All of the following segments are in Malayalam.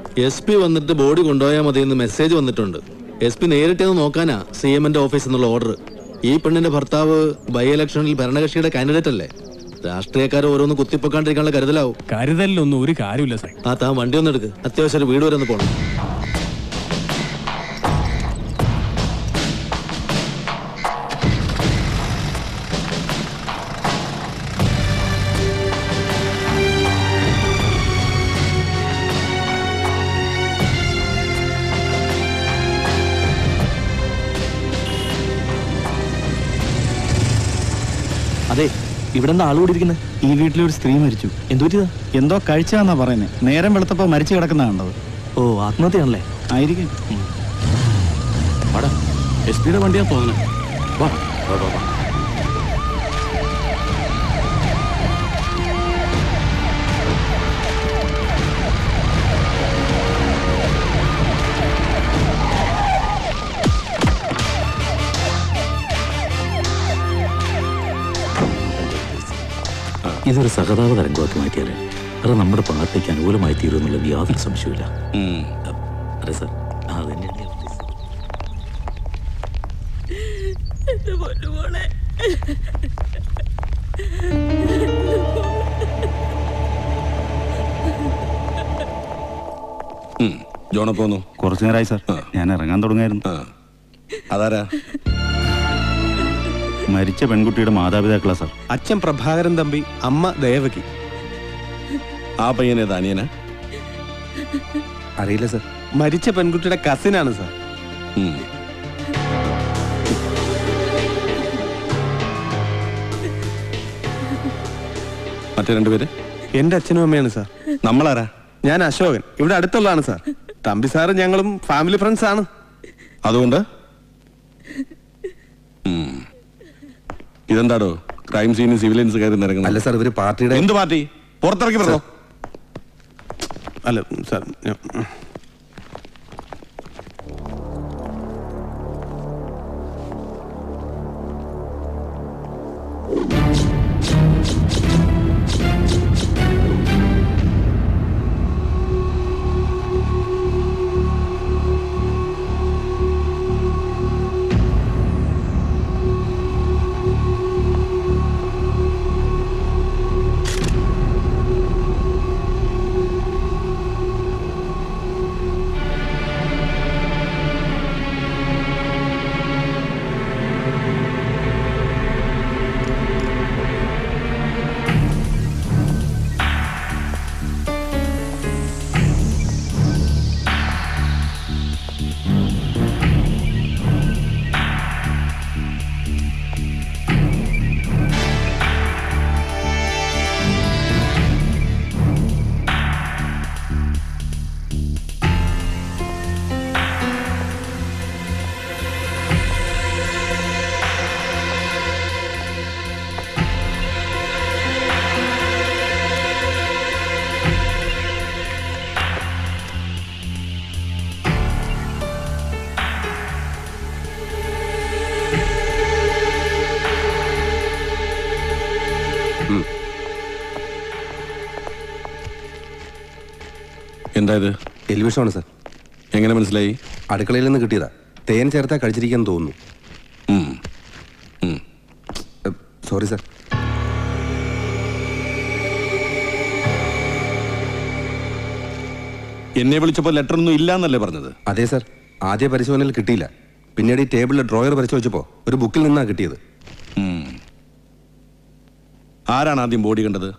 എസ് പി വന്നിട്ട് ബോഡി കൊണ്ടുപോയാൽ മതി എന്ന് മെസ്സേജ് വന്നിട്ടുണ്ട് എസ് പി നേരിട്ട് നോക്കാനാ സി എമ്മിന്റെ ഓഫീസിൽ നിന്നുള്ള ഓർഡർ ഈ പെണ്ണിന്റെ ഭർത്താവ് ബൈ ഇലക്ഷനിൽ ഭരണകക്ഷിയുടെ കാൻഡിഡേറ്റ് അല്ലേ രാഷ്ട്രീയക്കാർ ഓരോന്ന് കുത്തിപ്പൊക്കാണ്ടിരിക്കാനുള്ള കരുതലാവും കരുതലിലൊന്നും ഒരു കാര്യമില്ല സാർ ആ താൻ വണ്ടി ഒന്ന് എടുക്ക് അത്യാവശ്യം ഒരു വീട് വരെ ഒന്ന് പോകണം അതെ ഇവിടെ നിന്ന് ആളുകൂടി ഇരിക്കുന്നത് ഈ വീട്ടിലൊരു സ്ത്രീ മരിച്ചു എന്തു പറ്റിയതാ എന്തോ കഴിച്ചാന്നാ പറയുന്നത് നേരം വെളുത്തപ്പോ മരിച്ചു കിടക്കുന്ന കണ്ടത് ഓ ആത്മഹത്യയാണല്ലേ ആയിരിക്കും വാടാ എസ് പിയുടെ വണ്ടിയാ തോന്നുന്നത് വാ വാ, വാ, വാ. ഇതൊരു സഹതാപ തരംഗമാക്കി മാറ്റിയാൽ അത് നമ്മുടെ പാർട്ടിക്ക് അനുകൂലമായി തീരുമെന്നുള്ള യാതൊരു സംശയമില്ല അതെ സാർ ആ തന്നെയാണ് ഞാൻ ഉദ്ദേശിച്ചത്. എന്റെ പൊന്നുമോളെ ജോണ പോന്നു കുറച്ചു നേരമായി സാർ ഞാൻ ഇറങ്ങാൻ തുടങ്ങായിരുന്നു അതാരാ മരിച്ച പെൺകുട്ടിയുടെ മാതാപിതാക്കളാ സാർ അച്ഛൻ പ്രഭാകരൻ തമ്പി അമ്മ ദേവകി ആ പയ്യനേതാ അനിയന അറിയില്ല സാർ മരിച്ച പെൺകുട്ടിയുടെ കസിനാണ് സാർ മറ്റേ രണ്ടുപേര് എന്റെ അച്ഛനും അമ്മയാണ് സാർ നമ്മളാരാ ഞാൻ അശോകൻ ഇവിടെ അടുത്തുള്ളതാണ് സാർ തമ്പി സാറ് ഞങ്ങളും ഫാമിലി ഫ്രണ്ട്സ് ആണ് അതുകൊണ്ട് ഉം. ഇതെന്താടോ ക്രൈം സീനിൽ സിവിലിയൻസ് കയറി നിരങ്ങുന്നത് അല്ല സാർ ഇവര് പാർട്ടിയുടെ എന്ത് പാർട്ടി പുറത്തിറക്കി പറഞ്ഞോ അല്ല സാർ ഞാൻ- എന്താ ഇത് എലിവിഷമാണ് സാർ എങ്ങനെ മനസ്സിലായി അടുക്കളയിൽ നിന്ന് കിട്ടിയതാ തേൻ ചേർത്താ കഴിച്ചിരിക്കാൻ തോന്നുന്നു ഉം. ഉം. സോറി സാർ എന്നെ വിളിച്ചപ്പോൾ ലെറ്റർ ഒന്നും ഇല്ലാന്നല്ലേ പറഞ്ഞത് അതെ സാർ ആദ്യ പരിശോധനയിൽ കിട്ടിയില്ല പിന്നീട് ഈ ടേബിളിലെ ഡ്രോയർ പരിശോധിച്ചപ്പോൾ ഒരു ബുക്കിൽ നിന്നാ കിട്ടിയത് ഉം. ആരാണ് ആദ്യം ബോഡി കണ്ടത്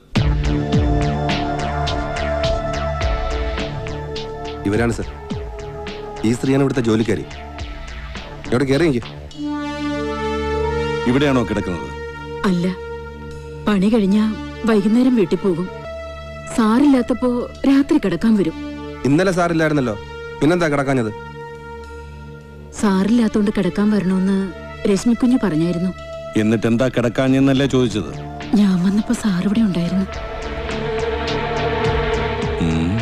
ഇവരാണ് സാർ ഈ സ്ത്രീയാണ് ഇവിടുത്തെ ജോലിക്കാരി ഇവിടെ കയറി എനിക്ക് ഇവിടെയാണോ കിടക്കുന്നത് അല്ല പണി കഴിഞ്ഞാ വൈകുന്നേരം വീട്ടിൽ പോകും സാറില്ലാത്തപ്പോ രാത്രി കിടക്കാൻ വരും ഇന്നലെ സാറില്ലായിരുന്നല്ലോ പിന്നെന്താ കിടക്കാഞ്ഞത് സാറില്ലാത്തോണ്ട് കിടക്കാൻ വരണമെന്ന് രശ്മിക്കുഞ്ഞ് പറഞ്ഞായിരുന്നു എന്നിട്ട് എന്താ കിടക്കാഞ്ഞെന്നല്ലേ ചോദിച്ചത് ഞാൻ വന്നപ്പോ സാർ ഇവിടെ ഉണ്ടായിരുന്നു ഉം.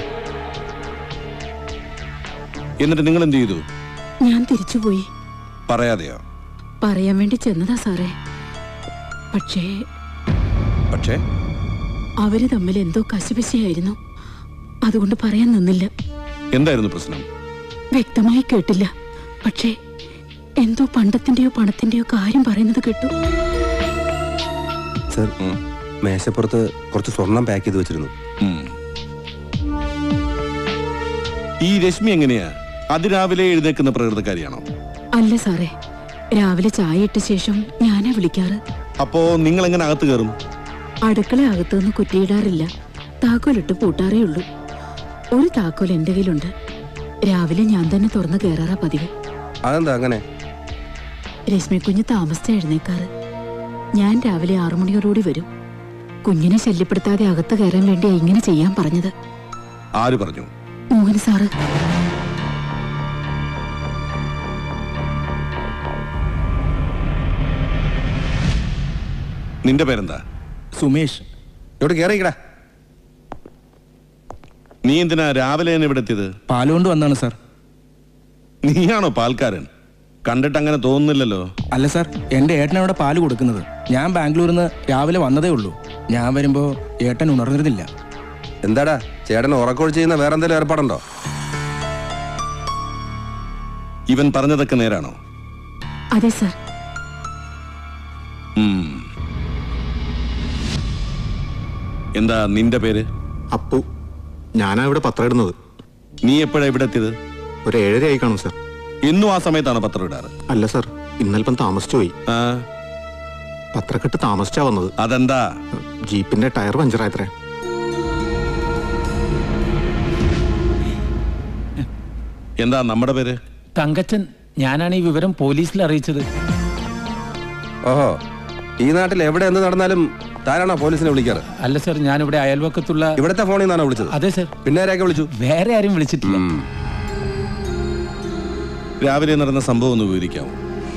എന്നിട്ട് നിങ്ങൾ എന്ത് ചെയ്തു ഞാൻ തിരിച്ചുപോയി പറയാതെയോ പറയാൻ വേണ്ടി ചെന്നതാ സാറേ പക്ഷേ പക്ഷേ അവര് തമ്മിൽ എന്തോ കശപിശയായിരുന്നു അതുകൊണ്ട് പറയാൻ നിന്നില്ല എന്തായിരുന്നു പ്രശ്നം വ്യക്തമായി കേട്ടില്ല പക്ഷേ എന്തോ പണ്ടത്തിന്റെയോ പണത്തിന്റെയോ കാര്യം പറയുന്നത് കേട്ടു സർ മേശപ്പുറത്ത് കുറച്ച് സ്വർണം പാക്ക് ചെയ്ത് വെച്ചിരുന്നു ഉം. ഈ രശ്മി എങ്ങനെയാ അതിരാവിലെ എഴുന്നേക്കുന്ന പ്രകൃതക്കാരിയാണോ അല്ല സാറേ രാവിലെ ചായ ഇട്ട ശേഷം ഞാനാ വിളിക്കാറ് അപ്പോ നിങ്ങൾ എങ്ങനെ അകത്ത് കയറും അടുക്കള അകത്തുനിന്ന് കുറ്റിയിടാറില്ല താക്കോലിട്ട് പൂട്ടാറേ ഉള്ളൂ ഒരു താക്കോൽ എന്റെ കയ്യിലുണ്ട് രാവിലെ ഞാൻ തന്നെ തുറന്ന് കയറാറാ പതിവ് അതെന്താ അങ്ങനെ രശ്മി കുഞ്ഞ് താമസിച്ച എഴുന്നേക്കാറ് ഞാൻ രാവിലെ ആറുമണിയോടുകൂടി വരും കുഞ്ഞിനെ ശല്യപ്പെടുത്താതെ അകത്ത് കയറാൻ വേണ്ടി ഇങ്ങനെ ചെയ്യാൻ പറഞ്ഞത് ആര് പറഞ്ഞു മോഹൻ സാറ് നിന്റെ പേരെന്താ സുമേഷ് ഇവിടെ കയറിക്കടാ നീ എന്തിനാ രാവിലെ തന്നെ ഇവിടെ എത്തിയത് പാലുകൊണ്ട് വന്നാണ് സാർ നീയാണോ പാൽക്കാരൻ കണ്ടിട്ട് അങ്ങനെ തോന്നുന്നില്ലല്ലോ അല്ല സാർ എൻ്റെ ഏട്ടനവിടെ പാല് കൊടുക്കുന്നത് ഞാൻ ബാംഗ്ലൂരിൽ നിന്ന് രാവിലെ വന്നതേ ഉള്ളൂ ഞാൻ വരുമ്പോൾ ഏട്ടൻ ഉണർന്നിരുന്നില്ല എന്താടാ ചേട്ടൻ ഉറക്കോട് ചെയ്യുന്ന വേറെ എന്തെങ്കിലും ഏർപ്പാടുണ്ടോ ഇവൻ പറഞ്ഞതൊക്കെ നേരാണോ അതെ സാർ ഉം. എന്താ നിന്റെ പേര് അപ്പു ഞാനാ ഇവിടെ പത്രം ഇടുന്നത് നീ എപ്പോഴാ ഇവിടെ എത്തിയത് ഒരു ഏഴര ആയി കാണും സർ എന്നും ആ സമയത്താണ് പത്രം ഇടാറ് അല്ല സർ ഇന്നൽപ്പം താമസിച്ചു പോയി ആ പത്രക്കെട്ട് താമസിച്ചാ വന്നത് അതെന്താ ജീപ്പിന്റെ ടയർ പഞ്ചറായത്രേ എന്താ നമ്മുടെ പേര് തങ്കച്ചൻ ഞാനാണ് ഈ വിവരം പോലീസിൽ അറിയിച്ചത് ഓഹോ ഈ നാട്ടിൽ എവിടെ എന്ത് നടന്നാലും താനാണോ പോലീസിനെ വിളിക്കാറ് അല്ല സർ ഞാനിവിടെ അയൽവക്കത്തുള്ള ഇവിടുത്തെ ഫോണിൽ നിന്നാണോ വിളിച്ചത് അതെ സർ പിന്നെ ആരെയൊക്കെ വിളിച്ചു വേറെ ആരും വിളിച്ചിട്ടില്ല രാവിലെ നടന്ന സംഭവം ഒന്ന് വിവരിക്കാമോ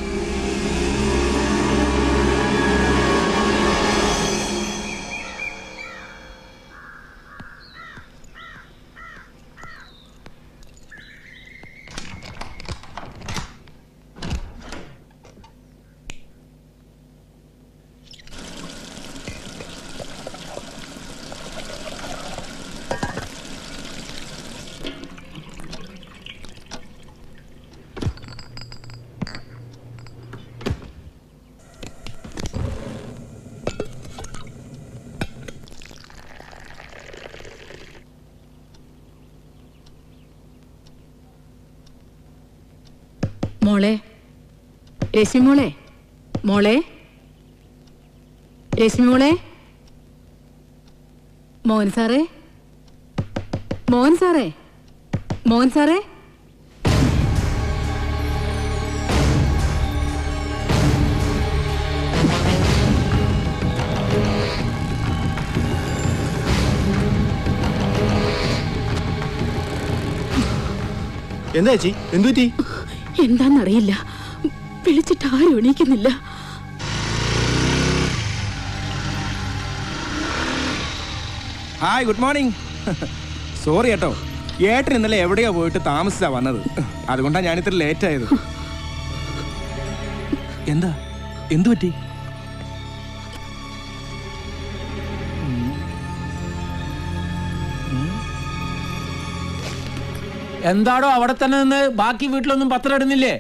മോളെ രശ്മി മോളെ മോളെ രശ്മി മോളെ മോഹൻ സാറേ മോഹൻ സാറേ മോഹൻ സാറേ എന്താ ചേച്ചി എന്തു പറ്റി എന്താന്നറിയില്ല വിളിച്ചിട്ട് ആരും എണീക്കുന്നില്ല ഹായ് ഗുഡ് മോർണിംഗ് സോറി കേട്ടോ ഏട്ടൻ ഇന്നലെ എവിടെയോ പോയിട്ട് താമസിച്ചാ വന്നത് അതുകൊണ്ടാണ് ഞാൻ ഇത്ര ലേറ്റ് ആയത് എന്താ എന്തു പറ്റി എന്താടോ അവിടെ തന്നെ നിന്ന് ബാക്കി വീട്ടിലൊന്നും പത്രം ഇടുന്നില്ലേ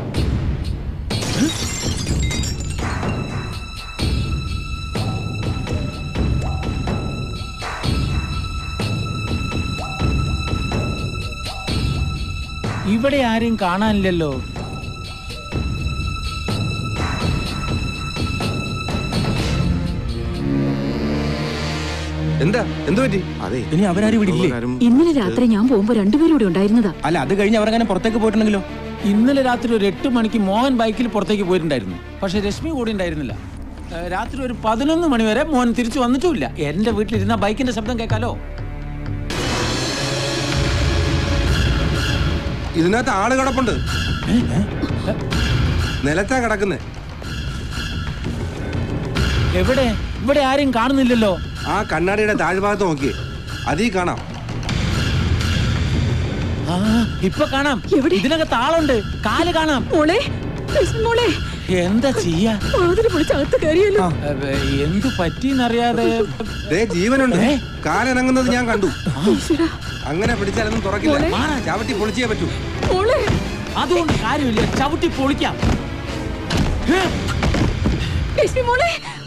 ഇവിടെ ആരെയും കാണാനില്ലല്ലോ എന്താ എന്തു പറ്റി അതെ ഇനി അവരാരും ഇവിടെ ഇല്ലേ ആരും ഇന്നലെ രാത്രി ഞാൻ പോകുമ്പോ രണ്ടുപേരും ഇവിടെ ഉണ്ടായിരുന്നതാ അല്ല അത് കഴിഞ്ഞ് അവരങ്ങനെ പുറത്തേക്ക് പോയിട്ടുണ്ടെങ്കിലോ ഇന്നലെ രാത്രി ഒരു എട്ട് മണിക്ക് മോഹൻ ബൈക്കിൽ പുറത്തേക്ക് പോയിട്ടുണ്ടായിരുന്നു പക്ഷെ രശ്മി കൂടെ ഉണ്ടായിരുന്നില്ല ഏ, രാത്രി ഒരു പതിനൊന്ന് മണി വരെ മോഹൻ തിരിച്ചു വന്നിട്ടുമില്ല എന്റെ വീട്ടിലിരുന്ന ബൈക്കിന്റെ ശബ്ദം കേൾക്കാലോ ഇതിനകത്ത് ആള് കിടപ്പുണ്ട് നിലത്താ കിടക്കുന്നേ എവിടെ ഇവിടെ ആരെയും കാണുന്നില്ലല്ലോ ആ കണ്ണാടിയുടെ താഴ്ഭാഗത്ത് നോക്കിയേ അതീ കാണാം ആ ഇപ്പൊ കാണാം എവിടെ? ഇതിനകത്ത് ആളുണ്ട് കാല് കാണാം മോളെ രശ്മി മോളെ എന്താ ചെയ്യാ വാതിൽ പൊളിച്ചകത്ത് കയറിയല്ലോ ഏ, എന്തു പറ്റിന്നറിയാതെ ദേ ജീവനുണ്ട് ഏ? കാലനങ്ങുന്നത് ഞാൻ കണ്ടു ഈശ്വരാ, അങ്ങനെ പിടിച്ചാലൊന്നും തുറക്കില്ല മോളെ. മാറാ, ചവിട്ടി പൊളിച്ചേ പറ്റൂ മോളെ അതുകൊണ്ട് കാര്യമില്ല ചവിട്ടി പൊളിക്കാം ഏ, രശ്മി മോളെ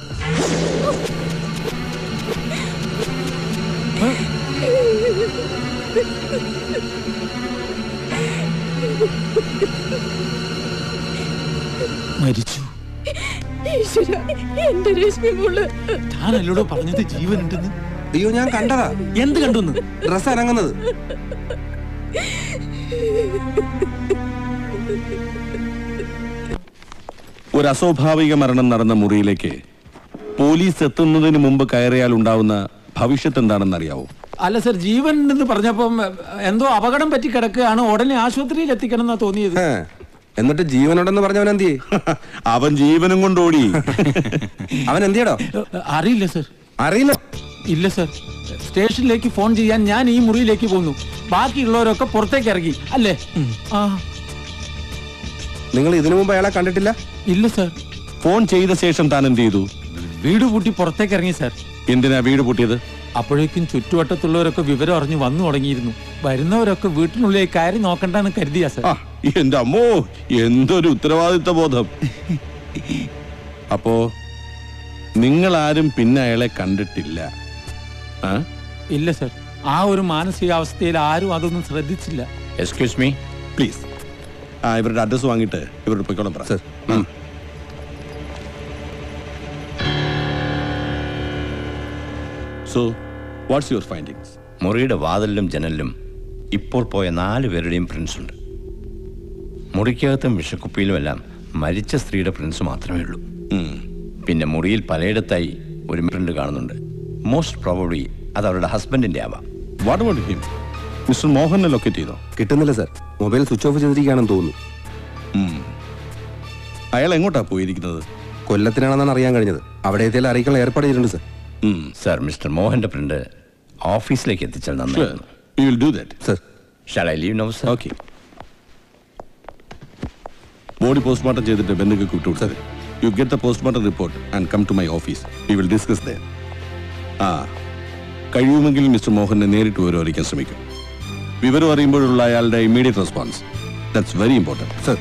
മരിച്ചു ഈശ്വരാ എന്റെ രശ്മി മോള് താനല്ലോടോ പറഞ്ഞത് ജീവനുണ്ടെന്ന് അയ്യോ ഞാൻ കണ്ടതാ എന്ത് കണ്ടു ഡ്രസ് അനങ്ങുന്നത് ഒരു അസ്വാഭാവിക മരണം നടന്ന മുറിയിലേക്ക് പോലീസ് എത്തുന്നതിന് മുമ്പ് കയറിയാൽ ഉണ്ടാവുന്ന ഭവിഷ്യത്ത് എന്താണെന്ന് അറിയാവോ അല്ല സർ ജീവൻ എന്ന് പറഞ്ഞപ്പം ഏ, എന്തോ അപകടം പറ്റി കിടക്കുകയാണ് ഉടനെ ആശുപത്രിയിൽ എത്തിക്കണം എന്നാ തോന്നിയത് ഏ, എന്നിട്ട് ജീവനുണ്ടെന്ന് പറഞ്ഞവൻ എന്തിയേ അവൻ ജീവനും കൊണ്ട് ഓടി അവൻ എന്തിയടോ ഏ, അറിയില്ല സർ അറിയില്ല ഇല്ല സർ സ്റ്റേഷനിലേക്ക് ഫോൺ ചെയ്യാൻ ഞാൻ ഈ മുറിയിലേക്ക് പോന്നു ബാക്കിയുള്ളവരൊക്കെ പുറത്തേക്ക് ഇറങ്ങി അല്ലേ ആ നിങ്ങൾ ഇതിനു മുമ്പ് അയാളെ കണ്ടിട്ടില്ല ഇല്ല സർ ഫോൺ ചെയ്ത ശേഷം താൻ എന്ത് ചെയ്തു വീട് പൂട്ടി പുറത്തേക്ക് ഇറങ്ങി സർ എന്തിനാ വീട് പൂട്ടിയത് അപ്പോഴേക്കും ചുറ്റുവട്ടത്തുള്ളവരൊക്കെ വിവരം അറിഞ്ഞു വന്നു തുടങ്ങിയിരുന്നു വരുന്നവരൊക്കെ വീട്ടിനുള്ളിലേക്ക് കയറി നോക്കണ്ടെന്ന് കരുതിയാ സർ ആ എന്റെ അമ്മോ എന്തൊരു ഉത്തരവാദിത്ത ബോധം അപ്പോ നിങ്ങൾ ആരും പിന്നെ അയാളെ കണ്ടിട്ടില്ല ആ? ഇല്ല സർ ആ ഒരു മാനസികാവസ്ഥയിൽ ആരും അതൊന്നും ശ്രദ്ധിച്ചില്ല എക്സ്ക്യൂസ് മീ പ്ലീസ് ആ ഇവരുടെ അഡ്രസ് വാങ്ങിയിട്ട് ഇവരോട് പോയിക്കോളാം പറ സർ. ഉം. സോ വാട്ട്സ് യുവർ ഫൈൻഡിങ്സ് മുറിയുടെ വാതിലിലും ജനലിലും ഇപ്പോൾ പോയ നാല് പേരുടെയും പ്രിൻസ് ഉണ്ട് മുറിക്കകത്തും വിഷക്കുപ്പിയിലുമെല്ലാം മരിച്ച സ്ത്രീയുടെ പ്രിൻസ് മാത്രമേ ഉള്ളൂ പിന്നെ മുറിയിൽ പലയിടത്തായി ഒരു പ്രിന്റ് കാണുന്നുണ്ട് മോസ്റ്റ് പ്രോബബ്ലി അത് അവരുടെ ഹസ്ബൻഡിന്റെ ആവാം വാട്ട് അബൌട്ട് ഹിം മിസ്റ്റർ മോഹനെ ലൊക്കേറ്റ് ചെയ്തോ കിട്ടുന്നില്ല സർ മൊബൈൽ സ്വിച്ച് ഓഫ് ചെയ്തിരിക്കുകയാണെന്ന് തോന്നുന്നു അയാൾ എങ്ങോട്ടാ പോയിരിക്കുന്നത് കൊല്ലത്തിനാണെന്നാണ് അറിയാൻ കഴിഞ്ഞത് അവിടെ എത്തിയാൽ അറിയിക്കാൻ ഏർപ്പാട് ചെയ്തിട്ടുണ്ട് സർ ഉം. സർ മിസ്റ്റർ മോഹന്റെ പ്രിന്റ് ഓഫീസിലേക്ക് എത്തിച്ചാൽ Sure. നന്നായിരുന്നു We will do that. Sir shall I leave now sir Okay. Body postmortem ചെയ്തിട്ട് ബന്ധുക്കൾക്ക് വിട്ടുകൊടുത്തത് you get the postmortem report and come to my office we will discuss the ah കഴിയുമെങ്കിൽ മിസ്റ്റർ മോഹനെ നേരിട്ട് വിവരം അറിയിക്കാൻ ശ്രമിക്കും വിവരം അറിയുമ്പോഴുള്ള അയാളുടെ immediate response that's very important sir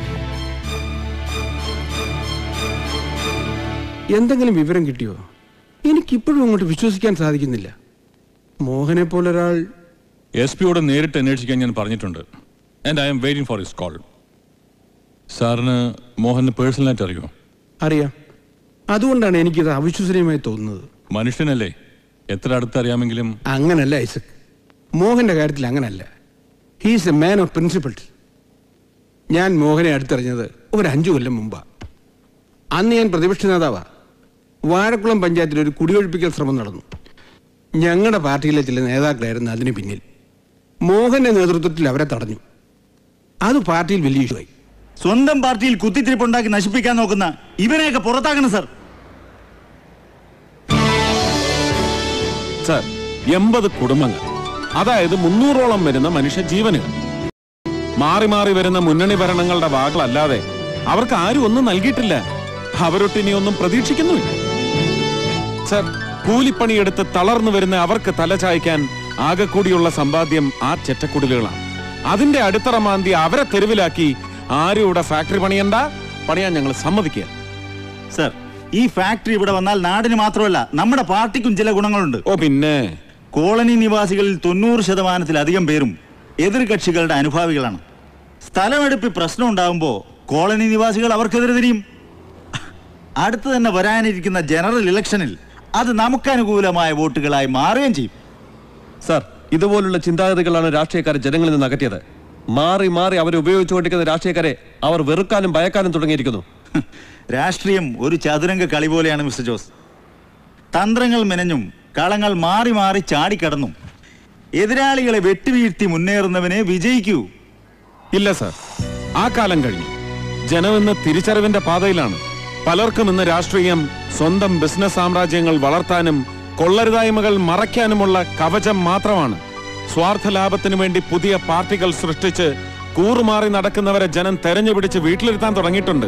എന്തെങ്കിലും വിവരം കിട്ടിയോ എനിക്കിപ്പോഴും അങ്ങോട്ട് വിശ്വസിക്കാൻ സാധിക്കുന്നില്ല മോഹനെ പോലൊരാൾ എസ് പിയോട് നേരിട്ട് അന്വേഷിക്കാൻ ഞാൻ പറഞ്ഞിട്ടുണ്ട് and I'm waiting for his call സാറിന് മോഹനെ പേഴ്സണലായിട്ട് അറിയോ അറിയാം അതുകൊണ്ടാണ് എനിക്കിത് അവിശ്വസനീയമായി തോന്നുന്നത് മനുഷ്യനല്ലേ എത്ര അടുത്തറിയാമെങ്കിലും അങ്ങനല്ല ഐസക് മോഹന്റെ കാര്യത്തിൽ അങ്ങനല്ല he's a man of principles ഞാൻ മോഹനെ അടുത്തറിഞ്ഞത് ഒരു അഞ്ചു കൊല്ലം മുമ്പാ അന്ന് ഞാൻ പ്രതിപക്ഷ നേതാവാ വാഴക്കുളം പഞ്ചായത്തിൽ ഒരു കുടിയൊഴിപ്പിക്കൽ ശ്രമം നടന്നു ഞങ്ങളുടെ പാർട്ടിയിലെ ചില നേതാക്കളായിരുന്നു അതിന് പിന്നിൽ മോഹന്റെ നേതൃത്വത്തിൽ അവരെ തടഞ്ഞു അത് പാർട്ടിയിൽ വലിയ ഇഷ്യൂ ആയി സ്വന്തം പാർട്ടിയിൽ കുത്തിത്തിരിപ്പുണ്ടാക്കി നശിപ്പിക്കാൻ നോക്കുന്ന ഇവരെയൊക്കെ പുറത്താക്കണം സർ സർ എൺപത് കുടുംബങ്ങൾ അതായത് മുന്നൂറോളം വരുന്ന മനുഷ്യ ജീവനുകൾ മാറി മാറി വരുന്ന മുന്നണി ഭരണങ്ങളുടെ വാകളല്ലാതെ അവർക്ക് ആരും ഒന്നും നൽകിയിട്ടില്ല അവരൊട്ടിനി ഒന്നും പ്രതീക്ഷിക്കുന്നുമില്ല സർ കൂലിപ്പണിയെടുത്ത് തളർന്നു വരുന്ന അവർക്ക് തലചായ്ക്കാൻ ആകെ കൂടിയുള്ള സമ്പാദ്യം ആ ചെറ്റക്കുടിലുകളാണ് അതിന്റെ അടിത്തറ മാന്തി അവരെ തെരുവിലാക്കി ആരും ഇവിടെ ഫാക്ടറി പണിയണ്ട പണിയാൻ ഞങ്ങൾ സമ്മതിക്കുക സർ ഈ ഫാക്ടറി ഇവിടെ വന്നാൽ നാടിന് മാത്രമല്ല നമ്മുടെ പാർട്ടിക്കും ചില ഗുണങ്ങളുണ്ട് ഓ പിന്നെ കോളനി നിവാസികളിൽ തൊണ്ണൂറ് ശതമാനത്തിലധികം പേരും എതിർകക്ഷികളുടെ അനുഭാവികളാണ് സ്ഥലമെടുപ്പ് പ്രശ്നം ഉണ്ടാകുമ്പോൾ കോളനി നിവാസികൾ അവർക്കെതിരെ തിരിയും അടുത്ത് തന്നെ വരാനിരിക്കുന്ന ജനറൽ ഇലക്ഷനിൽ അത് നമുക്ക് അനുകൂലമായ വോട്ടുകളായി മാറുകയും ചെയ്യും സർ ഇതുപോലുള്ള ചിന്താഗതികളാണ് രാഷ്ട്രീയക്കാരെ ജനങ്ങളിൽ നിന്ന് അകറ്റിയത് മാറി മാറി അവരെ ഉപയോഗിച്ചുകൊണ്ടിരിക്കുന്ന രാഷ്ട്രീയക്കാരെ അവർ വെറുക്കാനും ഭയക്കാനും തുടങ്ങിയിരിക്കുന്നു രാഷ്ട്രീയം ഒരു ചതുരംഗ കളി പോലെയാണ് മിസ്റ്റർ ജോസ് തന്ത്രങ്ങൾ മെനഞ്ഞും കളങ്ങൾ മാറി മാറി ചാടിക്കടന്നും എതിരാളികളെ വെട്ടിവീഴ്ത്തി മുന്നേറുന്നവനെ വിജയിക്കൂ ഇല്ല സർ ആ കാലം കഴിഞ്ഞു ജനം ഇന്ന് തിരിച്ചറിവിന്റെ പാതയിലാണ് പലർക്കും ഇന്ന് രാഷ്ട്രീയം സ്വന്തം ബിസിനസ് സാമ്രാജ്യങ്ങൾ വളർത്താനും കൊള്ളരുതായ്മകൾ മറയ്ക്കാനുമുള്ള കവചം മാത്രമാണ് സ്വാർത്ഥ ലാഭത്തിനു വേണ്ടി പുതിയ പാർട്ടികൾ സൃഷ്ടിച്ച് കൂറുമാറി നടക്കുന്നവരെ ജനം തെരഞ്ഞുപിടിച്ച് വീട്ടിലിരുത്താൻ തുടങ്ങിയിട്ടുണ്ട്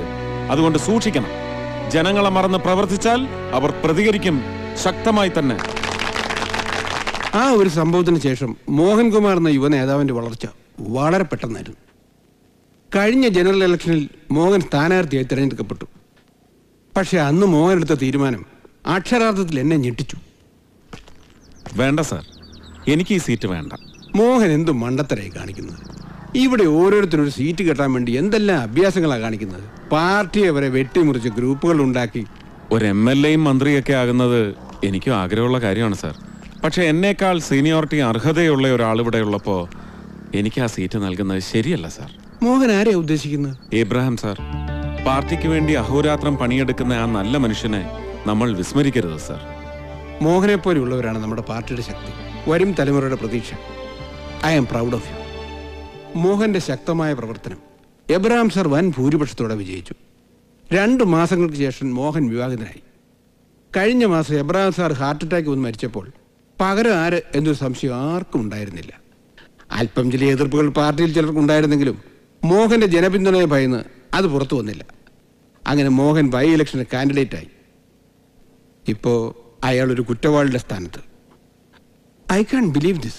അതുകൊണ്ട് സൂക്ഷിക്കണം ജനങ്ങളെ മറന്ന് പ്രവർത്തിച്ചാൽ അവർ പ്രതികരിക്കും ശക്തമായി തന്നെ ആ ഒരു സംഭവത്തിന് ശേഷം മോഹൻകുമാർ എന്ന യുവ നേതാവിന്റെ വളർച്ച വളരെ പെട്ടെന്നായിരുന്നു കഴിഞ്ഞ ജനറൽ ഇലക്ഷനിൽ മോഹൻ സ്ഥാനാർത്ഥിയായി തിരഞ്ഞെടുക്കപ്പെട്ടു പക്ഷെ അന്ന് മോഹൻ എടുത്ത തീരുമാനം അക്ഷരാർത്ഥത്തിൽ എന്നെ ഞെട്ടിച്ചു വേണ്ട സാർ എനിക്ക് ഈ സീറ്റ് വേണ്ട മോഹൻ എന്ത് മണ്ടത്തരായി കാണിക്കുന്നത് ഇവിടെ ഓരോരുത്തരും ഒരു സീറ്റ് കെട്ടാൻ വേണ്ടി എന്തെല്ലാം അഭ്യാസങ്ങളാണ് കാണിക്കുന്നത് പാർട്ടിയെ വരെ വെട്ടിമുറിച്ച് ഗ്രൂപ്പുകൾ ഉണ്ടാക്കി ഒരു എം എൽ എയും മന്ത്രിയൊക്കെ ആകുന്നത് എനിക്കും ആഗ്രഹമുള്ള കാര്യമാണ് സാർ പക്ഷെ എന്നേക്കാൾ സീനിയോറിറ്റി അർഹതയുള്ള ഒരാൾ ഇവിടെ ഉള്ളപ്പോൾ എനിക്ക് ആ സീറ്റ് നൽകുന്നത് ശരിയല്ല സാർ മോഹൻ ആരെയാ ഉദ്ദേശിക്കുന്നത് ഏബ്രഹാം സാർ പാർട്ടിക്ക് വേണ്ടി അഹോരാത്രം പണിയെടുക്കുന്ന ആ നല്ല മനുഷ്യനെ നമ്മൾ വിസ്മരിക്കരുത് സാർ മോഹനെ പോലെയുള്ളവരാണ് നമ്മുടെ പാർട്ടിയുടെ ശക്തി വരും തലമുറയുടെ പ്രതീക്ഷ I am proud of you മോഹന്റെ ശക്തമായ പ്രവർത്തനം എബ്രഹാം സർ വൻ ഭൂരിപക്ഷത്തോടെ വിജയിച്ചു രണ്ട് മാസങ്ങൾക്ക് ശേഷം മോഹൻ വിവാഹിതനായി കഴിഞ്ഞ മാസം എബ്രഹാം സാർ ഹാർട്ട് അറ്റാക്ക് വന്ന് മരിച്ചപ്പോൾ പകരം ആര് എന്നൊരു സംശയം ആർക്കും ഉണ്ടായിരുന്നില്ല അല്പം ചില എതിർപ്പുകൾ പാർട്ടിയിൽ ചിലർക്ക് ഉണ്ടായിരുന്നെങ്കിലും മോഹന്റെ ജനപിന്തുണയെ ഭയന്ന് അത് പുറത്തു വന്നില്ല അങ്ങനെ മോഹൻ ബൈ ഇലക്ഷന് കാൻഡിഡേറ്റായി ഇപ്പോ അയാൾ ഒരു കുറ്റവാളിയുടെ സ്ഥാനത്ത് ഐ കാൺ ബിലീവ് ദിസ്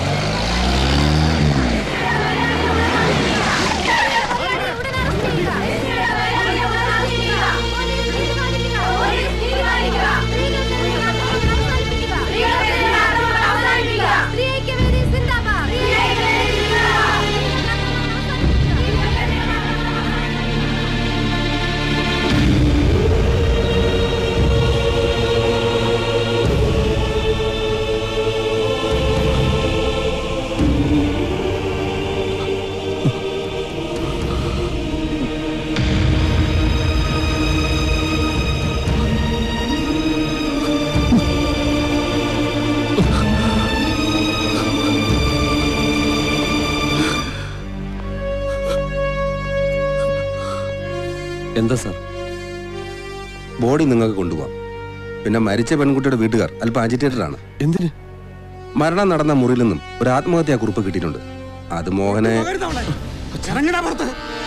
എന്താ സാർ ബോഡി നിങ്ങൾക്ക് കൊണ്ടുപോകാം പിന്നെ മരിച്ച പെൺകുട്ടിയുടെ വീട്ടുകാർ അല്പം agitated ആണ് എന്തിന് മരണം നടന്ന മുറിയിൽ നിന്നും ഒരു ആത്മഹത്യാ കുറിപ്പ് കിട്ടിയിട്ടുണ്ട് അത് മോഹനെ ഇറങ്ങടാ പുറത്ത്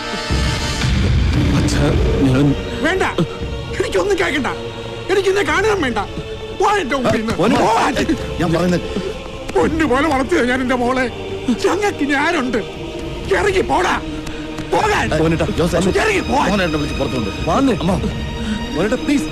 ഞാൻ വേണ്ട എനിക്കൊന്നും കേൾക്കണ്ട എനിക്കിന്നെ കാണാൻ വേണ്ട പോ എന്റെ മുമ്പിൽ നിന്ന്. മോനെ, പോവാൻ. ഞാൻ പറയുന്നത് പൊന്നു പോലെ വളർത്തിയ ഞാൻ എന്റെ മോളെ ഞങ്ങൾക്ക് ഞാനുണ്ട് ഇറങ്ങി പോടാ പോകാൻ മോനേട്ടാ, ജോസ്, ഇറങ്ങി പോവാൻ മോനേട്ടനെ വിളിച്ച് പുറത്തുണ്ട് വാന്നേ അമ്മ മോനേട്ടാ പ്ലീസ്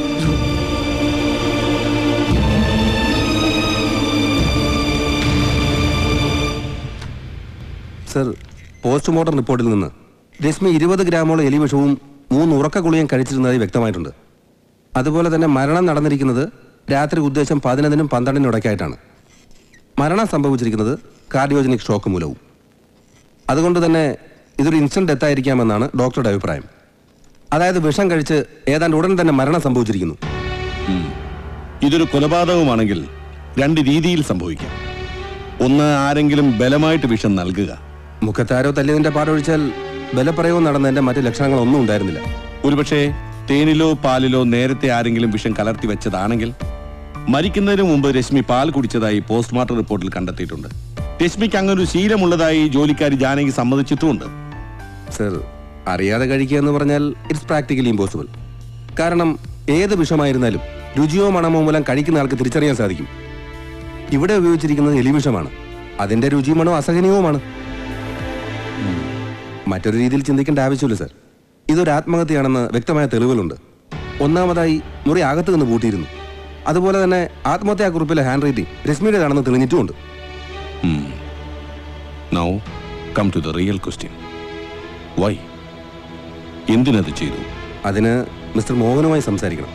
സർ പോസ്റ്റ്മോർട്ടം റിപ്പോർട്ടിൽ നിന്ന് രശ്മി ഇരുപത് ഗ്രാമോളം എലിവിഷവും മൂന്ന് ഉറക്ക ഗുളിയും കഴിച്ചിരുന്നതായി വ്യക്തമായിട്ടുണ്ട് അതുപോലെ തന്നെ മരണം നടന്നിരിക്കുന്നത് രാത്രി ഉദ്ദേശം പതിനൊന്നിനും പന്ത്രണ്ടിനും ഇടയ്ക്കായിട്ടാണ് മരണം സംഭവിച്ചിരിക്കുന്നത് കാർഡിയോജനിക് ഷോക്ക് മൂലവും അതുകൊണ്ട് തന്നെ ഇതൊരു ഇൻസ്റ്റന്റ് ഡെത്ത് ആയിരിക്കാമെന്നാണ് ഡോക്ടറുടെ അഭിപ്രായം അതായത് വിഷം കഴിച്ച് ഏതാണ്ട് ഉടൻ തന്നെ മരണം സംഭവിച്ചിരിക്കുന്നു ഇതൊരു കൊലപാതകമാണെങ്കിൽ രണ്ട് രീതിയിൽ സംഭവിക്കാം ഒന്ന് ആരെങ്കിലും ബലമായിട്ട് വിഷം നൽകുക മുഖത്താരോ തല്ലിയതിന്റെ പാടൊഴിച്ചാൽ ബലപ്രയോഗം നടന്നതിന്റെ മറ്റു ലക്ഷണങ്ങളൊന്നും ഉണ്ടായിരുന്നില്ല ഒരുപക്ഷെ തേനിലോ പാലിലോ നേരത്തെ ആരെങ്കിലും വിഷം കലർത്തി വെച്ചതാണെങ്കിൽ മരിക്കുന്നതിന് മുമ്പ് രശ്മി പാൽ കുടിച്ചതായി പോസ്റ്റ്മോർട്ടം റിപ്പോർട്ടിൽ കണ്ടെത്തിയിട്ടുണ്ട് രശ്മിക്ക് അങ്ങനെ ഒരു ശീലമുള്ളതായി ജോലിക്കാരി ജാനകി സമ്മതിച്ചിട്ടുമുണ്ട് സർ അറിയാതെ കഴിക്കുക എന്ന് പറഞ്ഞാൽ ഇറ്റ്സ് പ്രാക്ടിക്കലി ഇമ്പോസിബിൾ കാരണം ഏത് വിഷമായിരുന്നാലും രുചിയോ മണമോ മൂലം കഴിക്കുന്ന ആൾക്ക് തിരിച്ചറിയാൻ സാധിക്കും ഇവിടെ ഉപയോഗിച്ചിരിക്കുന്നത് എലിവിഷമാണ് അതിന്റെ രുചിയും മണവും അസഹനീയവുമാണ് മറ്റൊരു രീതിയിൽ ചിന്തിക്കേണ്ട ആവശ്യമില്ല സർ ഇതൊരു ആത്മഹത്യയാണെന്ന് വ്യക്തമായ തെളിവുകളുണ്ട് ഒന്നാമതായി മുറി അകത്ത് നിന്ന് പൂട്ടിയിരുന്നു അതുപോലെ തന്നെ ആത്മഹത്യാക്കുറിപ്പിലെ ഹാൻഡ് റൈറ്റിംഗ് രശ്മിയുടേതാണെന്ന് തെളിഞ്ഞിട്ടുമുണ്ട് now come to the real question why എന്തിനത് ചെയ്തു അതിന് മിസ്റ്റർ മോഹനുമായി സംസാരിക്കണം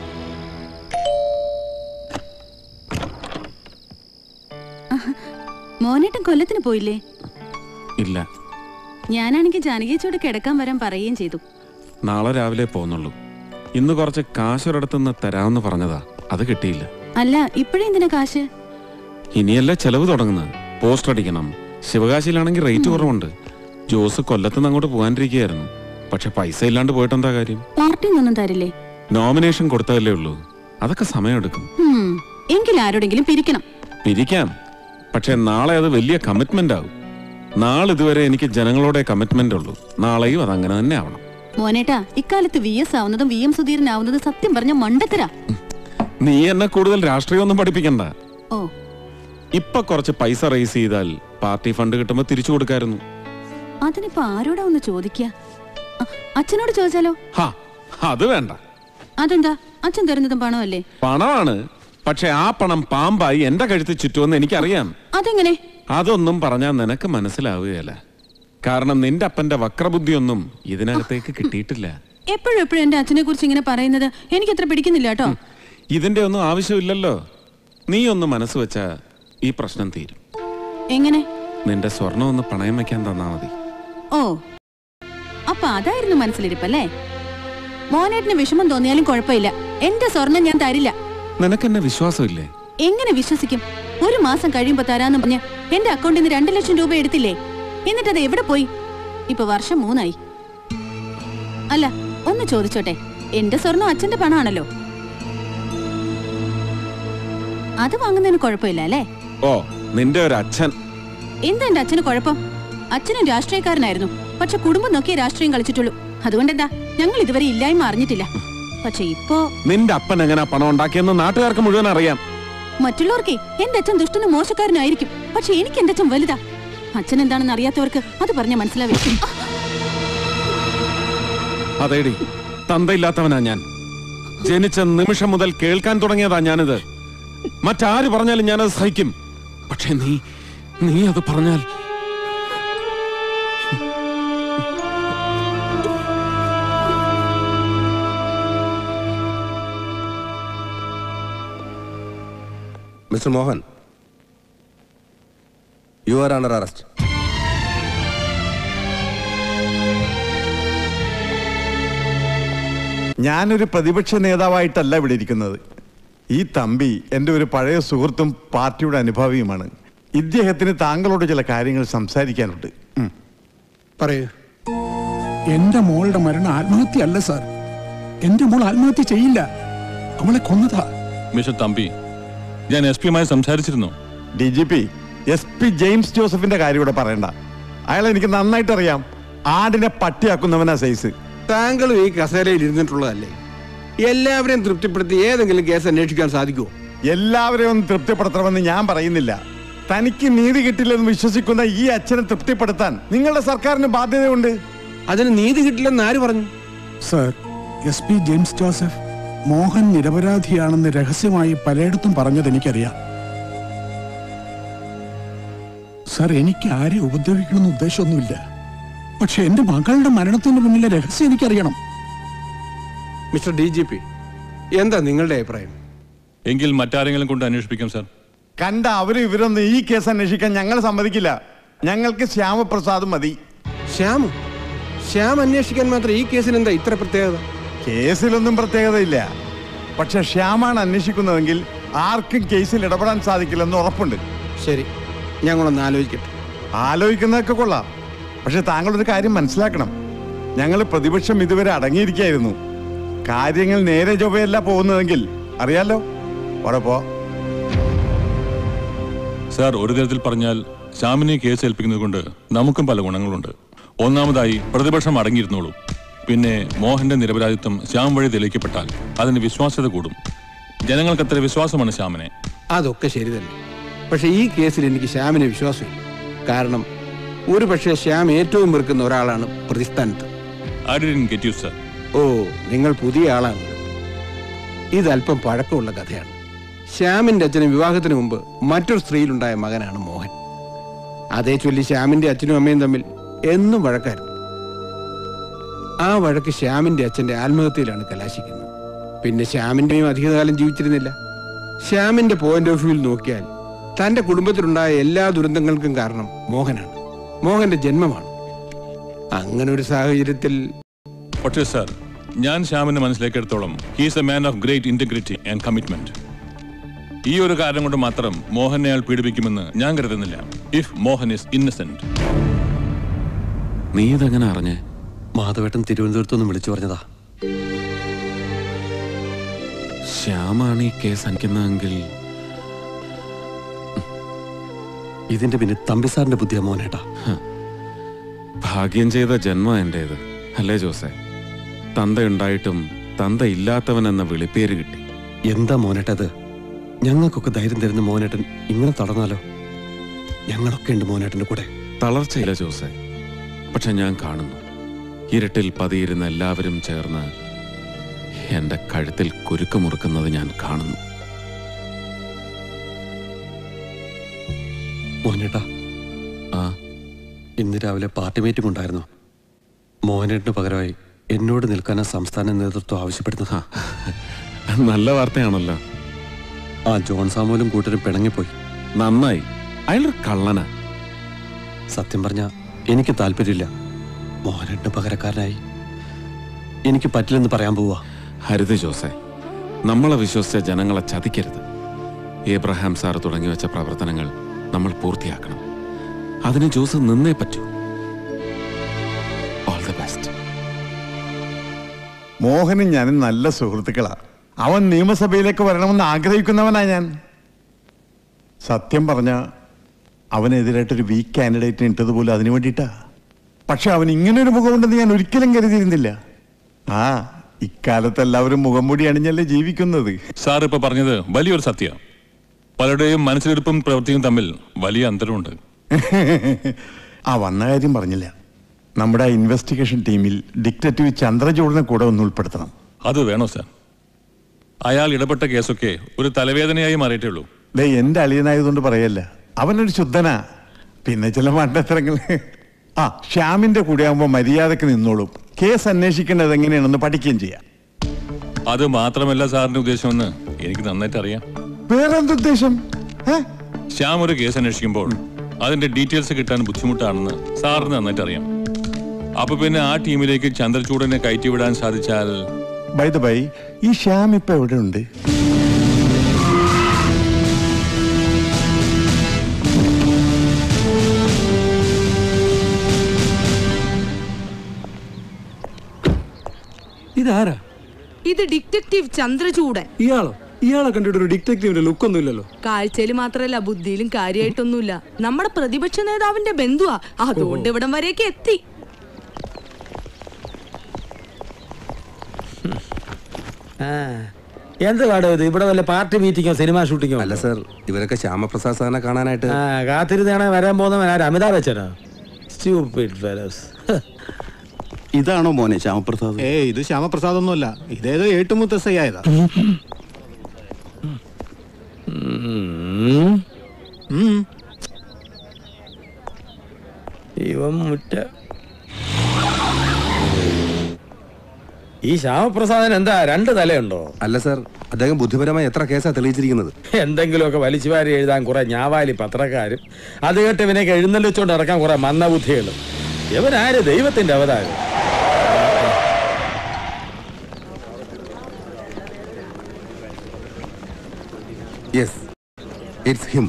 മോനേട്ടൻ കൊല്ലത്തിന് പോയില്ലേ ഇല്ല ഞാനാണെങ്കിൽ ജാനകിയച്ചോട് കിടക്കാൻ വരാൻ പറയുകയും ചെയ്തു നാളെ രാവിലെ പോകുന്നുള്ളൂ ഇന്ന് കുറച്ച് കാശൊരിടത്തുനിന്ന് തരാമെന്ന് പറഞ്ഞതാ അത് കിട്ടിയില്ല അല്ല ഇപ്പോഴേ എന്തിനാ കാശ് ഇനിയല്ല ചെലവ് തുടങ്ങുന്നത് പോസ്റ്റർ അടിക്കണം ശിവകാശിയിലാണെങ്കിൽ റേറ്റ് കുറവുണ്ട് ജോസ് കൊല്ലത്തുനിന്ന് അങ്ങോട്ട് പോകാനിരിക്കുകയായിരുന്നു പക്ഷെ പൈസ ഇല്ലാണ്ട് പോയിട്ട് എന്താ കാര്യം പാർട്ടിയിൽ നിന്നൊന്നും തരില്ലേ നോമിനേഷൻ കൊടുത്തതല്ലേ ഉള്ളൂ അതൊക്കെ സമയമെടുക്കും ഹും, എങ്കിൽ ആരോടെങ്കിലും പിരിക്കണം പിരിക്കാം പക്ഷെ നാളെ അത് വലിയ കമ്മിറ്റ്മെന്റ് ആവും നാളെ ഇതുവരെ എനിക്ക് ജനങ്ങളോടെ കമ്മിറ്റ്മെന്റ് ഉള്ളൂ നാളെയും അതങ്ങനെ തന്നെ ആവണം മോനേട്ടാ ഇക്കാലത്ത് വി എസ് ആവുന്നതും വി എം സുധീരനാവുന്നതും സത്യം പറഞ്ഞ മണ്ടത്തരാ നീ എന്നെ കൂടുതൽ രാഷ്ട്രീയമൊന്നും പഠിപ്പിക്കണ്ട ഓ ഇപ്പൊ കുറച്ച് പൈസ റേസ് ചെയ്താൽ പാർട്ടി ഫണ്ട് കിട്ടുമ്പോ തിരിച്ചു കൊടുക്കായിരുന്നു അതിനിപ്പോ ആരോടാ ഒന്ന് ചോദിക്കുക അ- അച്ഛനോട് ചോദിച്ചാലോ ഹാ അത് വേണ്ട അതെന്താ അച്ഛൻ തരുന്നതും പണമല്ലേ പണമാണ് പക്ഷെ ആ പണം പാമ്പായി എന്റെ കഴുത്ത് ചുറ്റുമെന്ന് എനിക്കറിയാം അതെങ്ങനെ അതൊന്നും പറഞ്ഞാൽ നിനക്ക് മനസ്സിലാവുകയല്ല കാരണം നിന്റെ അപ്പന്റെ വക്രബുദ്ധിയൊന്നും ഇതിനകത്തേക്ക് കിട്ടിയിട്ടില്ല എപ്പോഴും എപ്പോഴും എന്റെ അച്ഛനെ കുറിച്ച് ഇങ്ങനെ പറയുന്നത് എനിക്ക് അത്ര പിടിക്കുന്നില്ല കേട്ടോ ഇതിന്റെ ഒന്നും ആവശ്യമില്ലല്ലോ നീ ഒന്ന് മനസ്സ് വെച്ചാ ഈ പ്രശ്നം തീരും എങ്ങനെ നിന്റെ സ്വർണം ഒന്ന് പണയം വെക്കാൻ തന്നാ മതി ഓ അപ്പൊ അതായിരുന്നു മനസ്സിലിരിപ്പല്ലേ മോനേട്ടിന് വിഷമം തോന്നിയാലും കുഴപ്പമില്ല എന്റെ സ്വർണം ഞാൻ തരില്ല നിനക്ക് എന്നെ വിശ്വാസമില്ലേ എങ്ങനെ വിശ്വസിക്കും ഒരു മാസം കഴിയുമ്പോ തരാന്ന് പറഞ്ഞ് എന്റെ അക്കൗണ്ടിൽ നിന്ന് രണ്ടു ലക്ഷം രൂപ എടുത്തില്ലേ എന്നിട്ട് അത് എവിടെ പോയി ഇപ്പൊ വർഷം മൂന്നായി അല്ല ഒന്ന് ചോദിച്ചോട്ടെ എന്റെ സ്വർണം അച്ഛന്റെ പണമാണല്ലോ അത് വാങ്ങുന്നതിന് കുഴപ്പമില്ല അല്ലേ ഓ നിന്റെ ഒരു അച്ഛൻ എന്താ എന്റെ അച്ഛന് കുഴപ്പം അച്ഛനും രാഷ്ട്രീയക്കാരനായിരുന്നു പക്ഷെ കുടുംബം നോക്കിയേ രാഷ്ട്രീയം കളിച്ചിട്ടുള്ളൂ അതുകൊണ്ടെന്താ ഞങ്ങൾ ഇതുവരെ ഇല്ലായ്മ അറിഞ്ഞിട്ടില്ല പക്ഷെ ഇപ്പോ നിന്റെ അപ്പൻ എങ്ങനെ പണം ഉണ്ടാക്കിയെന്ന് നാട്ടുകാർക്ക് മുഴുവൻ അറിയാം മറ്റുള്ളവർക്കേ എന്റെ അച്ഛൻ ദുഷ്ടനും മോശക്കാരനായിരിക്കും പക്ഷെ എനിക്ക് എന്റെ അച്ഛൻ വലുതാ അച്ഛൻ എന്താണെന്ന് അറിയാത്തവർക്ക് അത് പറഞ്ഞ മനസ്സിലാവേ അതേടി തന്തയില്ലാത്തവനാ ഞാൻ ജനിച്ച നിമിഷം മുതൽ കേൾക്കാൻ തുടങ്ങിയതാ ഞാനിത് മറ്റാര് പറഞ്ഞാലും ഞാനത് സഹിക്കും പക്ഷെ നീ നീ അത് പറഞ്ഞാൽ mister Mohan you are under arrest ഞാനൊരു പ്രതിപക്ഷ നേതാവായിട്ടല്ല ഇവിടെ ഇരിക്കുന്നത് ഈ തമ്പി എൻ്റെ ഒരു പഴയ സുഹൃത്തും പാർട്ടിയുടെ അനുഭാവിയുമാണ് ഇദ്ദേഹത്തിന് താങ്കളോട് ചില കാര്യങ്ങൾ സംസാരിക്കാനുണ്ട് ഉം. പറയൂ എന്റെ മോളുടെ മരണം ആത്മഹത്യ അല്ല സാർ എന്റെ മോൾ ആത്മഹത്യ ചെയ്യില്ല അവളെ കൊന്നതാ മിസ്റ്റർ തമ്പി ഞാൻ എസ് പിയുമായി സംസാരിച്ചിരുന്നു D G P S P James ജോസഫിന്റെ കാര്യം ഇവിടെ പറയണ്ട അയാൾ എനിക്ക് നന്നായിട്ട് അറിയാം ആടിനെ പട്ടിയാക്കുന്നവനാ സൈസ് താങ്കളും ഈ കസേരയിൽ ഇരുന്നിട്ടുള്ളതല്ലേ എല്ലാവരെയും തൃപ്തിപ്പെടുത്തി ഏതെങ്കിലും കേസ് അന്വേഷിക്കാൻ സാധിക്കുമോ എല്ലാവരെയും ഒന്ന് തൃപ്തിപ്പെടുത്തണമെന്ന് ഞാൻ പറയുന്നില്ല തനിക്ക് നീതി കിട്ടില്ലെന്ന് വിശ്വസിക്കുന്ന ഈ അച്ഛനെ തൃപ്തിപ്പെടുത്താൻ നിങ്ങളുടെ സർക്കാരിന് ബാധ്യതയുണ്ട് അതിന് നീതി കിട്ടില്ലെന്ന് ആര് പറഞ്ഞു sir S P James Joseph Mohan നിരപരാധിയാണെന്ന് രഹസ്യമായി പലയിടത്തും പറഞ്ഞത് എനിക്കറിയാം സാർ എനിക്ക് ആരെ ഉപദ്രവിക്കണമെന്ന് ഉദ്ദേശമൊന്നുമില്ല പക്ഷെ എന്റെ മകളുടെ മരണത്തിന് പിന്നിലെ രഹസ്യം എനിക്കറിയണം മിസ്റ്റർ ഡി ജി പി എന്താ നിങ്ങളുടെ അഭിപ്രായം എങ്കിൽ മറ്റാരെങ്കിലും കൊണ്ട് അന്വേഷിപ്പിക്കാം സാർ കണ്ട അവരും ഇവരൊന്നും ഈ കേസ് അന്വേഷിക്കാൻ ഞങ്ങൾ സമ്മതിക്കില്ല ഞങ്ങൾക്ക് ശ്യാമപ്രസാദ് മതി ശ്യാം ശ്യാം അന്വേഷിക്കാൻ മാത്രം ഈ കേസിന് എന്താ ഇത്ര പ്രത്യേകത കേസിലൊന്നും പ്രത്യേകതയില്ല പക്ഷെ ശ്യാമാണ് അന്വേഷിക്കുന്നതെങ്കിൽ ആർക്കും കേസിൽ ഇടപെടാൻ സാധിക്കില്ലെന്ന് ഉറപ്പുണ്ട് ശരി ഞങ്ങളൊന്ന് ആലോചിക്കട്ടെ ആലോചിക്കുന്നതൊക്കെ കൊള്ളാം പക്ഷെ താങ്കളൊരു കാര്യം മനസ്സിലാക്കണം ഞങ്ങൾ പ്രതിപക്ഷം ഇതുവരെ അടങ്ങിയിരിക്കായിരുന്നു കാര്യങ്ങൾ നേരെ ചൊവ്വയല്ല പോകുന്നതെങ്കിൽ അറിയാലോ അവിടെ പോ സാർ ഒരു തരത്തിൽ പറഞ്ഞാൽ ശ്യാമിനെ കേസ് ഏൽപ്പിക്കുന്നത് കൊണ്ട് നമുക്കും പല ഗുണങ്ങളുണ്ട് ഒന്നാമതായി പ്രതിപക്ഷം അടങ്ങിയിരുന്നോളൂ പിന്നെ മോഹന്റെ നിരപരാധിത്വം ശ്യാം വഴി തെളിയിക്കപ്പെട്ടാൽ അതിന് വിശ്വാസ്യത കൂടും ജനങ്ങൾക്ക് അത്ര വിശ്വാസമാണ് ശ്യാമിനെ അതൊക്കെ ശരി തന്നെ പക്ഷെ ഈ കേസിൽ എനിക്ക് ശ്യാമിനെ വിശ്വാസമില്ല കാരണം ഒരു പക്ഷേ ശ്യാം ഏറ്റവും വെറുക്കുന്ന ഒരാളാണ് പ്രതിസ്ഥാനത്ത് I didn't get you sir ഓ നിങ്ങൾ പുതിയ ആളാണ് ഇത് അല്പം പഴക്കമുള്ള കഥയാണ് ശ്യാമിന്റെ അച്ഛന് വിവാഹത്തിന് മുമ്പ് മറ്റൊരു സ്ത്രീയിലുണ്ടായ മകനാണ് മോഹൻ അതേ ചൊല്ലി ശ്യാമിന്റെ അച്ഛനും അമ്മയും തമ്മിൽ എന്നും വഴക്കായിരുന്നു ആ വഴക്ക് ശ്യാമിന്റെ അച്ഛന്റെ ആത്മഹത്യയിലാണ് കലാശിക്കുന്നത് പിന്നെ ശ്യാമിന്റെയും അധികകാലം ജീവിച്ചിരുന്നില്ല ശ്യാമിന്റെ പോയിന്റ് ഓഫ് വ്യൂവിൽ നോക്കിയാൽ തന്റെ കുടുംബത്തിലുണ്ടായ എല്ലാ ദുരന്തങ്ങൾക്കും കാരണം മോഹനാണ് മോഹന്റെ ജന്മമാണ് അങ്ങനെ ഒരു സാഹചര്യത്തിൽ പക്ഷേ സാർ ഞാൻ ശ്യാമിനെ മനസ്സിലാക്കിയെടുത്തോളം he's a man of great integrity and commitment ഈ ഒരു കാരണം കൊണ്ട് മാത്രം മോഹനെ അയാൾ പീഡിപ്പിക്കുമെന്ന് ഞാൻ കരുതുന്നില്ല ഇഫ് മോഹൻ ഇസ് ഇന്നസെന്റ് നീ ഇതെങ്ങനെ അറിഞ്ഞേ മാധവേട്ടൻ തിരുവനന്തപുരത്ത് നിന്ന് വിളിച്ചു പറഞ്ഞതാ ശ്യാമാണ് ഈ കേസ് അനിക്കുന്നതെങ്കിൽ ഇതിന്റെ പിന്നെ തമ്പി സാറിന്റെ ബുദ്ധിയാ മോനേട്ടാ ഭാഗ്യം ചെയ്ത ജന്മം എൻ്റേത് അല്ലേ ജോസേ തന്തയുണ്ടായിട്ടും തന്ത ഇല്ലാത്തവൻ എന്ന വിളിപ്പേര് കിട്ടി എന്താ മോനേട്ടത് ഞങ്ങൾക്കൊക്കെ ധൈര്യം തരുന്ന മോനേട്ടൻ ഇങ്ങനെ തടഞ്ഞാലോ ഞങ്ങളൊക്കെ ഉണ്ട് മോനേട്ടന്റെ കൂടെ തളർച്ചയില്ല ജോസെ പക്ഷെ ഞാൻ കാണുന്നു ഇരുട്ടിൽ പതിയിരുന്ന എല്ലാവരും ചേർന്ന് എന്റെ കഴുത്തിൽ കുരുക്ക് മുറുക്കുന്നത് ഞാൻ കാണുന്നു മോനേട്ടാ ആ ഇന്ന് രാവിലെ പാർട്ടി മീറ്റിംഗ് ഉണ്ടായിരുന്നു മോഹനേട്ടിന് പകരമായി എന്നോട് നിൽക്കാനാ സംസ്ഥാന നേതൃത്വം ആവശ്യപ്പെടുന്നത് നല്ല വാർത്തയാണല്ലോ ആ ജോൺ സാമുവലും കൂട്ടരും പിണങ്ങിപ്പോയി നന്നായി അയാളൊരു കള്ളനാ സത്യം പറഞ്ഞ എനിക്ക് താല്പര്യമില്ല മോഹനേട്ടിന് പകരക്കാരനായി എനിക്ക് പറ്റില്ലെന്ന് പറയാൻ പോവാ ഹരിത ജോസെ നമ്മളെ വിശ്വസിച്ച ജനങ്ങളെ ചതിക്കരുത് ഏബ്രഹാം സാർ തുടങ്ങി വെച്ച പ്രവർത്തനങ്ങൾ നമ്മൾ പൂർത്തിയാക്കണം അതിന് ജോസ് നിന്നേ പറ്റൂ ഓൾ ദ ബെസ്റ്റ് മോഹനും ഞാനും നല്ല സുഹൃത്തുക്കളാ അവൻ നിയമസഭയിലേക്ക് വരണമെന്ന് ആഗ്രഹിക്കുന്നവനാ ഞാൻ സത്യം പറഞ്ഞ അവനെതിരായിട്ടൊരു വീക്ക് കാൻഡിഡേറ്റിന് ഇട്ടതുപോലും അതിനു വേണ്ടിയിട്ടാ പക്ഷെ അവൻ ഇങ്ങനെ ഒരു മുഖമുണ്ടെന്ന് ഞാൻ ഒരിക്കലും കരുതിയിരുന്നില്ല ആ ഇക്കാലത്ത് എല്ലാവരും മുഖംമൂടി അണിഞ്ഞല്ലേ ജീവിക്കുന്നത് സാർ ഇപ്പൊ പറഞ്ഞത് വലിയൊരു സത്യ പലരുടെയും മനസ്സിലെടുപ്പും പ്രവൃത്തിയും തമ്മിൽ വലിയ അന്തരമുണ്ട് ആ വന്ന കാര്യം പറഞ്ഞില്ല നമ്മുടെ ഇൻവെസ്റ്റിഗേഷൻ ടീമിൽ ഡിക്റ്റേറ്റീവ് ചന്ദ്രചൂഡിനെ കൂടെ ഒന്ന് ഉൾപ്പെടുത്തണം അത് വേണോ സാർ അയാൾ ഇടപെട്ട കേസൊക്കെ ഒരു തലവേദനയായി മാറിയിട്ടേ ഉള്ളൂ ദേ എന്റെ അളിയനായതുകൊണ്ട് പറയല്ല അവനൊരു ശുദ്ധനാ പിന്നെ ചില മണ്ടത്തരങ്ങൾ ആ ശ്യാമിന്റെ കൂടെ ആകുമ്പോൾ മര്യാദക്ക് നിന്നോളും കേസ് അന്വേഷിക്കേണ്ടത് എങ്ങനെയാണെന്ന് പഠിക്കുകയും ചെയ്യാം അത് മാത്രമല്ല സാറിന്റെ ഉദ്ദേശമെന്ന് എനിക്ക് നന്നായിട്ട് അറിയാം വേറെ എന്തുദ്ദേശം ശ്യാം ഒരു കേസ് അന്വേഷിക്കുമ്പോൾ അതിന്റെ ഡീറ്റെയിൽസ് കിട്ടാൻ ബുദ്ധിമുട്ടാണെന്ന് സാറിന് നന്നായിട്ട് അറിയാം അപ്പൊ പിന്നെ ആ ടീമിലേക്ക് ചന്ദ്രചൂടനെ കയറ്റി വിടാൻ സാധിച്ചാൽ ബൈ ദ ബൈ ഈ ശ്യാം ഇപ്പൊ എവിടെ ഉണ്ട് ഇതാരാ ഇത് ഡിറ്റക്റ്റീവ് ചന്ദ്രചൂടൻ ഇയാളോ ഇയാളെ കണ്ടിട്ട് ഒരു ഡിറ്റക്റ്റീവിന്റെ ലുക്ക് ഒന്നും ഇല്ലല്ലോ കാഴ്ചയിൽ മാത്രല്ല ബുദ്ധിയിലും കാര്യമായിട്ടൊന്നുമില്ല നമ്മുടെ പ്രതിപക്ഷ നേതാവിന്റെ ബന്ധുവാ അതുകൊണ്ട് ഇവിടം വരെയൊക്കെ എത്തി എന്ത് പാടോ ഇത് ഇവിടെ വല്ല പാർട്ടി മീറ്റിങ്ങോ സിനിമ ഷൂട്ടിങ്ങോ അല്ല സർ ഇവരൊക്കെ ശ്യാമപ്രസാദ് സാറിനെ കാണാനായിട്ട് ആ കാത്തിരുന്നാണ് വരാൻ പോകുന്നവൻ ആര് അമിതാഭ് ബച്ചനോ സ്യൂപ്പിഡ് ഫെലോസ് ഇതാണോ മോനെ ശ്യാമപ്രസാദ് ഏ ഇത് ശ്യാമപ്രസാദ് ഒന്നുമല്ല ഇതേതോ ഏട്ടുമുത്തസയായതാ ഇവൻ മുറ്റ ഈ ശ്യാമപ്രസാദന് എന്താ രണ്ട് തലയുണ്ടോ അല്ല സർ അദ്ദേഹം ബുദ്ധിപരമായി എത്ര കേസാ തെളിയിച്ചിരിക്കുന്നത് എന്തെങ്കിലുമൊക്കെ വലിച്ചുവാരി എഴുതാൻ കുറെ ഞാവാലി പത്രക്കാരും അത് കേട്ട് ഇവനൊക്കെ എഴുന്നള്ളിച്ചുകൊണ്ട് ഇറക്കാൻ കുറെ മന്ദബുദ്ധികളും ഇവനാര് ദൈവത്തിന്റെ അവതാരം യെസ് ഇറ്റ്സ് ഹിം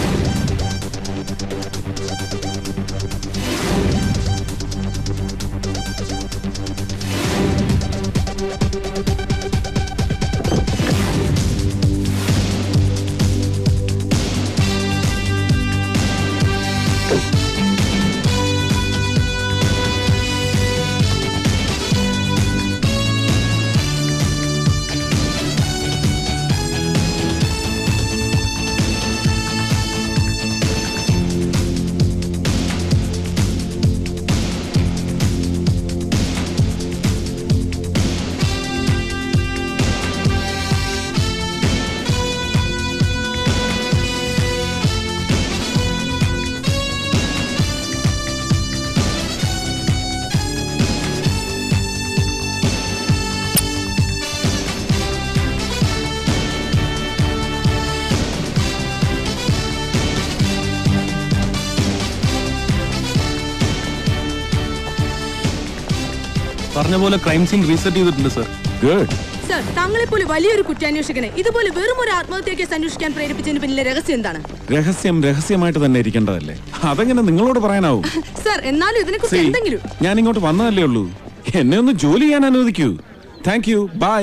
പറഞ്ഞ പോലെ ക്രൈം സീൻ റീസെറ്റ് ചെയ്തിട്ടുണ്ട് സർ ഗുഡ് സർ താങ്കളെ പോലെ വലിയൊരു കുറ്റാന്വേഷകനെ ഇതുപോലെ വെറും ഒരു ആത്മഹത്യ കേസ് അന്വേഷിക്കാൻ പ്രേരിപ്പിച്ചതിന് പിന്നിലെ രഹസ്യം എന്താണ് രഹസ്യം രഹസ്യമായിട്ട് തന്നെ ഇരിക്കേണ്ടതല്ലേ അതെങ്ങനെ നിങ്ങളോട് പറയാനാവും സർ എന്നാലും ഇതിനെ കുറിച്ച് See, എന്തെങ്കിലും ഞാൻ ഇങ്ങോട്ട് വന്നതല്ലേ ഉള്ളൂ എന്നെ ഒന്ന് ജോലി ചെയ്യാൻ അനുവദിക്കൂ thank you bye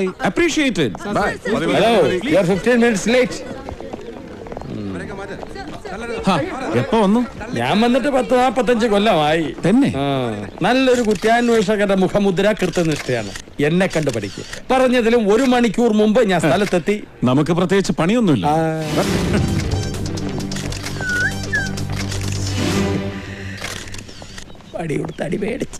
appreciated bye hello you are 15 minutes late എപ്പോ വന്നു ഞാൻ വന്നിട്ട് പത്ത് നാപ്പത്തഞ്ച് കൊല്ലമായി തന്നെ ആ, നല്ലൊരു കുറ്റാന്വേഷകന്റെ മുഖമുദ്ര കൃത്യനിഷ്ഠയാണ് എന്നെ കണ്ടു പഠിക്കും പറഞ്ഞതിലും ഒരു മണിക്കൂർ മുമ്പ് ഞാൻ സ്ഥലത്തെത്തി നമുക്ക് പ്രത്യേകിച്ച് പണിയൊന്നുമില്ല അടി കൊടുത്ത് അടി മേടിച്ച്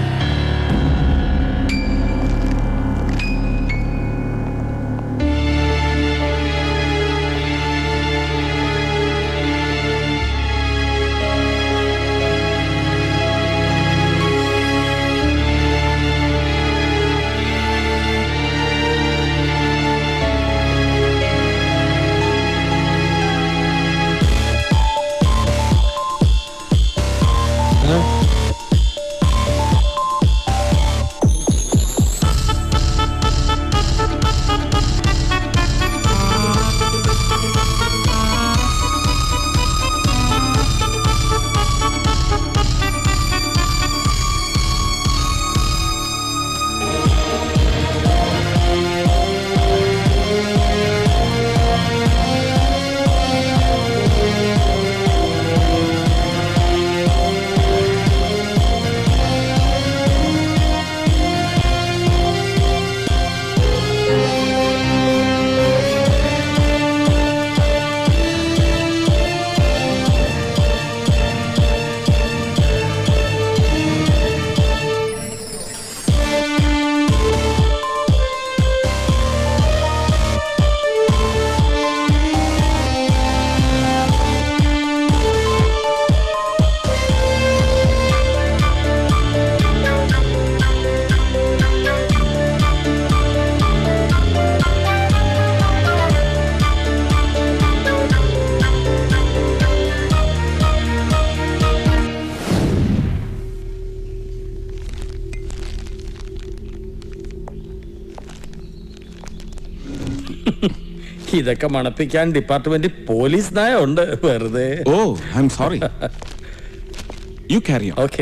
ഇതൊക്കെ മണപ്പിക്കാൻ ഡിപ്പാർട്ട്മെന്റ് പോലീസ് നയ ഉണ്ട് വെറുതെ oh I'm sorry you carry okay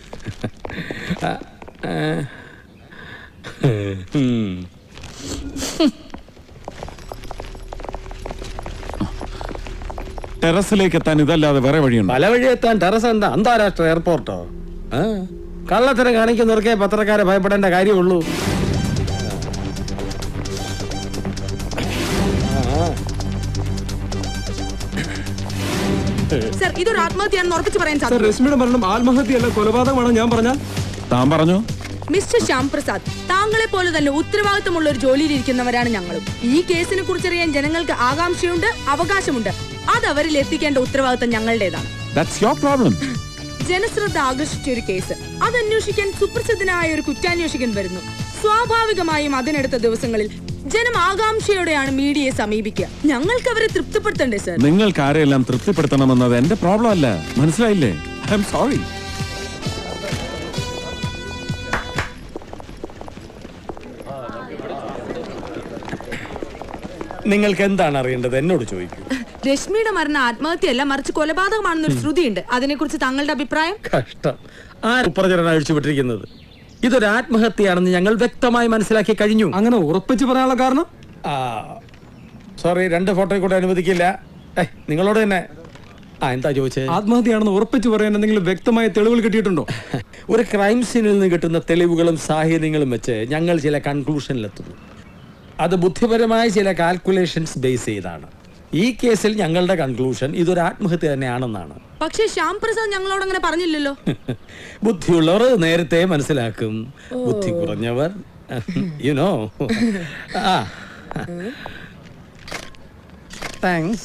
ടെറസിലേക്ക് എത്താൻ ഇതല്ലാതെ വേറെ വഴിയുണ്ട് പല വഴി എത്താൻ ടെറസ് എന്താ അന്താരാഷ്ട്ര എയർപോർട്ടോ ആ കള്ളത്തരം കാണിക്കുന്നവർക്കേ പത്രക്കാരെ ഭയപ്പെടേണ്ട കാര്യമുള്ളൂ സർ ഇതൊരു ആത്മഹത്യയാണെന്ന് ഉറപ്പിച്ച് പറയാൻ സർ സാധിക്കും രശ്മിയുടെ മരണം ആത്മഹത്യയല്ല കൊലപാതകമാണ് ഞാൻ പറഞ്ഞാൽ താൻ പറഞ്ഞു മിസ്റ്റർ ശ്യാം പ്രസാദ് താങ്കളെ പോലെ തന്നെ ഉത്തരവാദിത്തമുള്ള ഒരു ജോലിയിൽ ഇരിക്കുന്നവരാണ് ഞങ്ങളും ഈ കേസിനെ കുറിച്ചറിയാൻ ജനങ്ങൾക്ക് ആകാംക്ഷയുണ്ട് അവകാശമുണ്ട് അത് അവരിൽ എത്തിക്കേണ്ട ഉത്തരവാദിത്തം ഞങ്ങളുടേതാണ് ദാറ്റ്സ് യുവർ പ്രോബ്ലം ജനശ്രദ്ധ ആകർഷിച്ച ഒരു കേസ് അത് അന്വേഷിക്കാൻ സുപ്രസിദ്ധനായ ഒരു കുറ്റാന്വേഷകൻ വരുന്നു സ്വാഭാവികമായും അതിനടുത്ത ദിവസങ്ങളിൽ ജനം ആകാംക്ഷയോടെയാണ് മീഡിയയെ സമീപിക്കുക ഞങ്ങൾക്ക് അവരെ തൃപ്തിപ്പെടുത്തണ്ടേ സർ നിങ്ങൾക്ക് ആരെയെല്ലാം തൃപ്തിപ്പെടുത്തണമെന്നത് എന്റെ പ്രോബ്ലം അല്ല മനസ്സിലായില്ലേ ഐ എം സോറി നിങ്ങൾക്ക് എന്താണ് അറിയേണ്ടത് എന്നോട് ചോദിക്കൂ രശ്മിയുടെ മരണം ആത്മഹത്യയല്ല മറിച്ച് കൊലപാതകമാണെന്നൊരു ശ്രുതിയുണ്ട് അതിനെക്കുറിച്ച് താങ്കളുടെ അഭിപ്രായം കഷ്ടം ആ ഉപപ്രചരണം അഴിച്ചുവിട്ടിരിക്കുന്നത് ഇതൊരു ആത്മഹത്യയാണെന്ന് ഞങ്ങൾ വ്യക്തമായി മനസ്സിലാക്കി കഴിഞ്ഞു അങ്ങനെ ഉറപ്പിച്ച് പറയാനുള്ള കാരണം ആ സോറി രണ്ട് ഫോട്ടോയിൽ കൂടെ അനുവദിക്കില്ല ഏ നിങ്ങളോട് തന്നെ ആ എന്താ ചോദിച്ചത് ആത്മഹത്യയാണെന്ന് ഉറപ്പിച്ച് പറയാൻ എന്തെങ്കിലും വ്യക്തമായ തെളിവുകൾ കിട്ടിയിട്ടുണ്ടോ ഒരു ക്രൈം സീനിൽ നിന്ന് കിട്ടുന്ന തെളിവുകളും സാഹചര്യങ്ങളും വെച്ച് ഞങ്ങൾ ചില കൺക്ലൂഷനിലെത്തുന്നു അത് ബുദ്ധിപരമായ ചില കാൽക്കുലേഷൻസ് ബേസ് ചെയ്താണ് ഈ കേസിൽ ഞങ്ങളുടെ കൺക്ലൂഷൻ ഇതൊരു ആത്മഹത്യ തന്നെയാണെന്നാണ് പക്ഷേ ശ്യാം പ്രസാദ് ഞങ്ങളോട് അങ്ങനെ പറഞ്ഞില്ലല്ലോ ബുദ്ധിയുള്ളവർ നേരത്തെ മനസ്സിലാക്കും ബുദ്ധി കുറഞ്ഞവർ യു നോ ആ താങ്ക്സ്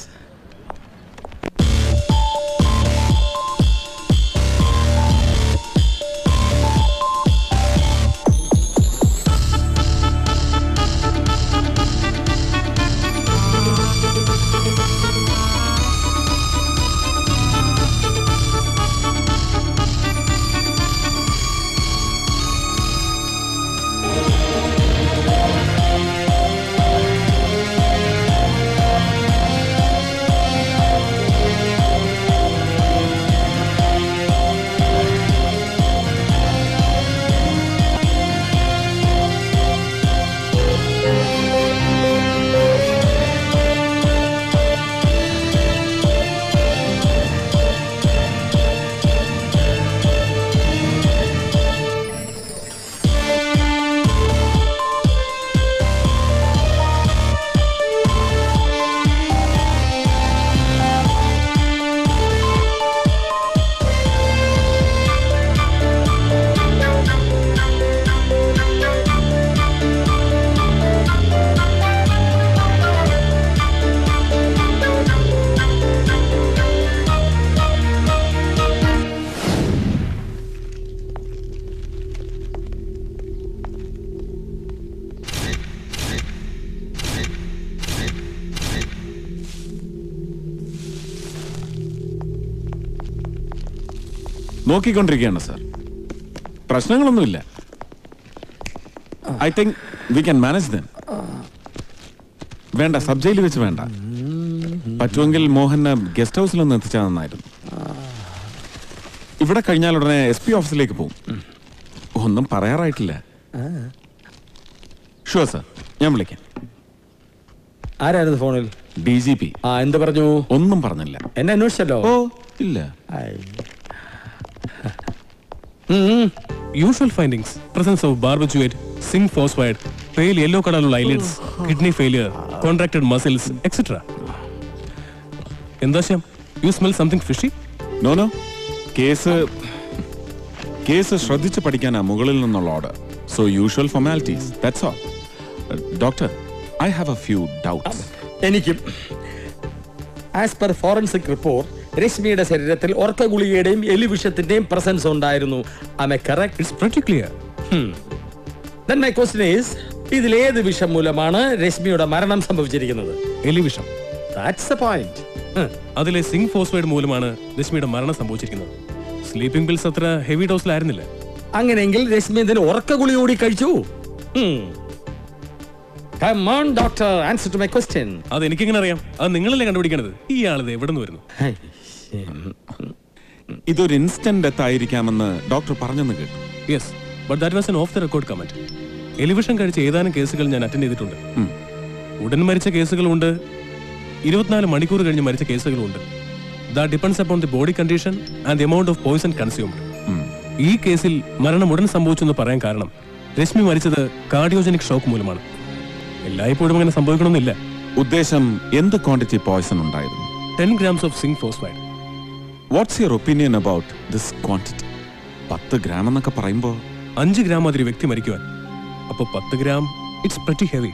നോക്കിക്കൊണ്ടിരിക്കുകയാണ് സാർ പ്രശ്നങ്ങളൊന്നുമില്ല I think we can manage then വേണ്ട സബ് ജയിലിൽ വെച്ച് വേണ്ട പറ്റുമെങ്കിൽ മോഹനെ ഗസ്റ്റ് ഹൗസിൽ ഒന്ന് എത്തിച്ചാൽ നന്നായിരുന്നു ഇവിടെ കഴിഞ്ഞാൽ ഉടനെ എസ് പി ഓഫീസിലേക്ക് പോകും ഒന്നും പറയാറായിട്ടില്ല ഷുവർ സർ ഞാൻ വിളിക്കാം ആരായിരുന്നു ഫോണിൽ ഡി ജി പി ആ എന്ത് പറഞ്ഞു ഒന്നും പറഞ്ഞില്ല എന്നെ അന്വേഷിച്ചല്ലോ ഓ ഇല്ല Usual findings presence of barbiturate, zinc phosphide, pale yellow color eyelids, kidney failure, contracted muscles, etc. എന്താ Shyam you smell something fishy no no case case ശ്രദ്ധിച്ച് പഠിക്കാനാ മുകളിൽ നിന്നുള്ള order so usual formalities that's all doctor I have a few doubts എനിക്കും ആസ് പെർ ഫോറൻസിക് റിപ്പോർട്ട് രശ്മിയുടെ ശരീരത്തിൽ ഓർക്ക ഗുളികയുടെയും എലിവിഷത്തിന്റെയും പ്രസൻസ് ഉണ്ടായിരുന്നു ആമെ correct it's pretty clear then my question is ഇതിൽ ഏത് വിഷം മൂലമാണ് രശ്മിയുടെ മരണം സംഭവിച്ചിരിക്കുന്നത് എലിവിഷം ദാറ്റ്സ് ദ പോയിന്റ് അതിലെ സിങ്ക് ഫോസ്ഫൈഡ് മൂലമാണ് രശ്മിയുടെ മരണം സംഭവിച്ചിരിക്കുന്നത് സ്ലീപ്പിംഗ് പിൽസ് അത്ര ഹെവി ഡോസിലായിരുന്നില്ല അങ്ങനെയെങ്കിൽ രശ്മി ഇതിന് ഉറക്ക ഗുളിക കൂടി കഴിച്ചു doctor answer to my question അത് എനിക്കെങ്ങനെ അറിയാം അത് നിങ്ങളല്ലേ കണ്ടുപിടിക്കണത് ഈ ആളിത് എവിടെ നിന്ന് വരുന്നു ഇതൊരു ഇൻസ്റ്റന്റ് ഡെത്ത് ആയിരിക്കാമെന്ന് ഡോക്ടർ പറഞ്ഞെന്ന് കേട്ടു yes but that was an off the record comment എലിവിഷൻ കഴിച്ച ഏതാനും കേസുകൾ ഞാൻ അറ്റൻഡ് ചെയ്തിട്ടുണ്ട് ഉടൻ മരിച്ച കേസുകളുണ്ട് ഇരുപത്തിനാല് മണിക്കൂർ കഴിഞ്ഞ് മരിച്ച കേസുകളുണ്ട് that depends upon the body condition and the amount of poison consumed ഈ കേസിൽ മരണം ഉടൻ സംഭവിച്ചു എന്ന് പറയാൻ കാരണം രശ്മി മരിച്ചത് കാർഡിയോജനിക് ഷോക്ക് മൂലമാണ് എല്ലായ്പ്പോഴും അങ്ങനെ സംഭവിക്കണമെന്നില്ല ഉദ്ദേശം എന്ത് ക്വാണ്ടിറ്റി പോയ്സൺ ഉണ്ടായിരുന്നു ten grams of zinc phosphide what's your opinion about this quantity പത്ത് ഗ്രാം എന്നൊക്കെ പറയുമ്പോൾ അഞ്ച് ഗ്രാം മതി ഒരു വ്യക്തി മരിക്കുവാൻ അപ്പോൾ പത്ത് ഗ്രാം ഇറ്റ്സ് പ്രറ്റി ഹെവി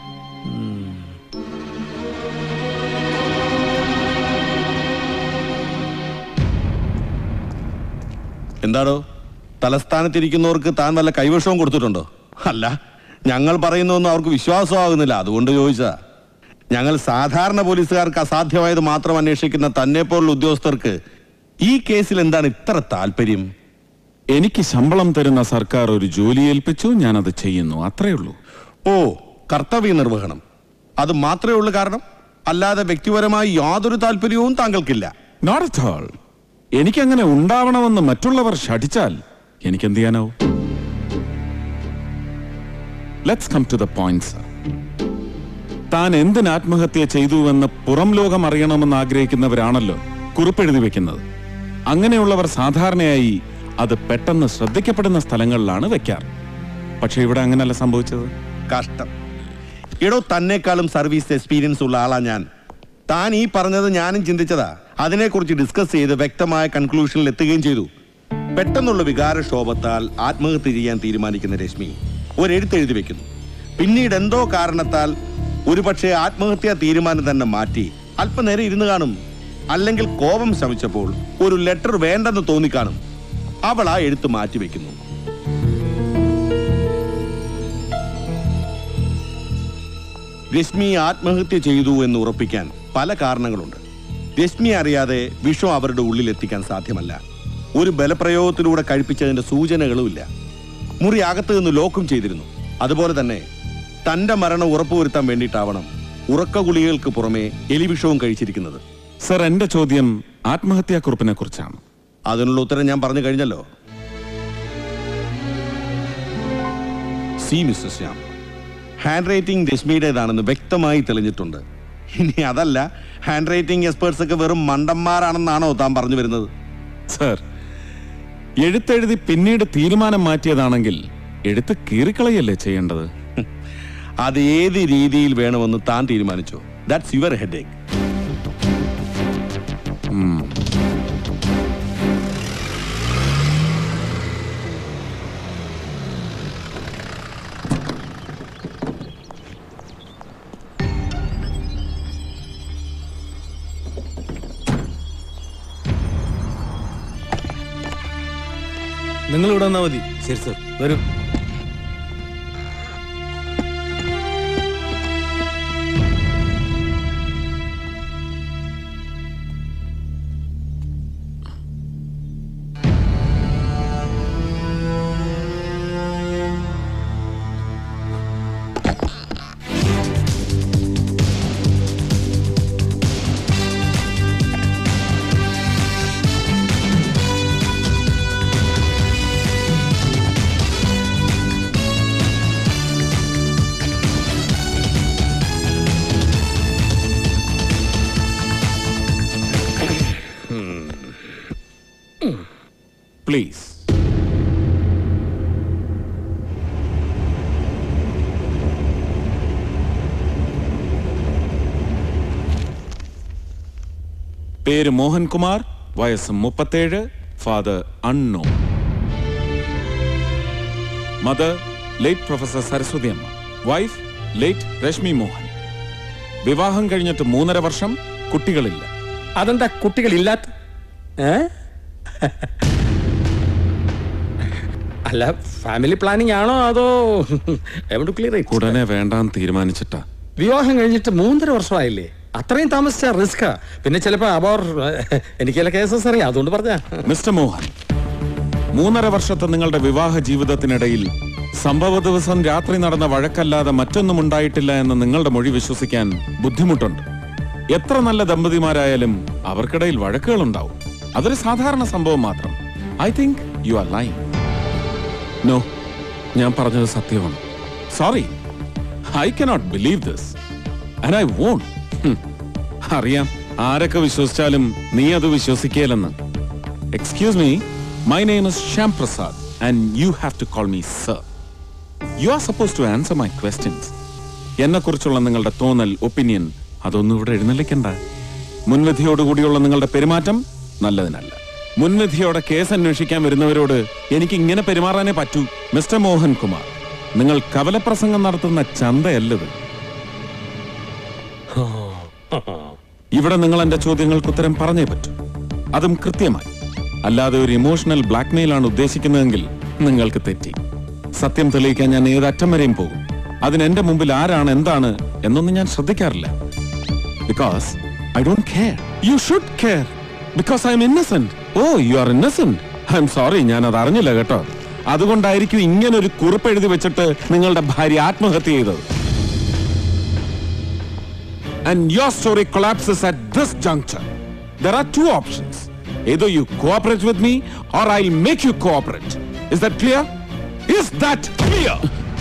എന്താടോ തലസ്ഥാനത്തിരിക്കുന്നവർക്ക് താൻ വല്ല കൈവശവും കൊടുത്തിട്ടുണ്ടോ അല്ല ഞങ്ങൾ പറയുന്നൊന്നും അവർക്ക് വിശ്വാസമാകുന്നില്ല അതുകൊണ്ട് ചോദിച്ചതാ ഞങ്ങൾ സാധാരണ പോലീസുകാർക്ക് അസാധ്യമായത് മാത്രം അന്വേഷിക്കുന്ന തന്നെ പോലുള്ള ഉദ്യോഗസ്ഥർക്ക് ഈ കേസിൽ എന്താണ് ഇത്ര താല്പര്യം എനിക്ക് ശമ്പളം തരുന്ന സർക്കാർ ഒരു ജോലി ഏൽപ്പിച്ചു ഞാനത് ചെയ്യുന്നു അത്രേ ഉള്ളൂ ഓ കർത്തവ്യ നിർവഹണം അത് മാത്രമേ ഉള്ളൂ കാരണം അല്ലാതെ വ്യക്തിപരമായി യാതൊരു താല്പര്യവും താങ്കൾക്കില്ല നോട്ട് അറ്റ് ഓൾ എനിക്കങ്ങനെ ഉണ്ടാവണമെന്ന് മറ്റുള്ളവർ ശഠിച്ചാൽ എനിക്ക് എന്ത് ചെയ്യാനാവും let's come to the point sir താൻ എന്തിന് ആത്മഹത്യ ചെയ്തുവെന്ന് പുറം ലോകം അറിയണമെന്ന് ആഗ്രഹിക്കുന്നവരാണല്ലോ കുറിപ്പെഴുതി വെക്കുന്നത് അങ്ങനെയുള്ളവർ സാധാരണയായി അത് പെട്ടെന്ന് ശ്രദ്ധിക്കപ്പെടുന്ന സ്ഥലങ്ങളിലാണ് വെക്കാറ് പക്ഷെ ഇവിടെ അങ്ങനെയല്ല സംഭവിച്ചത് കഷ്ടം എടോ തന്നെക്കാളും സർവീസ് എക്സ്പീരിയൻസ് ഉള്ള ആളാ ഞാൻ താൻ ഈ പറഞ്ഞത് ഞാനും ചിന്തിച്ചതാ അതിനെക്കുറിച്ച് ഡിസ്കസ് ചെയ്ത് വ്യക്തമായ കൺക്ലൂഷനിൽ എത്തുകയും ചെയ്തു പെട്ടെന്നുള്ള വികാരക്ഷോഭത്താൽ ആത്മഹത്യ ചെയ്യാൻ തീരുമാനിക്കുന്ന രശ്മി ഒരെഴുത്തെഴുതി വെക്കുന്നു പിന്നീട് എന്തോ കാരണത്താൽ ഒരുപക്ഷെ ആത്മഹത്യാ തീരുമാനം തന്നെ മാറ്റി അല്പനേരം ഇരുന്ന് കാണും അല്ലെങ്കിൽ കോപം ശമിച്ചപ്പോൾ ഒരു ലെറ്റർ വേണ്ടെന്ന് തോന്നിക്കാണും അവൾ ആ എഴുത്ത് മാറ്റിവെക്കുന്നു രശ്മി ആത്മഹത്യ ചെയ്തു എന്ന് ഉറപ്പിക്കാൻ പല കാരണങ്ങളുണ്ട് രശ്മി അറിയാതെ വിഷം അവരുടെ ഉള്ളിൽ എത്തിക്കാൻ സാധ്യമല്ല ഒരു ബലപ്രയോഗത്തിലൂടെ കഴിപ്പിച്ചതിന്റെ സൂചനകളുമില്ല മുറി അകത്ത് നിന്ന് ലോക്കും ചെയ്തിരുന്നു അതുപോലെ തന്നെ തന്റെ മരണം ഉറപ്പുവരുത്താൻ വേണ്ടിയിട്ടാവണം ഉറക്ക ഗുളികൾക്ക് പുറമെ എലിവിഷവും കഴിച്ചിരിക്കുന്നത് സർ എന്റെ ചോദ്യം ആത്മഹത്യാക്കുറിപ്പിനെ കുറിച്ചാണ് അതിനുള്ള ഉത്തരം ഞാൻ പറഞ്ഞു കഴിഞ്ഞല്ലോ see mister Shyam handwriting രശ്മിയുടേതാണെന്ന് വ്യക്തമായി തെളിഞ്ഞിട്ടുണ്ട് ഇനി അതല്ല ഹാൻഡ് റൈറ്റിംഗ് എക്സ്പേർട്സ് ഒക്കെ വെറും മണ്ടന്മാരാണെന്നാണോ താൻ പറഞ്ഞു വരുന്നത് സർ എഴുത്തെഴുതി പിന്നീട് തീരുമാനം മാറ്റിയതാണെങ്കിൽ എഴുത്ത് കീറിക്കളയല്ലേ ചെയ്യേണ്ടത് അത് ഏത് രീതിയിൽ വേണമെന്ന് താൻ തീരുമാനിച്ചോ ദാറ്റ്സ് യുവർ ഹെഡ് ഏക്ക് നിങ്ങൾ ഇവിടെ വന്നാൽ മതി ശരി സർ വരൂ പ്ലീസ് പേര് മോഹൻകുമാർ വയസ്സ് മുപ്പത്തേഴ് ഫാദർ അണ്ണോ mother late professor Saraswathi Amma wife late Rashmi Mohan വിവാഹം കഴിഞ്ഞിട്ട് മൂന്നര വർഷം കുട്ടികളില്ല അതെന്താ കുട്ടികളില്ലാത്ത ഏ അല്ല ഫാമിലി പ്ലാനിങ് ആണോ അതോ ക്ലിയർ ഉടനെ വേണ്ടാന്ന് തീരുമാനിച്ചിട്ടാ വിവാഹം കഴിഞ്ഞിട്ട് മൂന്നര വർഷമായില്ലേ അത്രയും താമസിച്ച റിസ്കാ പിന്നെ ചിലപ്പോ അബോർ എനിക്ക് ചില കേസസ് അറിയാം അതുകൊണ്ട് പറഞ്ഞ മിസ്റ്റർ മോഹൻ മൂന്നര വർഷത്തെ നിങ്ങളുടെ വിവാഹ ജീവിതത്തിനിടയിൽ സംഭവ ദിവസം രാത്രി നടന്ന വഴക്കല്ലാതെ മറ്റൊന്നും ഉണ്ടായിട്ടില്ല എന്ന് നിങ്ങളുടെ മൊഴി വിശ്വസിക്കാൻ ബുദ്ധിമുട്ടുണ്ട് എത്ര നല്ല ദമ്പതിമാരായാലും അവർക്കിടയിൽ വഴക്കുകൾ ഉണ്ടാവും അതൊരു സാധാരണ സംഭവം മാത്രം I think you are lying no ഞാൻ പറഞ്ഞത് സത്യമാണ് sorry I cannot believe this and I won't അറിയാം ആരൊക്കെ വിശ്വസിച്ചാലും നീ അത് വിശ്വസിക്കേലെന്ന് excuse me my name is Shyam Prasad and you have to call me sir you are suppose to answer my questions എന്നെ കുറിച്ചുള്ള നിങ്ങളുടെ തോന്നൽ ഒപ്പീനിയൻ അതൊന്നും ഇവിടെ എഴുന്നള്ളിക്കണ്ട മുൻവിധിയോടുകൂടിയുള്ള നിങ്ങളുടെ പെരുമാറ്റം നല്ലതിനല്ല മുൻവിധിയോടെ കേസ് അന്വേഷിക്കാൻ വരുന്നവരോട് എനിക്ക് ഇങ്ങനെ പെരുമാറാനേ പറ്റൂ മിസ്റ്റർ മോഹൻ കുമാർ നിങ്ങൾ കവലപ്രസംഗം നടത്തുന്ന ചന്തയല്ലത് ഇവിടെ നിങ്ങൾ എന്റെ ചോദ്യങ്ങൾക്ക് ഉത്തരം പറഞ്ഞേ പറ്റൂ അതും കൃത്യമായി അല്ലാതെ ഒരു ഇമോഷണൽ ബ്ലാക്ക്മെയിൽ ആണ് ഉദ്ദേശിക്കുന്നതെങ്കിൽ നിങ്ങൾക്ക് തെറ്റി സത്യം തെളിയിക്കാൻ ഞാൻ ഏത് അറ്റം വരെയും പോകും അതിന് എന്റെ മുമ്പിൽ ആരാണ് എന്താണ് എന്നൊന്നും ഞാൻ ശ്രദ്ധിക്കാറില്ല because I don't care you should care because I'm innocent oh you are innocent I'm sorry ഞാൻ അത് അറിഞ്ഞില്ല കേട്ടോ അതുകൊണ്ടായിരിക്കും ഇങ്ങനെ ഒരു കുറിപ്പ് എഴുതി വെച്ചിട്ട് നിങ്ങളുടെ ഭാര്യ ആത്മഹത്യ ചെയ്തത് and your story collapses at this juncture. There are two options. Either you cooperate with me or I'll make you cooperate. Is that clear? Is that clear?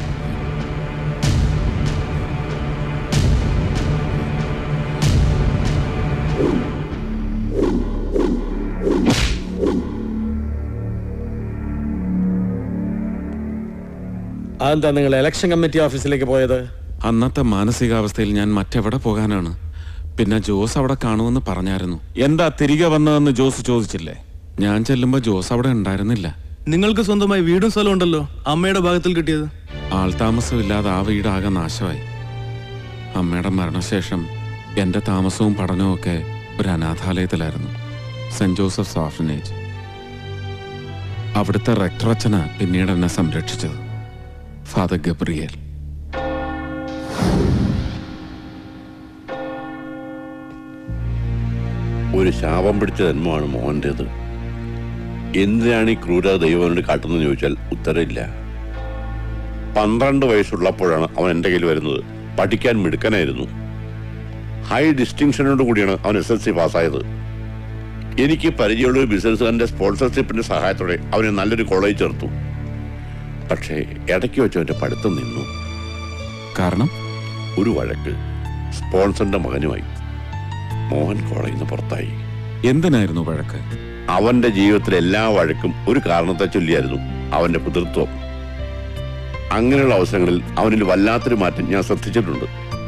അതെന്താ നിങ്ങൾ ഇലക്ഷൻ കമ്മിറ്റി ഓഫീസിലേക്ക് പോയത് അന്നത്തെ മാനസികാവസ്ഥയിൽ ഞാൻ മറ്റെവിടെ പോകാനാണ് പിന്നെ ജോസ് അവിടെ കാണുമെന്ന് പറഞ്ഞായിരുന്നു എന്താ തിരികെ വന്നതെന്ന് ജോസ് ചോദിച്ചില്ലേ ഞാൻ ചെല്ലുമ്പോ ജോസ് അവിടെ ഉണ്ടായിരുന്നില്ല നിങ്ങൾക്ക് സ്വന്തമായി വീടും സ്ഥലവും ഉണ്ടല്ലോ അമ്മയുടെ ഭാഗത്തിൽ കിട്ടിയത് ആൾതാമസമില്ലാതെ ആ വീടാകെ നാശമായി അമ്മയുടെ മരണശേഷം എന്റെ താമസവും പഠനവും ഒക്കെ ഒരു അനാഥാലയത്തിലായിരുന്നു സെന്റ് ജോസഫ്സ് ഓർഫനേജ് അവിടുത്തെ റെക്ടറച്ചന പിന്നീട് എന്നെ സംരക്ഷിച്ചത് ഫാദർ ഗബ്രിയേൽ ഒരു ശാപം പിടിച്ച ജന്മമാണ് മോഹൻ്റേത് എന്തിനാണ് ഈ ക്രൂരത ദൈവം അവനോട് കാട്ടുന്നതെന്ന് ചോദിച്ചാൽ ഉത്തരമില്ല പന്ത്രണ്ട് വയസ്സുള്ളപ്പോഴാണ് അവൻ എൻ്റെ കയ്യിൽ വരുന്നത് പഠിക്കാൻ മിടുക്കനായിരുന്നു ഹൈ ഡിസ്റ്റിങ്ഷനോട് കൂടിയാണ് അവൻ എസ് എൽ സി പാസ്സായത് എനിക്ക് പരിചയമുള്ള ഒരു ബിസിനസ്സുകാരൻ്റെ സ്പോൺസർഷിപ്പിന്റെ സഹായത്തോടെ അവനെ നല്ലൊരു കോളേജ് ചേർത്തു പക്ഷേ ഇടയ്ക്ക് വെച്ച് അവൻ്റെ പഠിത്തം നിന്നു കാരണം ഒരു വഴക്ക് സ്പോൺസറിന്റെ മകനുമായി മോഹൻ കോളേജിൽ നിന്ന് പുറത്തായി എന്തിനായിരുന്നു വഴക്ക് അവന്റെ ജീവിതത്തിലെ എല്ലാ വഴക്കും ഒരു കാരണത്തെ ചൊല്ലിയായിരുന്നു അവന്റെ പിതൃത്വം അങ്ങനെയുള്ള അവസരങ്ങളിൽ അവനിൽ വല്ലാത്തൊരു മാറ്റം ഞാൻ ശ്രദ്ധിച്ചിട്ടുണ്ട്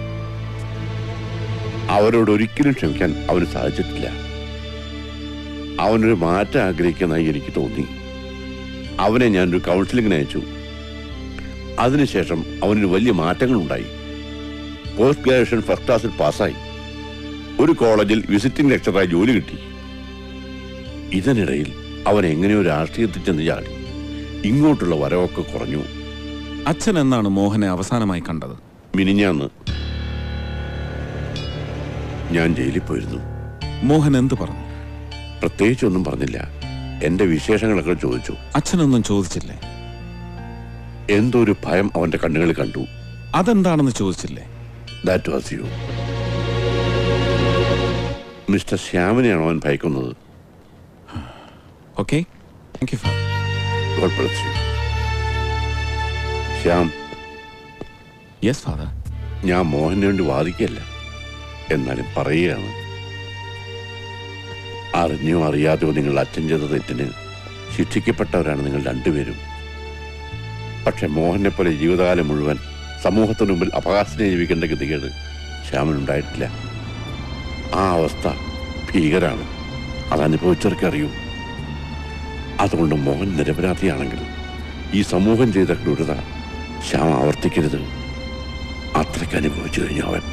അവരോട് ഒരിക്കലും ക്ഷമിക്കാൻ അവന് സാധിച്ചിട്ടില്ല അവനൊരു മാറ്റം ആഗ്രഹിക്കുന്നതായി എനിക്ക് തോന്നി അവനെ ഞാനൊരു കൗൺസിലിങ്ങിന് അയച്ചു അതിനുശേഷം അവനൊരു വലിയ മാറ്റങ്ങൾ ഉണ്ടായി പോസ്റ്റ് ഗ്രാജുവേഷൻ ഫസ്റ്റ് ക്ലാസ്സിൽ പാസ്സായി ഒരു കോളേജിൽ വിസിറ്റിംഗ് ലെക്ചറായി ജോലി കിട്ടി ഇതിനിടയിൽ അവൻ എങ്ങനെയോ രാഷ്ട്രീയത്തിൽ ചെന്ന് ചാടി ഇങ്ങോട്ടുള്ള വരവൊക്കെ കുറഞ്ഞു അച്ഛൻ എന്നാണ് മോഹനെ അവസാനമായി കണ്ടത് മിനിഞ്ഞാന്ന് ഞാൻ ജയിലിൽ പോയിരുന്നു മോഹൻ എന്ത് പറഞ്ഞു പ്രത്യേകിച്ചൊന്നും പറഞ്ഞില്ല എന്റെ വിശേഷങ്ങളൊക്കെ ചോദിച്ചു അച്ഛനൊന്നും ചോദിച്ചില്ലേ എന്തോ ഒരു ഭയം അവന്റെ കണ്ണുകളിൽ കണ്ടു അതെന്താണെന്ന് ചോദിച്ചില്ലേ ദാറ്റ് വാസ് യു മിസ്റ്റർ ശ്യാമിനെയാണോ അവൻ ഭയക്കുന്നത് okay thank you God bless you Shyam yes father ഞാൻ മോഹന് വേണ്ടി വാദിക്കല്ല എന്നാലും പറയുകയാണ് അറിഞ്ഞോ അറിയാതെയോ നിങ്ങൾ അച്ഛൻ ചെയ്ത തെറ്റിന് ശിക്ഷിക്കപ്പെട്ടവരാണ് നിങ്ങൾ രണ്ടുപേരും പക്ഷെ മോഹനെ പോലെ ജീവിതകാലം മുഴുവൻ സമൂഹത്തിന് മുമ്പിൽ അപകാശനെ ജീവിക്കേണ്ട ഗതികേട് ശ്യാമനുണ്ടായിട്ടില്ല ആ അവസ്ഥ ഭീകരാണ് അതനുഭവിച്ചവർക്ക് അറിയൂ അതുകൊണ്ട് മോഹൻ നിരപരാധിയാണെങ്കിൽ ഈ സമൂഹം ചെയ്ത ക്രൂരത ശ്യാം ആവർത്തിക്കരുത് അത്രയ്ക്ക് അനുഭവിച്ചു കഴിഞ്ഞു അവൻ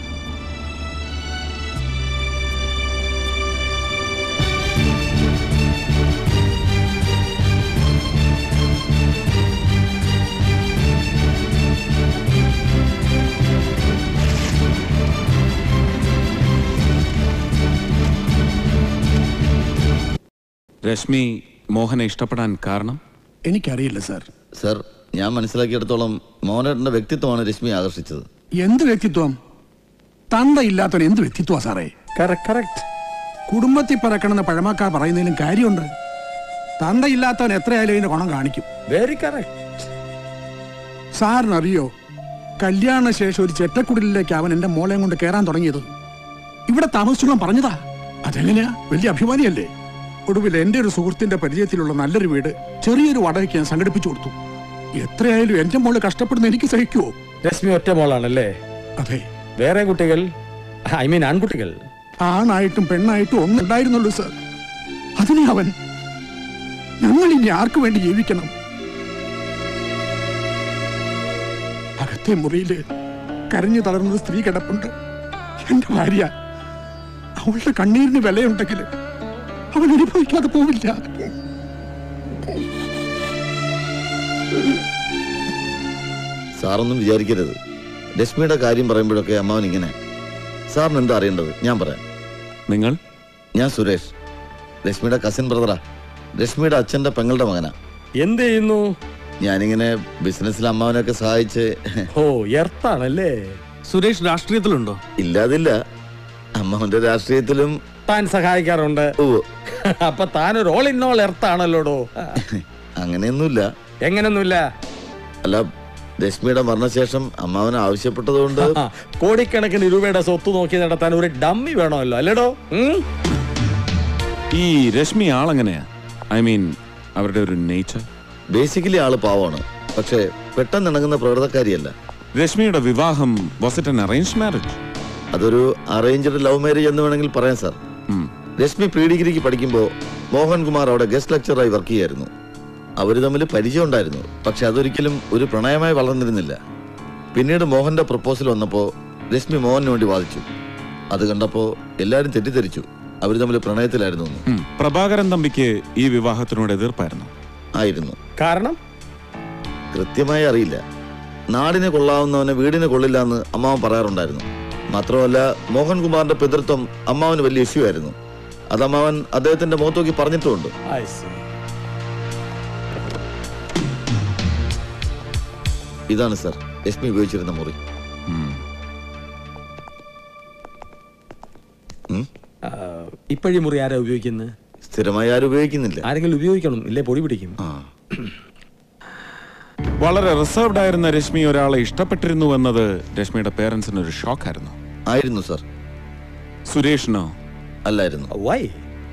രശ്മി മോഹനെ ഇഷ്ടപ്പെടാൻ കാരണം എനിക്കറിയില്ല സാർ സർ ഞാൻ മനസ്സിലാക്കിയിടത്തോളം മോഹനേട്ടന്റെ വ്യക്തിത്വമാണ് രശ്മി ആകർഷിച്ചത് എന്ത് വ്യക്തിത്വം തന്തയില്ലാത്തവൻ എന്ത് വ്യക്തിത്വമാ സാറേ കറക്റ്റ് കുടുംബത്തിൽ പിറക്കണമെന്ന് പഴമക്കാർ പറയുന്നതിലും കാര്യമുണ്ട് തന്തയില്ലാത്തവൻ എത്രയായാലും ഇതിന്റെ ഗുണം കാണിക്കും വെരി കറക്റ്റ് സാറിനറിയോ കല്യാണ ശേഷം ഒരു ചെറ്റക്കുടലിലേക്ക് അവൻ എന്റെ മോളെയും കൊണ്ട് കയറാൻ തുടങ്ങിയത് ഇവിടെ താമസിച്ചോളാൻ പറഞ്ഞതാ അതെങ്ങനെയാ വലിയ അഭിമാനിയല്ലേ ഒടുവിൽ എന്റെ ഒരു സുഹൃത്തിന്റെ പരിചയത്തിലുള്ള നല്ലൊരു വീട് ചെറിയൊരു വാടകയ്ക്ക് ഞാൻ സംഘടിപ്പിച്ചു കൊടുത്തു എത്രയായാലും എന്റെ മോള് കഷ്ടപ്പെടുന്ന എനിക്ക് സഹിക്കുവോ രശ്മി ഒറ്റ മോളാണല്ലേ അതെ വേറെ കുട്ടികൾ ഐ മീൻ ആൺകുട്ടികൾ ആണായിട്ടും പെണ്ണായിട്ടും ഒന്നും ഉണ്ടായിരുന്നുള്ളൂ സാർ അതിനെ അവൻ ഞങ്ങൾ ഇനി ആർക്കു വേണ്ടി ജീവിക്കണം അകത്തെ മുറിയില് കരഞ്ഞു തളർന്നത് സ്ത്രീ കിടപ്പുണ്ട് എന്റെ ഭാര്യ അവളുടെ കണ്ണീരിന് വിലയുണ്ടെങ്കിൽ അവൻ അനുഭവിക്കാതെ പോവില്ല സാറൊന്നും വിചാരിക്കരുത് രശ്മിയുടെ കാര്യം പറയുമ്പോഴൊക്കെ അമ്മാവൻ ഇങ്ങനെ സാറിന് എന്താ അറിയേണ്ടത് ഞാൻ പറയാം നിങ്ങൾ ഞാൻ സുരേഷ് രശ്മിയുടെ കസിൻ ബ്രദറാ രശ്മിയുടെ അച്ഛന്റെ പെങ്ങളുടെ മകനാ എന്ത് ചെയ്യുന്നു ഞാനിങ്ങനെ ബിസിനസ്സിൽ അമ്മാവനൊക്കെ സഹായിച്ച് ഓ എർത്താണല്ലേ സുരേഷ് രാഷ്ട്രീയത്തിലുണ്ടോ ഇല്ലാതില്ല അമ്മാവന്റെ രാഷ്ട്രീയത്തിലും താൻ സഹായിക്കാറുണ്ട് അപ്പൊ താൻ ഒരു ഓൾ ഇൻ ഓൾ എർത്താണല്ലോടോ അങ്ങനെയൊന്നുമില്ല എങ്ങനെയൊന്നുമില്ല അല്ല രശ്മിയുടെ മരണശേഷം അമ്മാവൻ ആവശ്യപ്പെട്ടതുകൊണ്ട് കോടിക്കണക്കിന് രൂപയുടെ സ്വത്ത് നോക്കി നടത്താൻ ഒരു ഡമ്മി വേണമല്ലോ അല്ലേടോ ഉം? ഈ രശ്മി ആളെങ്ങനെയാ ഐ മീൻ അവരുടെ ഒരു നേച്ചർ ബേസിക്കലി ആള് പാവമാണ് പക്ഷേ പെട്ടെന്ന് ഇണങ്ങുന്ന പ്രകൃതക്കാരിയല്ല രശ്മിയുടെ വിവാഹം was it an arrange marriage അതൊരു അറേഞ്ച്ഡ് ലവ് മാരേജ് എന്ന് വേണമെങ്കിൽ പറയാം സാർ രശ്മി പ്രീ ഡിഗ്രിക്ക് പഠിക്കുമ്പോൾ മോഹൻകുമാർ അവിടെ ഗസ്റ്റ് ലെക്ചറായി വർക്ക് ചെയ്യായിരുന്നു അവർ തമ്മിൽ പരിചയം ഉണ്ടായിരുന്നു പക്ഷെ അതൊരിക്കലും ഒരു പ്രണയമായി വളർന്നിരുന്നില്ല പിന്നീട് മോഹന്റെ പ്രപ്പോസൽ വന്നപ്പോൾ രശ്മി മോഹന് വേണ്ടി വാദിച്ചു അത് കണ്ടപ്പോൾ എല്ലാവരും തെറ്റിദ്ധരിച്ചു അവർ തമ്മിൽ പ്രണയത്തിലായിരുന്നു എന്ന്. ഉം. പ്രഭാകരൻ തമ്പിക്ക് ഈ വിവാഹത്തിനോട് എതിർപ്പായിരുന്നു ആയിരുന്നു കാരണം കൃത്യമായി അറിയില്ല നാടിനെ കൊള്ളാവുന്നവനെ വീടിനെ കൊള്ളില്ല എന്ന് അമ്മാവൻ പറയാറുണ്ടായിരുന്നു മാത്രമല്ല മോഹൻകുമാറിന്റെ പിതൃത്വം അമ്മാവന് വലിയ ഇഷ്യൂ ആയിരുന്നു അത് അമ്മാവൻ അദ്ദേഹത്തിന്റെ മുഖത്തോക്കി പറഞ്ഞിട്ടുമുണ്ട് I see. ഇതാണ് സർ ലക്ഷ്മി ഉപയോഗിച്ചിരുന്ന മുറി ആ, ഇപ്പഴീ മുറി ആരാ ഉപയോഗിക്കുന്നത് സ്ഥിരമായി ആരും ഉപയോഗിക്കുന്നില്ല ആരെങ്കിലും ഉപയോഗിക്കണം ഇല്ലേ പൊടി പിടിക്കും വളരെ റിസർവ്ഡ് ആയിരുന്ന രശ്മി ഒരാളെ ഇഷ്ടപ്പെട്ടിരുന്നു എന്നത് രശ്മിയുടെ പേരൻസിന് ഒരു ഷോക്കായിരുന്നു ആയിരുന്നു സർ സുരേഷിനോ അല്ലായിരുന്നു വൈ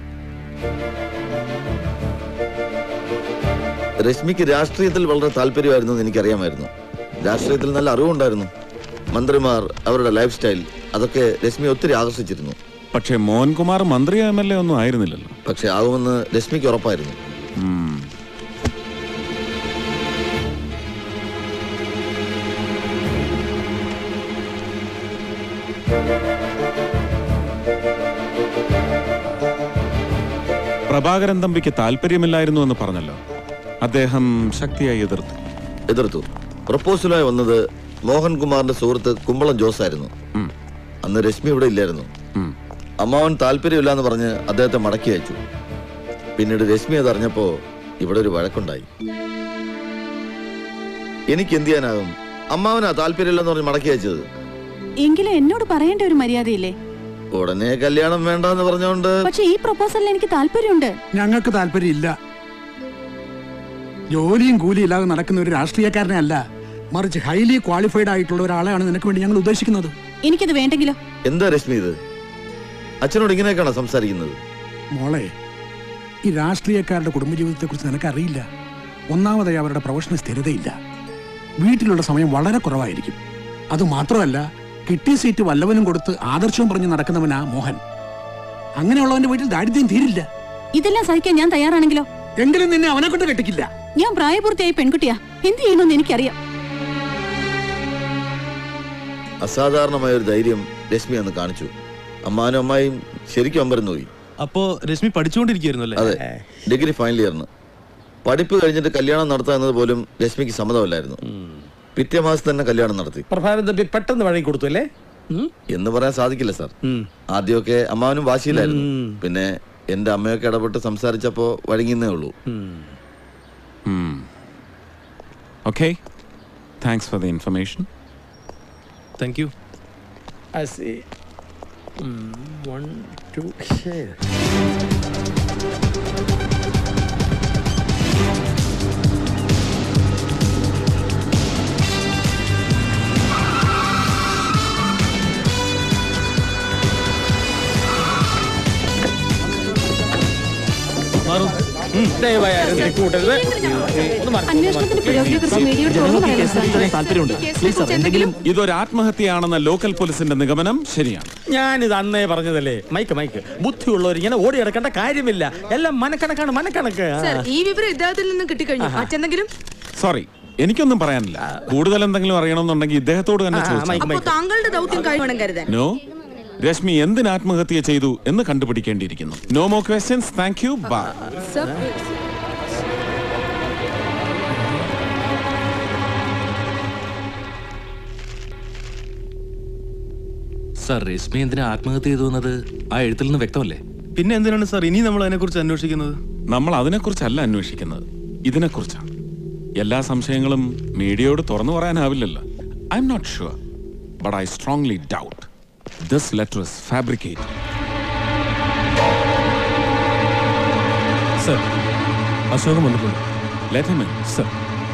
രശ്മിക്ക് രാഷ്ട്രീയത്തിൽ വളരെ താല്പര്യമായിരുന്നു എന്ന് എനിക്കറിയാമായിരുന്നു രാഷ്ട്രീയത്തിൽ നല്ല അറിവുണ്ടായിരുന്നു മന്ത്രിമാർ അവരുടെ ലൈഫ് സ്റ്റൈൽ അതൊക്കെ രശ്മി ഒത്തിരി ആകർഷിച്ചിരുന്നു പക്ഷേ മോഹൻകുമാർ മന്ത്രി എം എൽ എ ഒന്നും ആയിരുന്നില്ലല്ലോ പക്ഷെ ആകുമെന്ന് രശ്മിക്ക് ഉറപ്പായിരുന്നു ഉം. പ്രഭാകരൻ തമ്പിക്ക് താല്പര്യമില്ലായിരുന്നു എന്ന് പറഞ്ഞല്ലോ അദ്ദേഹം ശക്തിയായി എതിർത്തു എതിർത്തു പ്രപ്പോസലായി വന്നത് മോഹൻകുമാറിന്റെ സുഹൃത്ത് കുമ്പളം ജോസ് ആയിരുന്നു അന്ന് രശ്മി ഇവിടെ ഇല്ലായിരുന്നു അമ്മാവൻ താല്പര്യമില്ല എന്ന് പറഞ്ഞ് അദ്ദേഹത്തെ മടക്കി അയച്ചു പിന്നീട് രശ്മി അത് അറിഞ്ഞപ്പോ ഇവിടെ ഒരു വഴക്കുണ്ടായി എനിക്ക് എന്ത് ചെയ്യാനാകും അമ്മാവനാ താല്പര്യമില്ലെന്ന് പറഞ്ഞ് മടക്കി അയച്ചത് എങ്കിലും എന്നോട് പറയേണ്ട ഒരു മര്യാദയില്ലേ ഉടനെ കല്യാണം വേണ്ടെന്ന് പറഞ്ഞുകൊണ്ട് പക്ഷെ ഈ പ്രപ്പോസലിൽ എനിക്ക് താല്പര്യമുണ്ട് ഞങ്ങൾക്ക് താല്പര്യമില്ല ജോലിയും കൂലിയും ഇല്ലാതെ നടക്കുന്ന ഒരു രാഷ്ട്രീയക്കാരനെ അല്ല മറിച്ച് ഹൈലി ക്വാളിഫൈഡ് ആയിട്ടുള്ള ഒരാളെയാണ് നിനക്ക് വേണ്ടി ഞങ്ങൾ ഉദ്ദേശിക്കുന്നത് എനിക്കത് വേണ്ടെങ്കിലോ എന്താ രശ്മി ഇത് അച്ഛനോട് ഇങ്ങനെയൊക്കെയാണോ സംസാരിക്കുന്നത് മോളെ ഈ രാഷ്ട്രീയക്കാരുടെ കുടുംബജീവിതത്തെക്കുറിച്ച് നിനക്കറിയില്ല ഒന്നാമതായി അവരുടെ പ്രൊഫഷണൽ സ്ഥിരതയില്ല വീട്ടിലുള്ള സമയം വളരെ കുറവായിരിക്കും അതുമാത്രമല്ല കിട്ടിയ സീറ്റ് വല്ലവനും കൊടുത്ത് ആദർശവും പറഞ്ഞ് നടക്കുന്നവനാ മോഹൻ അങ്ങനെയുള്ളവന്റെ വീട്ടിൽ ദാരിദ്ര്യം തീരില്ല ഇതെല്ലാം സഹിക്കാൻ ഞാൻ തയ്യാറാണെങ്കിലോ എങ്കിലും നിന്നെ അവനെ കൊണ്ട് കെട്ടിക്കില്ല ഞാൻ പ്രായപൂർത്തിയായ പെൺകുട്ടിയാ എന്ത് ചെയ്യണമെന്ന് എനിക്കറിയാം അസാധാരണമായ ഒരു ധൈര്യം രശ്മി അന്ന് കാണിച്ചു അമ്മാനും അമ്മായും ശരിക്കും അമ്പരന്ന് പോയി അപ്പോ രശ്മി പഠിച്ചുകൊണ്ടിരിക്കുന്നു അല്ലേ അതെ ഡിഗ്രി ഫൈനൽ ഇയറിന് പഠിപ്പ് കഴിഞ്ഞിട്ട് കല്യാണം നടത്തുക എന്നത് പോലും രശ്മിക്ക് സമ്മതമല്ലായിരുന്നു പിറ്റേ മാസം തന്നെ കല്യാണം നടത്തി പ്രഭാരം തമ്പി പെട്ടെന്ന് വഴങ്ങി കൊടുത്തു അല്ലേ എന്ന് പറയാൻ സാധിക്കില്ല സാർ ആദ്യമൊക്കെ അമ്മാവനും വാശിയിലായിരുന്നു പിന്നെ എന്റെ അമ്മയൊക്കെ ഇടപെട്ട് സംസാരിച്ചപ്പോ വഴങ്ങിന്നേ ഉള്ളൂ Okay. Thanks for the information. Thank you. I see. Mm, one, two, share. ദയവായി ആരും തിരക്ക് കൂട്ടരുത്. ഒന്ന് മാറി. അന്വേഷണത്തിന്റെ പുരോഗതിയെക്കുറിച്ച് മീഡിയയോട് തുറന്നു പറയണം സാർ. ഇതൊരു ആത്മഹത്യയാണെന്ന ലോക്കൽ പോലീസിന്റെ നിഗമനം ശരിയാണ് ഞാനിത് അന്നേ പറഞ്ഞതല്ലേ മൈക്ക് മൈക്ക് ബുദ്ധിയുള്ളവർ ഇങ്ങനെ ഓടി കിടക്കേണ്ട കാര്യമില്ല എല്ലാം മനക്കണക്കാണ് മനക്കണക്ക് ആ. സർ ഈ വിവരം ഇദ്ദേഹത്തിൽ നിന്ന് കിട്ടിക്കഴിഞ്ഞു മറ്റെന്തെങ്കിലും സോറി എനിക്കൊന്നും പറയാനില്ല കൂടുതൽ എന്തെങ്കിലും അറിയണമെന്നുണ്ടെങ്കിൽ ഇദ്ദേഹത്തോട് തന്നെ ചോദിച്ചു അപ്പോ താങ്കളുടെ ദൗത്യം കഴിവണം കരുതാൻ നോ രശ്മി എന്തിന് ആത്മഹത്യ ചെയ്തു എന്ന് കണ്ടുപിടിക്കേണ്ടിയിരിക്കുന്നു no more questions thank you bye sir sir Rashmi എന്തിനാ ആത്മഹത്യ ചെയ്തു എന്നത് ആ എഴുത്തിൽ നിന്ന് വ്യക്തമല്ലേ പിന്നെ എന്തിനാണ് സാർ ഇനി നമ്മൾ അതിനെക്കുറിച്ച് അന്വേഷിക്കുന്നത് നമ്മൾ അതിനെക്കുറിച്ചല്ല അന്വേഷിക്കുന്നത് ഇതിനെക്കുറിച്ചാണ് എല്ലാ സംശയങ്ങളും മീഡിയയോട് തുറന്നു പറയാനാവില്ലല്ലോ I'm not sure but I strongly doubt this letter is fabricate sir Ashokan വന്നിട്ടുണ്ട് ലെറ്റ് ഹിം ഇൻ സർ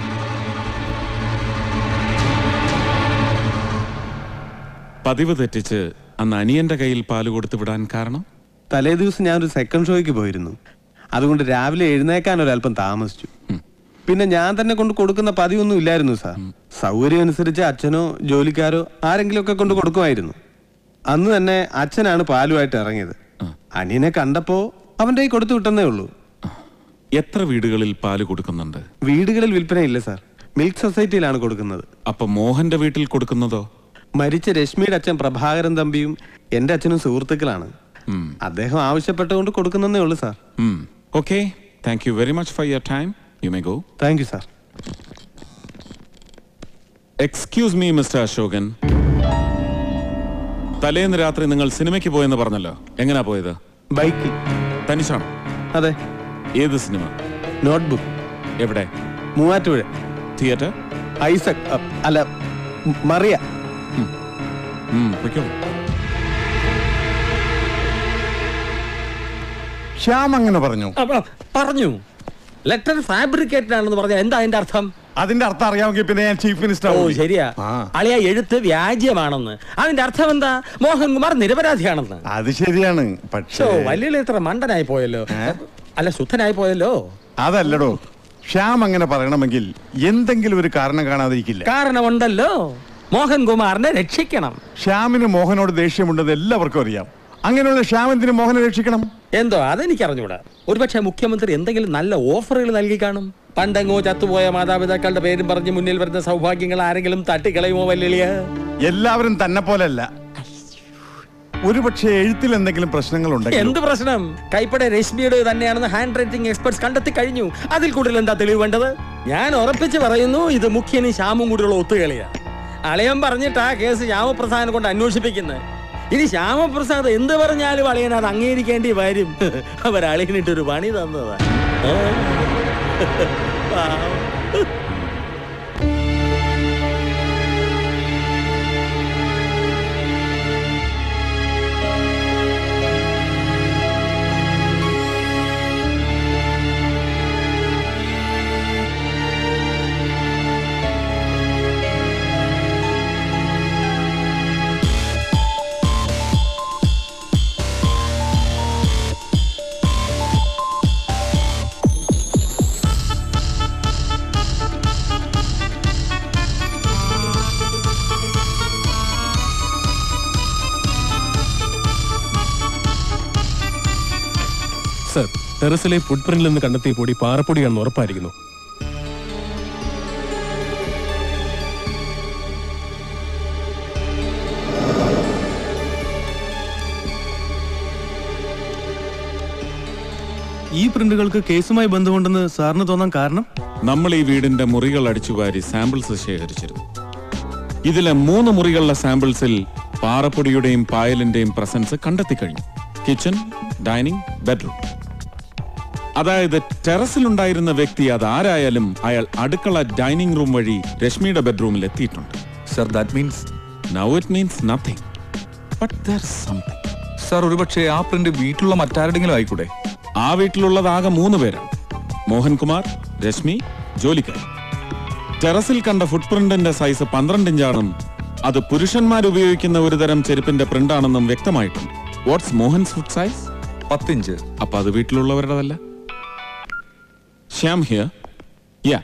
പതിവ് തെറ്റിച്ച് അന്ന് അനിയന്റെ കയ്യിൽ പാല് കൊടുത്ത് വിടാൻ കാരണം തലേ ദിവസം ഞാനൊരു സെക്കൻഡ് ഷോയ്ക്ക് പോയിരുന്നു അതുകൊണ്ട് രാവിലെ എഴുന്നേക്കാൻ ഒരല്പം താമസിച്ചു പിന്നെ ഞാൻ തന്നെ കൊണ്ട് കൊടുക്കുന്ന പതിവൊന്നും ഇല്ലായിരുന്നു സാർ സൗകര്യം അനുസരിച്ച് അച്ഛനോ ജോലിക്കാരോ ആരെങ്കിലും ഒക്കെ കൊണ്ട് കൊടുക്കുമായിരുന്നു അന്ന് തന്നെ അച്ഛനാണ് പാലുമായിട്ട് ഇറങ്ങിയത് അനിയനെ കണ്ടപ്പോ അവന്റെ കൈ കൊടുത്തു വിട്ടെന്നേ ഉള്ളൂ എത്ര വീടുകളിൽ പാല് കൊടുക്കുന്നുണ്ട് വീടുകളിൽ വിൽപ്പനയില്ല സാർ മിൽക്ക് സൊസൈറ്റിയിലാണ് കൊടുക്കുന്നത് അപ്പൊ മോഹന്റെ വീട്ടിൽ കൊടുക്കുന്നതോ മരിച്ച രശ്മിയുടെ അച്ഛൻ പ്രഭാകരൻ തമ്പിയും എന്റെ അച്ഛനും സുഹൃത്തുക്കളാണ് അദ്ദേഹം ആവശ്യപ്പെട്ടുകൊണ്ട് കൊടുക്കുന്നേ ഉള്ളൂ sir okay thank you very much for your time you may go thank you sir excuse me mister Ashokan തലേന്ന് രാത്രി നിങ്ങൾ സിനിമയ്ക്ക് പോയെന്ന് പറഞ്ഞല്ലോ എങ്ങനാ പോയത് ബൈക്കിൽ തനിച്ചാണോ അതെ ഏത് സിനിമ നോട്ട്ബുക്ക് എവിടെ മൂവാറ്റുപുഴ തിയേറ്റർ ഐസക് അ, അല്ല മ- മറിയ ശ്യാം അങ്ങനെ പറഞ്ഞു പറഞ്ഞു ലെറ്റർ ഫാബ്രിക്കേറ്റഡ് ആണെന്ന് പറഞ്ഞാൽ എന്താ അതിന്റെ അർത്ഥം അതിന്റെ അർത്ഥം അറിയാമെങ്കിൽ പിന്നെ ഞാൻ ചീഫ് മിനിസ്റ്റർ ഓ ശരിയാ അളിയ എഴുത്ത് വ്യാജ്യമാണെന്ന് അതിന്റെ അർത്ഥം എന്താ മോഹൻകുമാർ നിരപരാധിയാണെന്ന് അത് ശരിയാണ് ഷോ പക്ഷേ വലിയ ഇത്ര മണ്ടനായി പോയല്ലോ അല്ല ശുദ്ധനായി പോയല്ലോ അതല്ലടോ ശ്യാം അങ്ങനെ പറയണമെങ്കിൽ എന്തെങ്കിലും ഒരു കാരണം കാണാതിരിക്കില്ല കാരണമുണ്ടല്ലോ മോഹൻകുമാറിനെ രക്ഷിക്കണം ശ്യാമിന് മോഹനോട് ദേഷ്യമുണ്ടെന്ന് എല്ലാവർക്കും അറിയാം അങ്ങനെയുള്ള ശ്യാം എന്തിന് മോഹനെ രക്ഷിക്കണം എന്തോ അതെനിക്ക് അറിഞ്ഞൂടാ ഒരുപക്ഷെ മുഖ്യമന്ത്രി എന്തെങ്കിലും നല്ല ഓഫറുകൾ നൽകി കാണും പണ്ടെങ്ങോ ചത്തുപോയ മാതാപിതാക്കളുടെ പേരും പറഞ്ഞ് മുന്നിൽ വരുന്ന സൗഭാഗ്യങ്ങൾ ആരെങ്കിലും തട്ടിക്കളയുമോ വല്ലിയ എല്ലാവരും തന്നെ പോലല്ല ഒരുപക്ഷെ എഴുത്തിൽ എന്തെങ്കിലും പ്രശ്നങ്ങൾ ഉണ്ടെങ്കിൽ എന്ത് പ്രശ്നം കൈപ്പട രശ്മിയുടെ തന്നെയാണെന്ന് ഹാൻഡ് റൈറ്റിംഗ് എക്സ്പെർട്സ് കണ്ടെത്തി കഴിഞ്ഞു അതിൽ കൂടുതൽ എന്താ തെളിവ് വേണ്ടത് ഞാൻ ഉറപ്പിച്ച് പറയുന്നു ഇത് മുഖ്യനും ശ്യാമും കൂടിയുള്ള ഒത്തുകളിയാ അളയൻ പറഞ്ഞിട്ടാ കേസ് ശ്യാമപ്രസാദിനെ കൊണ്ട് അന്വേഷിപ്പിക്കുന്നത് ഇനി ശ്യാമപ്രസാദ് എന്ത് പറഞ്ഞാലും അളിയൻ അത് അംഗീകരിക്കേണ്ടി വരും അവർ അളിയനിട്ടൊരു പണി തന്നതാ ഏ? പാവം. ടെറസിലെ ഫുട് പ്രിന്റിൽ നിന്ന് കണ്ടെത്തിയ പൊടി പാറപ്പൊടിയാണെന്ന് ഉറപ്പായിരിക്കുന്നു ഈ പ്രിന്റുകൾക്ക് കേസുമായി ബന്ധമുണ്ടെന്ന് സാറിന് തോന്നാൻ കാരണം നമ്മൾ ഈ വീടിന്റെ മുറികൾ അടിച്ചുവാരി സാമ്പിൾസ് ശേഖരിച്ചിരുന്നു ഇതിലെ മൂന്ന് മുറികളിലെ സാമ്പിൾസിൽ പാറപ്പൊടിയുടെയും പായലിന്റെയും പ്രസൻസ് കണ്ടെത്തി കഴിഞ്ഞു കിച്ചൺ ഡൈനിങ് ബെഡ്റൂം അതായത് ടെറസിലുണ്ടായിരുന്ന വ്യക്തി അതാരായാലും അയാൾ അടുക്കള ഡൈനിങ് റൂം വഴി രശ്മിയുടെ ബെഡ്റൂമിൽ എത്തിയിട്ടുണ്ട് sir that means now it means nothing but there something sir ഒരുപക്ഷെ ആ പ്രിന്റ് വീട്ടിലുള്ള മറ്റാരുടെങ്കിലും ആയിക്കൂടെ ആ വീട്ടിലുള്ളതാകെ മൂന്ന് പേരാണ് മോഹൻകുമാർ രശ്മി ജോലിക്കാരൻ ടെറസിൽ കണ്ട ഫുട് പ്രിന്റിന്റെ സൈസ് പന്ത്രണ്ട് ഇഞ്ചാണെന്നും അത് പുരുഷന്മാർ ഉപയോഗിക്കുന്ന ഒരു തരം ചെരുപ്പിന്റെ പ്രിന്റാണെന്നും വ്യക്തമായിട്ടുണ്ട് വാട്ട്സ് മോഹൻസ് ഫുഡ് സൈസ് പത്തിഞ്ച് അപ്പൊ അത് വീട്ടിലുള്ളവരുടേതല്ല Shyam here ya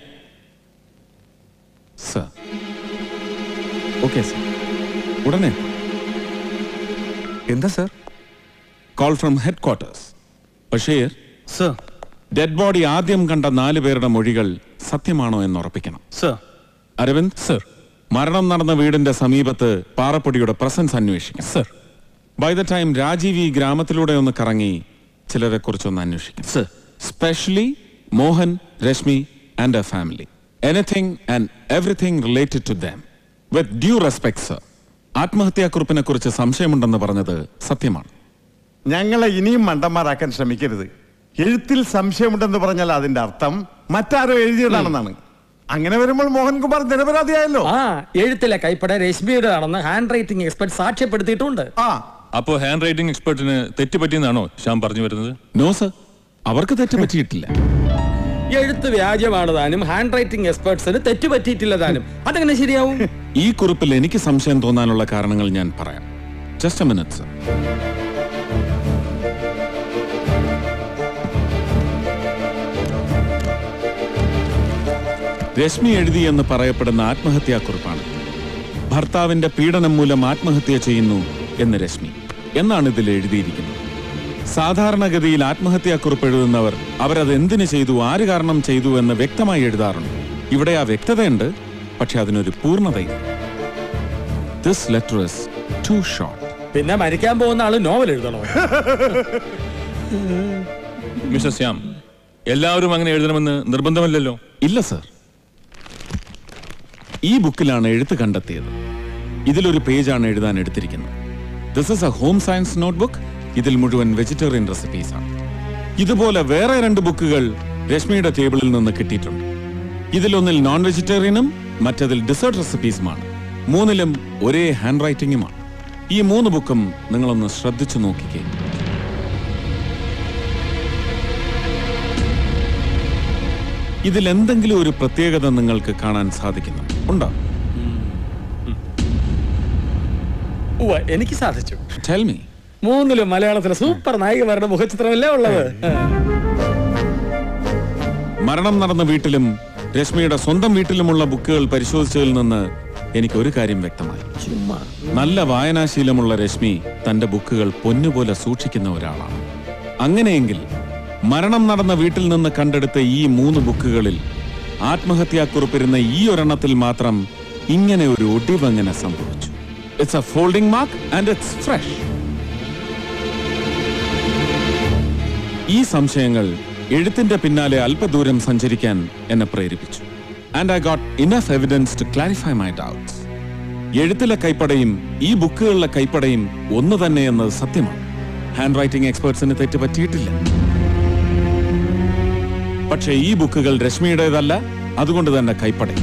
sir okay sir ഉടനെ എന്താ sir call from headquarters Basheer sir dead body ആദ്യം കണ്ട നാല് പേരുടെ മൊഴികൾ സത്യമാണോ എന്ന് ഉറപ്പിക്കണം സർ അരവിന്ദ് സർ മരണം നടന്ന വീടിന്റെ സമീപത്ത് പാറപ്പൊടിയുടെ പ്രസൻസ് അന്വേഷിക്കണം sir by the time Rajeev ഈ ഗ്രാമത്തിലൂടെ ഒന്ന് കറങ്ങി ചിലരെ കുറിച്ചൊന്ന് അന്വേഷിക്കും sir specially Mohan Rashmi and a family anything and everything related to them with due respect sir ആത്മഹത്യാക്കുറിപ്പിനെ കുറിച്ച് സംശയമുണ്ടെന്ന് പറഞ്ഞത് സത്യമാണ് ഞങ്ങളെ ഇനിയും മണ്ടന്മാരാക്കാൻ ശ്രമിക്കരുത് എഴുത്തിൽ സംശയമുണ്ടെന്ന് പറഞ്ഞാൽ അതിന്റെ അർത്ഥം മറ്റാരോ എഴുതിയതാണെന്നാണ് അങ്ങനെ വരുമ്പോൾ മോഹൻകുമാർ നിരപരാധിയായല്ലോ ആ എഴുത്തിലെ കൈപ്പട രശ്മിയുടെയാണെന്ന് ഹാൻഡ് റൈറ്റിംഗ് എക്സ്പെർട്ട് സാക്ഷ്യപ്പെടുത്തിയിട്ടുണ്ട് അപ്പോ ഹാൻഡ് റൈറ്റിംഗ് എക്സ്പെർട്ടിന് തെറ്റുപറ്റിയെന്നാണോ ശ്യാം പറഞ്ഞു വരുന്നത് നോ സർ അവർക്ക് തെറ്റ് പറ്റിയിട്ടില്ല എഴുത്ത് വ്യാജമാണ് താനും ഹാൻഡ് റൈറ്റിംഗ് എക്സ്പെർട്സിന് തെറ്റുപറ്റിയിട്ടില്ല താനും അതെങ്ങനെ ശരിയാവും ഈ കുറിപ്പിൽ എനിക്ക് സംശയം തോന്നാനുള്ള കാരണങ്ങൾ ഞാൻ പറയാം just a minute sir Rashmi എഴുതി എന്ന് പറയപ്പെടുന്ന ആത്മഹത്യാക്കുറിപ്പാണ് ഭർത്താവിന്റെ പീഡനം മൂലം ആത്മഹത്യ ചെയ്യുന്നു എന്ന് രശ്മി എന്നാണ് ഇതിൽ എഴുതിയിരിക്കുന്നത് സാധാരണഗതിയിൽ ആത്മഹത്യാക്കുറിപ്പ് എഴുതുന്നവർ അവരത് എന്തിനു ചെയ്തു ആര് കാരണം ചെയ്തു എന്ന് വ്യക്തമായി എഴുതാറുണ്ട് ഇവിടെ ആ വ്യക്തതയുണ്ട് പക്ഷെ അതിനൊരു പൂർണ്ണതയില്ല this letter is too short പിന്നെ മരിക്കാൻ പോകുന്ന ആള് നോവൽ എഴുതണോ മിസ്റ്റർ ശ്യാം എല്ലാവരും അങ്ങനെ എഴുതണമെന്ന് നിർബന്ധമല്ലല്ലോ ഇല്ല സർ ഈ ബുക്കിലാണ് എഴുത്ത് കണ്ടെത്തിയത് ഇതിലൊരു പേജാണ് എഴുതാൻ എടുത്തിരിക്കുന്നത് this is a home science notebook ഇതിൽ മുഴുവൻ വെജിറ്റേറിയൻ റെസിപ്പീസ് ആണ് ഇതുപോലെ വേറെ രണ്ട് ബുക്കുകൾ രശ്മിയുടെ ടേബിളിൽ നിന്ന് കിട്ടിയിട്ടുണ്ട് ഇതിലൊന്നിൽ നോൺ വെജിറ്റേറിയനും മറ്റതിൽ ഡിസേർട്ട് റെസിപ്പീസുമാണ് മൂന്നിലും ഒരേ ഹാൻഡ് റൈറ്റിംഗുമാണ് ഈ മൂന്ന് ബുക്കും നിങ്ങളൊന്ന് ശ്രദ്ധിച്ചു നോക്കിക്കേ ഇതിൽ എന്തെങ്കിലും ഒരു പ്രത്യേകത നിങ്ങൾക്ക് കാണാൻ സാധിക്കുന്നു ഉണ്ടോ ഉവ്വ്, എനിക്ക് സാധിച്ചു ടെൽ മീ മൂന്നിലും മലയാളത്തിലെ സൂപ്പർ നായികമാരുടെ മുഖചിത്രമല്ലേ ഉള്ളത് മരണം നടന്ന വീട്ടിലും രശ്മിയുടെ സ്വന്തം വീട്ടിലുമുള്ള ബുക്കുകൾ പരിശോധിച്ചതിൽ നിന്ന് എനിക്ക് ഒരു കാര്യം വ്യക്തമായി ചുമ്മാ നല്ല വായനാശീലമുള്ള രശ്മി തന്റെ ബുക്കുകൾ പൊന്നുപോലെ സൂക്ഷിക്കുന്ന ഒരാളാണ് അങ്ങനെയെങ്കിൽ മരണം നടന്ന വീട്ടിൽ നിന്ന് കണ്ടെടുത്ത ഈ മൂന്ന് ബുക്കുകളിൽ ആത്മഹത്യാക്കുറിപ്പിരുന്ന ഈ ഒരെണ്ണത്തിൽ മാത്രം ഇങ്ങനെ ഒരു ഒടിവങ്ങനെ സംഭവിച്ചു it's a folding mark and it's fresh ഈ സംശയങ്ങൾ എഴുത്തിന്റെ പിന്നാലെ അല്പദൂരം സഞ്ചരിക്കാൻ എന്നെ പ്രേരിപ്പിച്ചു and I got enough evidence to clarify my doubts എഴുത്തിലെ കൈപ്പടയും ഈ ബുക്കുകളിലെ കൈപ്പടയും ഒന്ന് തന്നെ എന്നത് സത്യമാണ് ഹാൻഡ് റൈറ്റിംഗ് എക്സ്പേർട്സിന് തെറ്റ് പറ്റിയിട്ടില്ല പക്ഷേ ഈ ബുക്കുകൾ രശ്മിയുടേതല്ല അതുകൊണ്ട് തന്നെ കൈപ്പടയും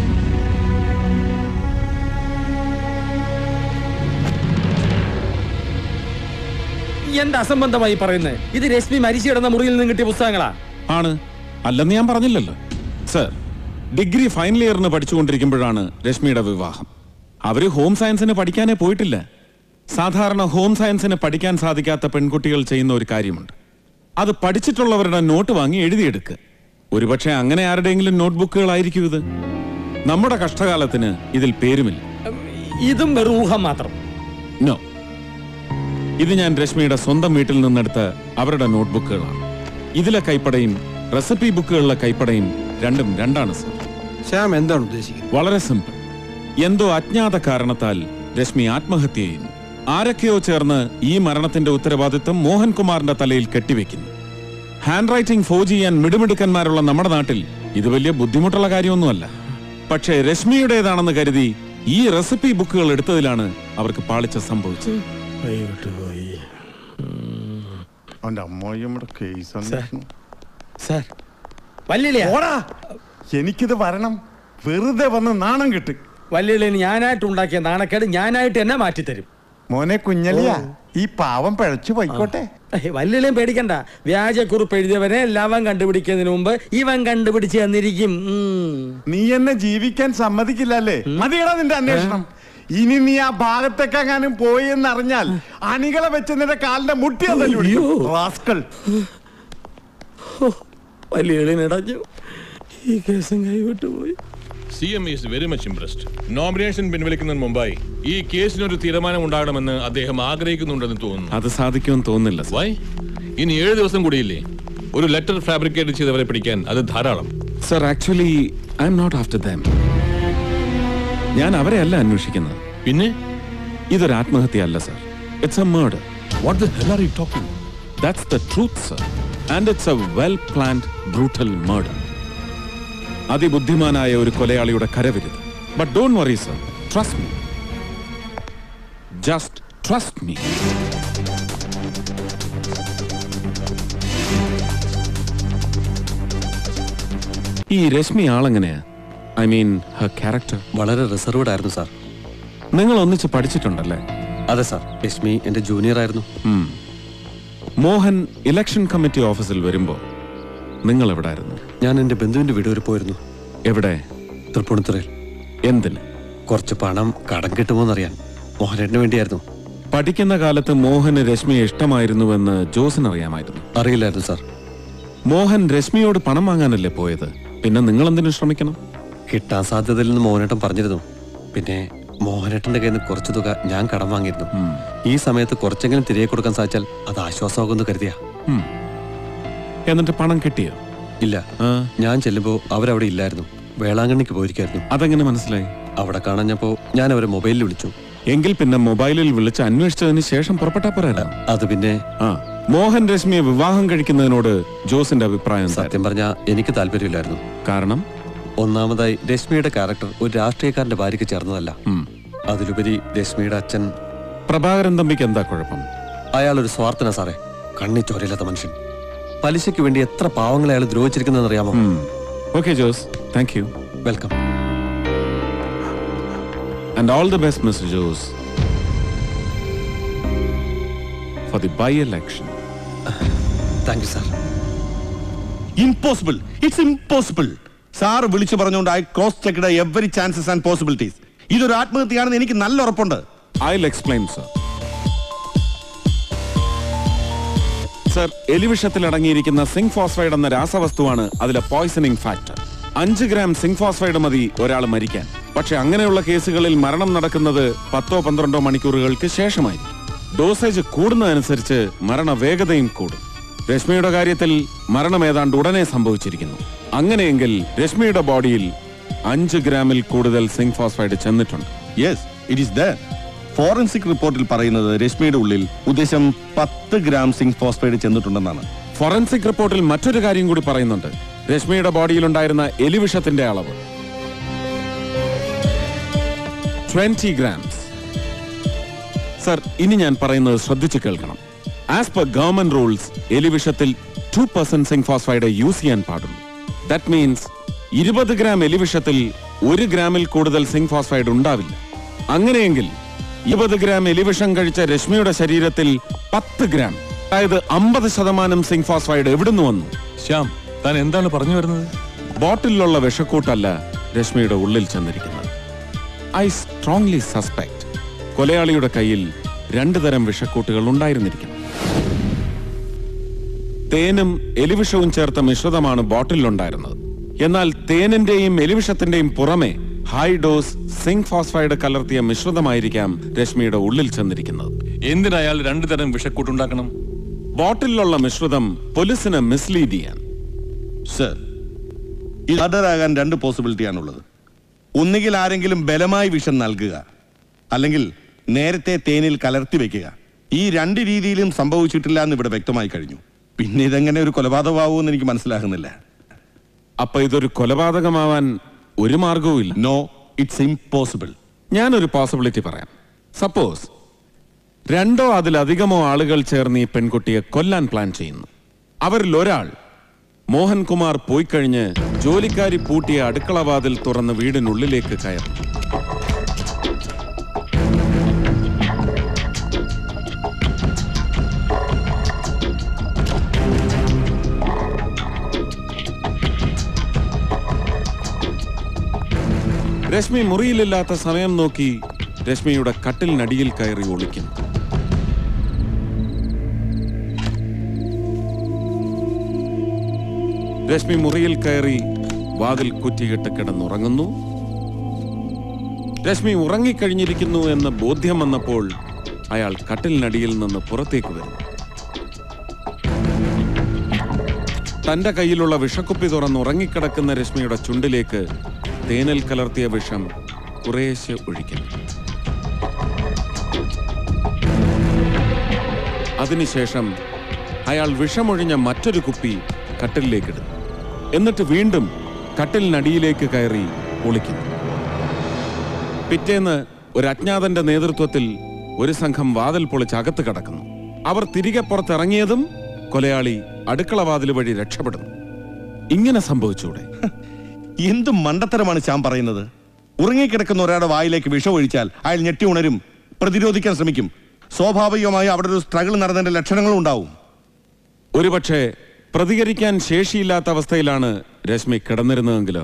എന്താ അസംബന്ധമായി പറയുന്നത് ഇത് രശ്മി മരിച്ചു കിടന്ന മുറിയിൽ നിന്ന് കിട്ടിയ പുസ്തകങ്ങളാ ആണ് അല്ലെന്ന് ഞാൻ പറഞ്ഞില്ലല്ലോ സർ ഡിഗ്രി ഫൈനൽ ഇയറിന് പഠിച്ചുകൊണ്ടിരിക്കുമ്പോഴാണ് രശ്മിയുടെ വിവാഹം അവര് ഹോം സയൻസിന് പഠിക്കാനേ പോയിട്ടില്ല സാധാരണ ഹോം സയൻസിന് പഠിക്കാൻ സാധിക്കാത്ത പെൺകുട്ടികൾ ചെയ്യുന്ന ഒരു കാര്യമുണ്ട് അത് പഠിച്ചിട്ടുള്ളവരുടെ നോട്ട് വാങ്ങി എഴുതിയെടുക്കുക ഒരുപക്ഷെ അങ്ങനെ ആരുടെയെങ്കിലും നോട്ട്ബുക്കുകളായിരിക്കും ഇത് നമ്മുടെ കഷ്ടകാലത്തിന് ഇതിൽ പേരുമില്ല ഇതും വെറും ഊഹം മാത്രം നോ ഇത് ഞാൻ രശ്മിയുടെ സ്വന്തം വീട്ടിൽ നിന്നെടുത്ത അവരുടെ നോട്ട്ബുക്കുകളാണ് ഇതിലെ കൈപ്പടയും റെസിപ്പി ബുക്കുകളിലെ കൈപ്പടയും രണ്ടും രണ്ടാണ് സർ ശ്യാം എന്താണ് ഉദ്ദേശിക്കുന്നത് വളരെ സിമ്പിൾ എന്തോ അജ്ഞാത കാരണത്താൽ രശ്മി ആത്മഹത്യ ചെയ്യുന്നു ആരൊക്കെയോ ചേർന്ന് ഈ മരണത്തിന്റെ ഉത്തരവാദിത്വം മോഹൻകുമാറിന്റെ തലയിൽ കെട്ടിവെക്കുന്നു ഹാൻഡ് റൈറ്റിംഗ് ഫോർ ചെയ്യാൻ മിടുമിടുക്കന്മാരുള്ള നമ്മുടെ നാട്ടിൽ ഇത് വലിയ ബുദ്ധിമുട്ടുള്ള കാര്യമൊന്നുമല്ല പക്ഷേ രശ്മിയുടേതാണെന്ന് കരുതി ഈ റെസിപ്പി ബുക്കുകൾ എടുത്തതിലാണ് അവർക്ക് പാളിച്ച സംഭവിച്ചത് അവന്റെ അമ്മായിയമ്മയുടെ കേസ് സാർ വല്ലിളിയ ഓടാ എനിക്കിത് വരണം വെറുതെ വന്ന് നാണം കിട്ട് വല്ലിളിന് ഞാനായിട്ട് ഉണ്ടാക്കിയ നാണക്കേട് ഞാനായിട്ട് എന്നെ മാറ്റിത്തരും മോനെ കുഞ്ഞലിയ ഈ പാവം പിഴച്ചു പോയിക്കോട്ടെ വല്ലിളിയും പേടിക്കണ്ട വ്യാജക്കുറിപ്പ് എഴുതിയവനെ ലവൻ കണ്ടുപിടിക്കുന്നതിന് മുമ്പ് ഇവൻ കണ്ടുപിടിച്ച് തന്നിരിക്കും ഉം. നീ എന്നെ ജീവിക്കാൻ സമ്മതിക്കില്ലല്ലേ മതിയടാ നിന്റെ അന്വേഷണം ഇനി നീ ആ ഭാഗത്തേക്കെങ്ങാനും പോയി എന്നറിഞ്ഞാൽ അണികളെ വെച്ച് നിന്റെ കാലിന്റെ മുട്ടിയതല്ലോ റാസ്കൾ വല്ലിളിനിടഞ്ഞു ഈ കേസും കൈവിട്ടു പോയി C M is very much impressed nomination പിൻവലിക്കുന്നതിന് മുമ്പായി ഈ കേസിനൊരു തീരുമാനം ഉണ്ടാകണമെന്ന് അദ്ദേഹം ആഗ്രഹിക്കുന്നുണ്ടെന്ന് തോന്നുന്നു അത് സാധിക്കുമെന്ന് തോന്നുന്നില്ല സർ. വൈ ഇനി ഏഴ് ദിവസം കൂടിയില്ലേ ഒരു ലെറ്റർ ഫാബ്രിക്കേറ്റ് ചെയ്തവരെ പിടിക്കാൻ അത് ധാരാളം sir actually I'm not after them ഞാൻ അവരെ അല്ല അന്വേഷിക്കുന്നത് പിന്നെ ഇതൊരു ആത്മഹത്യ അല്ല sir it's a murder what the hell are you talking that's the truth sir and it's a well planned brutal murder അതിബുദ്ധിമാനായ ഒരു കൊലയാളിയുടെ കരവിരുത് but don't worry sir trust me just trust me ഈ രശ്മി ആളെങ്ങനെയാ ഐ മീൻ ഹർ ക്യാരക്ടർ വളരെ റിസർവ്ഡ് ആയിരുന്നു സാർ നിങ്ങൾ ഒന്നിച്ച് പഠിച്ചിട്ടുണ്ടല്ലേ അതെ സാർ രശ്മി എന്റെ ജൂനിയർ ആയിരുന്നു ഉം. മോഹൻ ഇലക്ഷൻ കമ്മിറ്റി ഓഫീസിൽ വരുമ്പോ നിങ്ങൾ എവിടായിരുന്നു ഞാൻ എന്റെ ബന്ധുവിന്റെ വീട് വരെ പോയിരുന്നു എവിടെ തൃപ്പൂണിത്തുറയിൽ എന്തിന് കുറച്ച് പണം കടം കിട്ടുമോന്നറിയാൻ മോഹനേട്ടന് വേണ്ടിയായിരുന്നു പഠിക്കുന്ന കാലത്ത് മോഹന് രശ്മിയെ ഇഷ്ടമായിരുന്നുവെന്ന് ജോസിന് അറിയാമായിരുന്നു അറിയില്ലായിരുന്നു സാർ മോഹൻ രശ്മിയോട് പണം വാങ്ങാനല്ലേ പോയത് പിന്നെ നിങ്ങൾ എന്തിനു ശ്രമിക്കണം കിട്ടാൻ സാധ്യതയില്ലെന്ന് മോഹനേട്ടൻ പറഞ്ഞിരുന്നു പിന്നെ മോഹനേട്ടന്റെ കയ്യിൽ നിന്ന് കുറച്ച് തുക ഞാൻ കടം വാങ്ങിയിരുന്നു ഈ സമയത്ത് കുറച്ചെങ്കിലും തിരികെ കൊടുക്കാൻ സാധിച്ചാൽ അത് ആശ്വാസമാകുമെന്ന് കരുതിയാ ഉം. എന്നിട്ട് പണം കിട്ടിയോ ഇല്ല ഞാൻ ചെല്ലുമ്പോ അവരവിടെ ഇല്ലായിരുന്നു വേളാങ്കണ്ണിക്ക് പോയിരിക്കായിരുന്നു അതെങ്ങനെ മനസ്സിലായി അവിടെ കാണാഞ്ഞപ്പോ ഞാൻ അവരെ മൊബൈലിൽ വിളിച്ചു എങ്കിൽ പിന്നെ മൊബൈലിൽ വിളിച്ച് അന്വേഷിച്ചതിന് ശേഷം പുറപ്പെട്ടാ പോരാ അത് പിന്നെ ആ മോഹൻ രശ്മിയെ വിവാഹം കഴിക്കുന്നതിനോട് ജോസിന്റെ അഭിപ്രായം സത്യം പറഞ്ഞാ എനിക്ക് താല്പര്യമില്ലായിരുന്നു കാരണം ഒന്നാമതായി രശ്മിയുടെ ക്യാരക്ടർ ഒരു രാഷ്ട്രീയക്കാരന്റെ ഭാര്യയ്ക്ക് ചേർന്നതല്ല അതിലുപരി രശ്മിയുടെ അച്ഛൻ പ്രഭാകരൻ തമ്പിക്ക് എന്താ കുഴപ്പം അയാൾ ഒരു സ്വാർത്ഥന സാറേ കണ്ണി ചോരയില്ലാത്ത മനുഷ്യൻ പലിശയ്ക്ക് വേണ്ടി എത്ര പാവങ്ങളെ അയാൾ ദ്രോഹിച്ചിരിക്കുന്നതെന്ന് അറിയാമോ okay Jose thank you welcome And all the best, Mr. Jose, for the by election. Thank you sir impossible it's impossible sir വിളിച്ചു പറഞ്ഞുകൊണ്ട് I cross checked every chances and possibilities ഇതൊരു ആത്മഹത്യയാണെന്ന് എനിക്ക് നല്ല ഉറപ്പുണ്ട് I'll explain, sir. സർ എലിവിഷത്തിൽ അടങ്ങിയിരിക്കുന്ന സിങ്ക് ഫോസ്ഫൈഡ് എന്ന രാസവസ്തുവാണ് അതിലെ പോയ്സണിംഗ് ഫാക്ടർ അഞ്ച് ഗ്രാം സിങ്ക് ഫോസ്ഫൈഡ് മതി ഒരാൾ മരിക്കാൻ പക്ഷെ അങ്ങനെയുള്ള കേസുകളിൽ മരണം നടക്കുന്നത് പത്തോ പന്ത്രണ്ടോ മണിക്കൂറുകൾക്ക് ശേഷമായി ഡോസേജ് കൂടുന്നതനുസരിച്ച് മരണ വേഗതയും കൂടും രശ്മിയുടെ കാര്യത്തിൽ മരണം ഏതാണ്ട് ഉടനെ സംഭവിച്ചിരിക്കുന്നു അങ്ങനെയെങ്കിൽ രശ്മിയുടെ ബോഡിയിൽ അഞ്ച് ഗ്രാമിൽ കൂടുതൽ സിങ്ക് ഫോസ്ഫൈഡ് ചെന്നിട്ടുണ്ട് yes it is there forensic റിപ്പോർട്ടിൽ പറയുന്നത് രശ്മിയുടെ ഉള്ളിൽ ഉദ്ദേശം പത്ത് ഗ്രാം സിങ്ക് ഫോസ്ഫൈഡ് ചെന്നിട്ടുണ്ടെന്നാണ് ഫോറൻസിക് റിപ്പോർട്ടിൽ മറ്റൊരു കാര്യം കൂടി പറയുന്നുണ്ട് രശ്മിയുടെ ബോഡിയിൽ ഉണ്ടായിരുന്ന എലിവിഷത്തിന്റെ അളവ് ട്വന്റി ഗ്രാംസ് സർ ഇനി ഞാൻ പറയുന്നത് ശ്രദ്ധിച്ചു കേൾക്കണം ആസ് പെർ ഗവൺമെന്റ് റൂൾസ് എലിവിഷത്തിൽ two percent zinc phosphide use ചെയ്യാൻ പാടുള്ളൂ ദാറ്റ് മീൻസ് ഇരുപത് ഗ്രാം എലിവിഷത്തിൽ ഒരു ഗ്രാമിൽ കൂടുതൽ സിങ്ക് ഫോസ്ഫൈഡ് ഉണ്ടാവില്ല അങ്ങനെയെങ്കിൽ ഇരുപത് ഗ്രാം എലിവിഷം കഴിച്ച രശ്മിയുടെ ശരീരത്തിൽ പത്ത് ഗ്രാം അതായത് അമ്പത് ശതമാനം സിങ്ക് ഫോസ്ഫൈഡ് എവിടുന്ന് വന്നു ശ്യാം താൻ എന്താണ് പറഞ്ഞു വരുന്നത് ബോട്ടിലുള്ള വിഷക്കൂട്ടല്ല രശ്മിയുടെ ഉള്ളിൽ ചെന്നിരിക്കുന്നത് ഐ സ്ട്രോങ്ലി സസ്പെക്ട് കൊലയാളിയുടെ കയ്യിൽ രണ്ടു തരം വിഷക്കൂട്ടുകൾ ഉണ്ടായിരുന്നിരിക്കണം തേനും എലിവിഷവും ചേർത്ത മിശ്രിതമാണ് ബോട്ടിലുണ്ടായിരുന്നത് എന്നാൽ തേനിന്റെയും എലിവിഷത്തിന്റെയും പുറമെ ഹൈ ഡോസ് സിങ്ക് ഫോസ്ഫൈഡ് കലർത്തിയ മിശ്രിതമായിരിക്കാം രശ്മിയുടെ ഉള്ളിൽ ചെന്നിരിക്കുന്നത് എന്തിനയാൾ രണ്ടു തരം വിഷക്കൂട്ടുണ്ടാക്കണം ബോട്ടിലുള്ള മിശ്രിതം പോലീസിനെ മിസ്ലീഡ് ചെയ്യാൻ സർ ഇത് മർഡറാകാൻ രണ്ട് പോസിബിലിറ്റിയാണുള്ളത് ഒന്നുകിൽ ആരെങ്കിലും ബലമായി വിഷം നൽകുക അല്ലെങ്കിൽ നേരത്തെ തേനിൽ കലർത്തി വെക്കുക ഈ രണ്ട് രീതിയിലും സംഭവിച്ചിട്ടില്ല എന്ന് ഇവിടെ വ്യക്തമായി കഴിഞ്ഞു പിന്നെ ഇതെങ്ങനെ ഒരു കൊലപാതകമാവുമെന്ന് എനിക്ക് മനസ്സിലാകുന്നില്ല അപ്പൊ ഇതൊരു കൊലപാതകമാവാൻ ഒരു മാർഗവും ഇല്ല നോ ഇറ്റ്സ് ഇംപോസിബിൾ ഞാനൊരു പോസിബിലിറ്റി പറയാം സപ്പോസ് രണ്ടോ അതിലധികമോ ആളുകൾ ചേർന്ന് ഈ പെൺകുട്ടിയെ കൊല്ലാൻ പ്ലാൻ ചെയ്യുന്നു അവരിൽ ഒരാൾ മോഹൻകുമാർ പോയി കഴിഞ്ഞ് ജോലിക്കാരി പൂട്ടിയ അടുക്കളവാതിൽ തുറന്ന് വീടിനുള്ളിലേക്ക് കയറി രശ്മി മുറിയിലില്ലാത്ത സമയം നോക്കി രശ്മിയുടെ കട്ടിലിനടിയിൽ കയറി ഒളിക്കുന്നു രശ്മി മുറിയിൽ കയറി വാതിൽ കുറ്റിയിട്ട് കിടന്നുറങ്ങുന്നു രശ്മി ഉറങ്ങിക്കഴിഞ്ഞിരിക്കുന്നു എന്ന് ബോധ്യം വന്നപ്പോൾ അയാൾ കട്ടിലിനടിയിൽ നിന്ന് പുറത്തേക്ക് വരുന്നു തന്റെ കയ്യിലുള്ള വിഷക്കുപ്പി തുറന്ന് ഉറങ്ങിക്കിടക്കുന്ന രശ്മിയുടെ ചുണ്ടിലേക്ക് തേനിൽ കലർത്തിയ വിഷം കുറേശ്ശെ ഒഴിക്കുന്നു അതിനുശേഷം അയാൾ വിഷമൊഴിഞ്ഞ മറ്റൊരു കുപ്പി കട്ടിലിലേക്കിടുന്നു എന്നിട്ട് വീണ്ടും കട്ടിലിനടിയിലേക്ക് കയറി ഒളിക്കുന്നു പിറ്റേന്ന് ഒരു അജ്ഞാതന്റെ നേതൃത്വത്തിൽ ഒരു സംഘം വാതിൽ പൊളിച്ച് അകത്ത് കടക്കുന്നു അവർ തിരികെ പുറത്തിറങ്ങിയതും കൊലയാളി അടുക്കള വാതിൽ വഴി രക്ഷപ്പെടുന്നു ഇങ്ങനെ സംഭവിച്ചൂടെ എന്ത് മണ്ടത്തരമാണ് ശ്യാം പറയുന്നത് ഉറങ്ങിക്കിടക്കുന്ന ഒരാളുടെ വായിലേക്ക് വിഷം ഒഴിച്ചാൽ അയാൾ ഞെട്ടി ഉണരും പ്രതിരോധിക്കാൻ ശ്രമിക്കും സ്വാഭാവികമായി അവിടെ ഒരു സ്ട്രഗിൾ നടന്നതിന്റെ ലക്ഷണങ്ങളും ഉണ്ടാവും ഒരുപക്ഷെ പ്രതികരിക്കാൻ ശേഷിയില്ലാത്ത അവസ്ഥയിലാണ് രശ്മി കിടന്നിരുന്നതെങ്കിലോ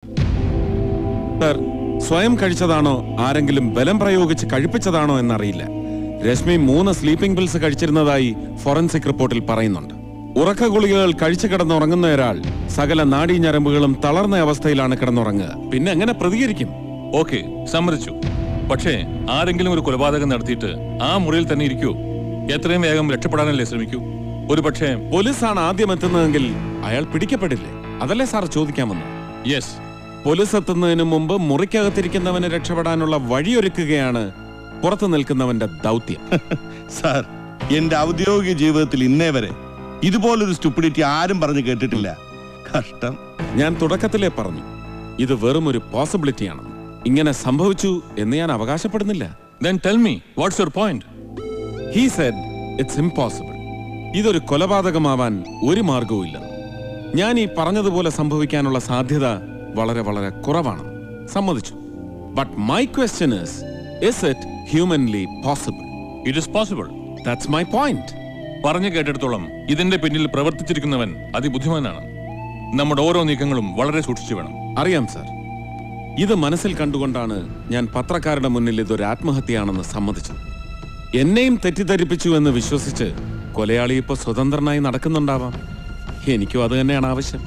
സർ സ്വയം കഴിച്ചതാണോ ആരെങ്കിലും ബലം പ്രയോഗിച്ച് കഴിപ്പിച്ചതാണോ എന്നറിയില്ല രശ്മി മൂന്ന് സ്ലീപ്പിംഗ് പിൽസ് കഴിച്ചിരുന്നതായി ഫോറൻസിക് റിപ്പോർട്ടിൽ പറയുന്നുണ്ട് ഉറക്ക ഗുളികകൾ കഴിച്ചു കിടന്നുറങ്ങുന്ന ഒരാൾ സകല നാഡീഞരമ്പുകളും തളർന്ന അവസ്ഥയിലാണ് കിടന്നുറങ്ങുക പിന്നെ എങ്ങനെ പ്രതികരിക്കും ഓക്കെ സമ്മതിച്ചു പക്ഷേ ആരെങ്കിലും ഒരു കൊലപാതകം നടത്തിയിട്ട് ആ മുറിയിൽ തന്നെ ഇരിക്കൂ എത്രയും വേഗം രക്ഷപ്പെടാനല്ലേ ശ്രമിക്കൂ ഒരു പക്ഷേ പോലീസാണ് ആദ്യം എത്തുന്നതെങ്കിൽ അയാൾ പിടിക്കപ്പെടില്ലേ അതല്ലേ സാർ ചോദിക്കാൻ വന്നത് യെസ് പോലീസ് എത്തുന്നതിന് മുമ്പ് മുറിക്കകത്തിരിക്കുന്നവന് രക്ഷപ്പെടാനുള്ള വഴിയൊരുക്കുകയാണ് പുറത്തു നിൽക്കുന്നവന്റെ ദൗത്യം സാർ എന്റെ ഔദ്യോഗിക ജീവിതത്തിൽ ഇന്നേ വരെ ഇതുപോലൊരു സ്റ്റുപ്പിഡിറ്റി ആരും പറഞ്ഞു കേട്ടിട്ടില്ല കഷ്ടം ഞാൻ തുടക്കത്തിലേ പറഞ്ഞു ഇത് വെറും ഒരു പോസിബിലിറ്റിയാണ് ഇങ്ങനെ സംഭവിച്ചു എന്ന് ഞാൻ അവകാശപ്പെടുന്നില്ല then tell me what's your point he said it's impossible ഇതൊരു കൊലപാതകമാവാൻ ഒരു മാർഗവും ഇല്ല ഞാൻ ഈ പറഞ്ഞതുപോലെ സംഭവിക്കാനുള്ള സാധ്യത വളരെ വളരെ കുറവാണ് സമ്മതിച്ചു but my question is is it humanly possible it is possible that's my point പറഞ്ഞു കേട്ടിടത്തോളം ഇതിന്റെ പിന്നിൽ പ്രവർത്തിച്ചിരിക്കുന്നവൻ അതിബുദ്ധിമാനാണ് നമ്മുടെ ഓരോ നീക്കങ്ങളും വളരെ സൂക്ഷിച്ചു വേണം അറിയാം സാർ ഇത് മനസ്സിൽ കണ്ടുകൊണ്ടാണ് ഞാൻ പത്രക്കാരുടെ മുന്നിൽ ഇതൊരു ആത്മഹത്യയാണെന്ന് സമ്മതിച്ചത് എന്നെയും തെറ്റിദ്ധരിപ്പിച്ചു എന്ന് വിശ്വസിച്ച് കൊലയാളി ഇപ്പൊ സ്വതന്ത്രനായി നടക്കുന്നുണ്ടാവാം എനിക്കും അത് തന്നെയാണ് ആവശ്യം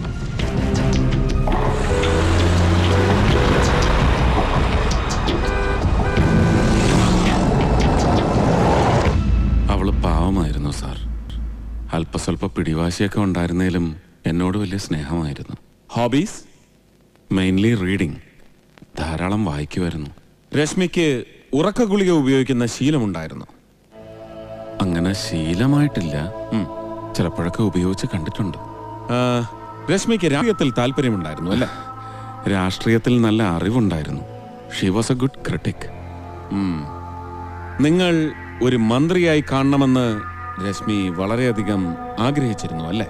അവള് പാവമായിരുന്നു സാർ അല്പസ്വല്പ പിടിവാശിയൊക്കെ ഉണ്ടായിരുന്നേലും എന്നോട് വലിയ സ്നേഹമായിരുന്നു ഹോബീസ് മെയിൻലി റീഡിംഗ് ധാരാളം വായിക്കുമായിരുന്നു രശ്മിക്ക് ഉറക്ക ഗുളിക ഉപയോഗിക്കുന്ന ശീലമുണ്ടായിരുന്നു അങ്ങനെ ശീലമായിട്ടില്ല ഉം, ചിലപ്പോഴൊക്കെ ഉപയോഗിച്ച് കണ്ടിട്ടുണ്ട് ആ, രശ്മിക്ക് രാഷ്ട്രീയത്തിൽ താല്പര്യമുണ്ടായിരുന്നു അല്ലേ രാഷ്ട്രീയത്തിൽ നല്ല അറിവുണ്ടായിരുന്നു she was a good critic നിങ്ങൾ ഒരു മന്ത്രിയായി കാണണമെന്ന് രശ്മി വളരെയധികം ആഗ്രഹിച്ചിരുന്നു അല്ലേ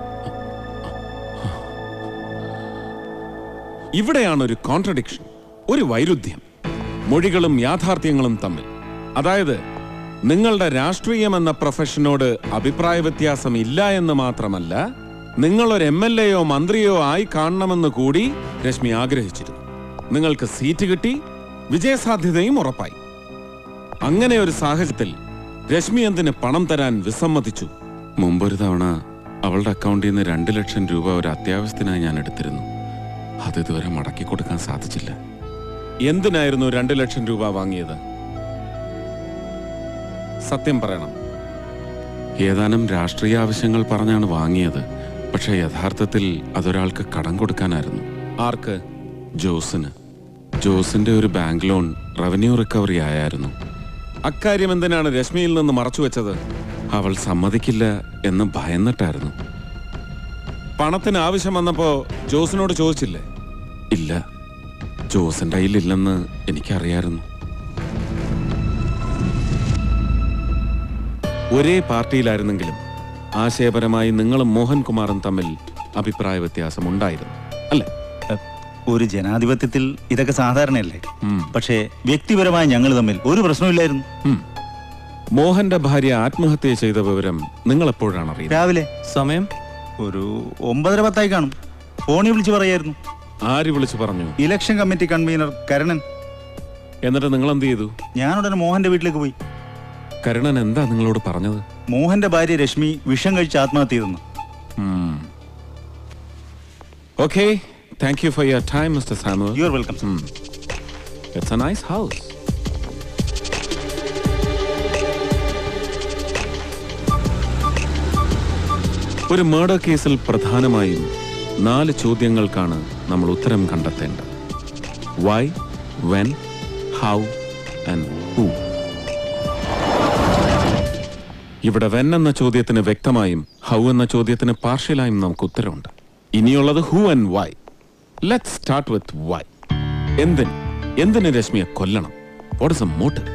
ഇവിടെയാണ് ഒരു കോൺട്രഡിക്ഷൻ ഒരു വൈരുദ്ധ്യം മൊഴികളും യാഥാർത്ഥ്യങ്ങളും തമ്മിൽ അതായത് നിങ്ങളുടെ രാഷ്ട്രീയം എന്ന പ്രൊഫഷനോട് അഭിപ്രായ വ്യത്യാസം ഇല്ല എന്ന് മാത്രമല്ല നിങ്ങൾ ഒരു എം എൽ എയോ മന്ത്രിയോ ആയി കാണണമെന്ന് കൂടി രശ്മി ആഗ്രഹിച്ചിരുന്നു നിങ്ങൾക്ക് സീറ്റ് കിട്ടി വിജയസാധ്യതയും ഉറപ്പായി അങ്ങനെ ഒരു സാഹചര്യത്തിൽ രശ്മി എന്തിന് പണം തരാൻ വിസമ്മതിച്ചു മുമ്പൊരു തവണ അവളുടെ അക്കൗണ്ടിൽ നിന്ന് രണ്ട് ലക്ഷം രൂപ ഒരു അത്യാവശ്യത്തിനായി ഞാൻ എടുത്തിരുന്നു അത് ഇതുവരെ മടക്കി കൊടുക്കാൻ സാധിച്ചില്ല എന്തിനായിരുന്നു രണ്ട് ലക്ഷം രൂപ വാങ്ങിയത് സത്യം പറയണം ഏതാനും രാഷ്ട്രീയ ആവശ്യങ്ങൾ പറഞ്ഞാണ് വാങ്ങിയത് പക്ഷേ യഥാർത്ഥത്തിൽ അതൊരാൾക്ക് കടം കൊടുക്കാനായിരുന്നു ആർക്ക് ജോസിന് ജോസിന്റെ ഒരു ബാങ്ക് ലോൺ റവന്യൂ റിക്കവറി ആയായിരുന്നു അക്കാര്യം എന്തിനാണ് രശ്മിയിൽ നിന്ന് മറച്ചു വെച്ചത് അവൾ സമ്മതിക്കില്ല എന്ന് ഭയന്നിട്ടായിരുന്നു പണത്തിന് ആവശ്യം വന്നപ്പോ ജോസിനോട് ചോദിച്ചില്ലേ ഇല്ല ജോസിന്റെ കയ്യിലില്ലെന്ന് എനിക്കറിയായിരുന്നു ഒരേ പാർട്ടിയിലായിരുന്നെങ്കിലും ആശയപരമായി നിങ്ങളും മോഹൻകുമാറും തമ്മിൽ അഭിപ്രായ വ്യത്യാസം ഉണ്ടായിരുന്നു അല്ലേ ഒരു ജനാധിപത്യത്തിൽ ഇതൊക്കെ സാധാരണയല്ലേ പക്ഷേ വ്യക്തിപരമായി ഞങ്ങൾ തമ്മിൽ ഒരു പ്രശ്നമില്ലായിരുന്നു മോഹന്റെ ഭാര്യ ആത്മഹത്യ ചെയ്ത വിവരം നിങ്ങൾ എപ്പോഴാണ് അറിയുന്നത് രാവിലെ സമയം ഒരു ഒമ്പതര പത്തായി കാണും ഫോണിൽ വിളിച്ച് പറയായിരുന്നു ആര് വിളിച്ചു പറഞ്ഞു ഇലക്ഷൻ കമ്മിറ്റി കൺവീനർ കരുണൻ എന്നിട്ട് നിങ്ങൾ എന്ത് ചെയ്തു ഞാനുടനെ മോഹന്റെ വീട്ടിലേക്ക് പോയി കരുണൻ എന്താ നിങ്ങളോട് പറഞ്ഞത് മോഹന്റെ ഭാര്യ രശ്മി വിഷം കഴിച്ച് ആത്മഹത്യ ചെയ്തെന്ന് okay thank you for your time mister Samuel you are welcome it's a nice house ഒരു മർഡർ കേസിൽ പ്രധാനമായും നാല് ചോദ്യങ്ങൾക്കാണ് നമ്മൾ ഉത്തരം കണ്ടെത്തേണ്ടത് why when how and who ഇവിടെ വെൻ എന്ന ചോദ്യത്തിന് വ്യക്തമായും ഹൗ എന്ന ചോദ്യത്തിന് പാർഷ്യലായും നമുക്ക് ഉത്തരവുണ്ട് ഇനിയുള്ളത് who and why let start with why എന്തിന് എന്തിന് രശ്മിയെ കൊല്ലണം what is a motive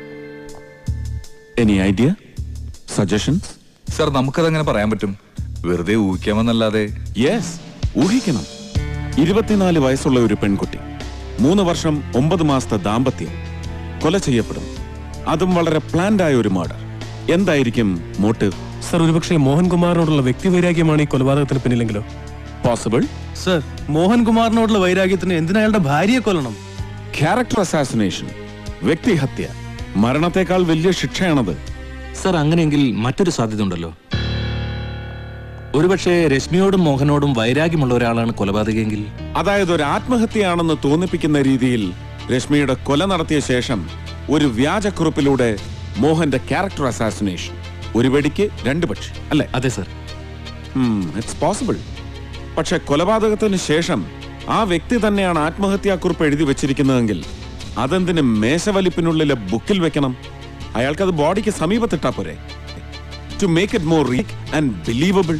any idea suggestions sir നമുക്കതങ്ങനെ പറയാൻ പറ്റും വെറുതെ ഊഹിക്കാമെന്നല്ലാതെ യെസ് ഊഹിക്കണം ഇരുപത്തിനാല് വയസ്സുള്ള ഒരു പെൺകുട്ടി മൂന്ന് വർഷം ഒമ്പത് മാസത്തെ ദാമ്പത്യം കൊല ചെയ്യപ്പെടും അതും വളരെ പ്ലാൻഡ് ആയ ഒരു മർഡർ എന്തായിരിക്കും മോട്ടീവ് സർ ഒരുപക്ഷെ മോഹൻകുമാറിനോടുള്ള വ്യക്തിവൈരാഗ്യമാണ് ഈ കൊലപാതകത്തിന് പിന്നിലെങ്കിലോ പോസിബിൾ സർ മോഹൻകുമാറിനോടുള്ള വൈരാഗ്യത്തിന് എന്തിനാ അയാളുടെ ഭാര്യയെ കൊല്ലണം ക്യാരക്ടർ അസാസിനേഷൻ വ്യക്തിഹത്യ മരണത്തെക്കാൾ വലിയ ശിക്ഷയാണത് സർ അങ്ങനെയെങ്കിൽ മറ്റൊരു സാധ്യത ഉണ്ടല്ലോ ഒരുപക്ഷെ രശ്മിയോടും മോഹനോടും വൈരാഗ്യമുള്ള ഒരാളാണ് കൊലപാതകമെങ്കിൽ അതായത് ഒരു ആത്മഹത്യയാണെന്ന് തോന്നിപ്പിക്കുന്ന രീതിയിൽ രശ്മിയുടെ കൊല നടത്തിയ ശേഷം ഒരു വ്യാജക്കുറിപ്പിലൂടെ മോഹന്റെ ക്യാരക്ടർ അസാസിനേഷൻ ഒരു വെടിക്ക് രണ്ട് പക്ഷി അല്ലേ അതെ സർ ഇറ്റ്സ് പോസിബിൾ പക്ഷെ കൊലപാതകത്തിന് ശേഷം ആ വ്യക്തി തന്നെയാണ് ആത്മഹത്യാക്കുറിപ്പ് എഴുതി വെച്ചിരിക്കുന്നതെങ്കിൽ അതെന്തിന് മേശവലിപ്പിനുള്ളിലെ ബുക്കിൽ വെക്കണം അയാൾക്കത് ബോഡിക്ക് സമീപത്തിട്ടാ പോരെ to make it more reek and believable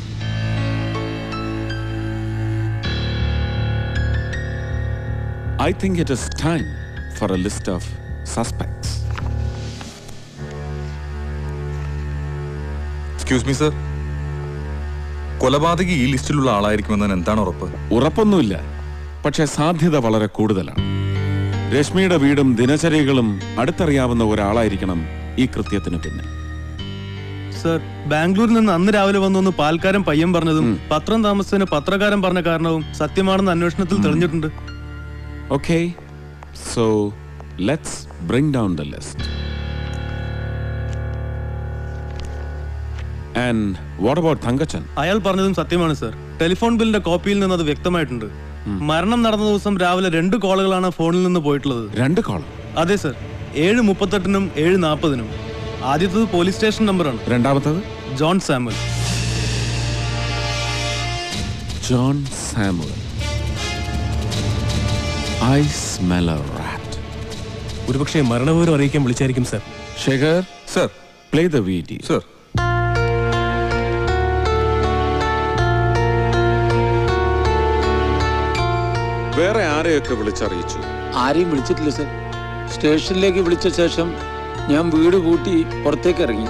I think it is time for a list of suspects excuse me sir കൊലപാതകി ഈ ലിസ്റ്റിലുള്ള ആളായിരിക്കുമെന്ന് എന്താണ് ഉറപ്പ് ഉറപ്പൊന്നുമില്ല പക്ഷെ സാധ്യത വളരെ കൂടുതലാണ് രശ്മിയുടെ വീടും ദിനചര്യകളും അടുത്തറിയാവുന്ന ഒരാളായിരിക്കണം ഈ കൃത്യത്തിന് പിന്നെ സർ ബാംഗ്ലൂരിൽ നിന്ന് അന്ന് രാവിലെ വന്നൊന്ന് പാൽക്കാരൻ പയ്യൻ പറഞ്ഞതും പത്രം താമസത്തിന് പത്രക്കാരൻ പറഞ്ഞ കാരണവും സത്യമാണെന്ന് അന്വേഷണത്തിൽ തെളിഞ്ഞിട്ടുണ്ട് okay so let's bring down the list and what about Thankachan അയാൾ പറഞ്ഞതും സത്യമാണ് സർ ടെലിഫോൺ ബില്ലിന്റെ കോപ്പിയിൽ നിന്ന് അത് വ്യക്തമായിട്ടുണ്ട് മരണം നടന്ന ദിവസം രാവിലെ രണ്ട് കോളുകളാണ് ഫോണിൽ നിന്ന് പോയിട്ടുള്ളത് രണ്ട് കോൾ അതെ സർ ഏഴ് മുപ്പത്തെട്ടിനും ഏഴ് നാൽപ്പതിനും ആദ്യത്തത് പോലീസ് സ്റ്റേഷൻ നമ്പറാണ് രണ്ടാമത്തത് John Samuel John Samuel I smell a rat ഒരുപക്ഷെ മരണവിവരം അറിയിക്കാൻ വിളിച്ചായിരിക്കും sir Shekhar sir play the video sir വേറെ ആരെയൊക്കെ വിളിച്ചറിയിച്ചു ആരെയും വിളിച്ചിട്ടില്ല സർ സ്റ്റേഷനിലേക്ക് വിളിച്ച ശേഷം ഞാൻ വീട് പൂട്ടി പുറത്തേക്ക് ഇറങ്ങി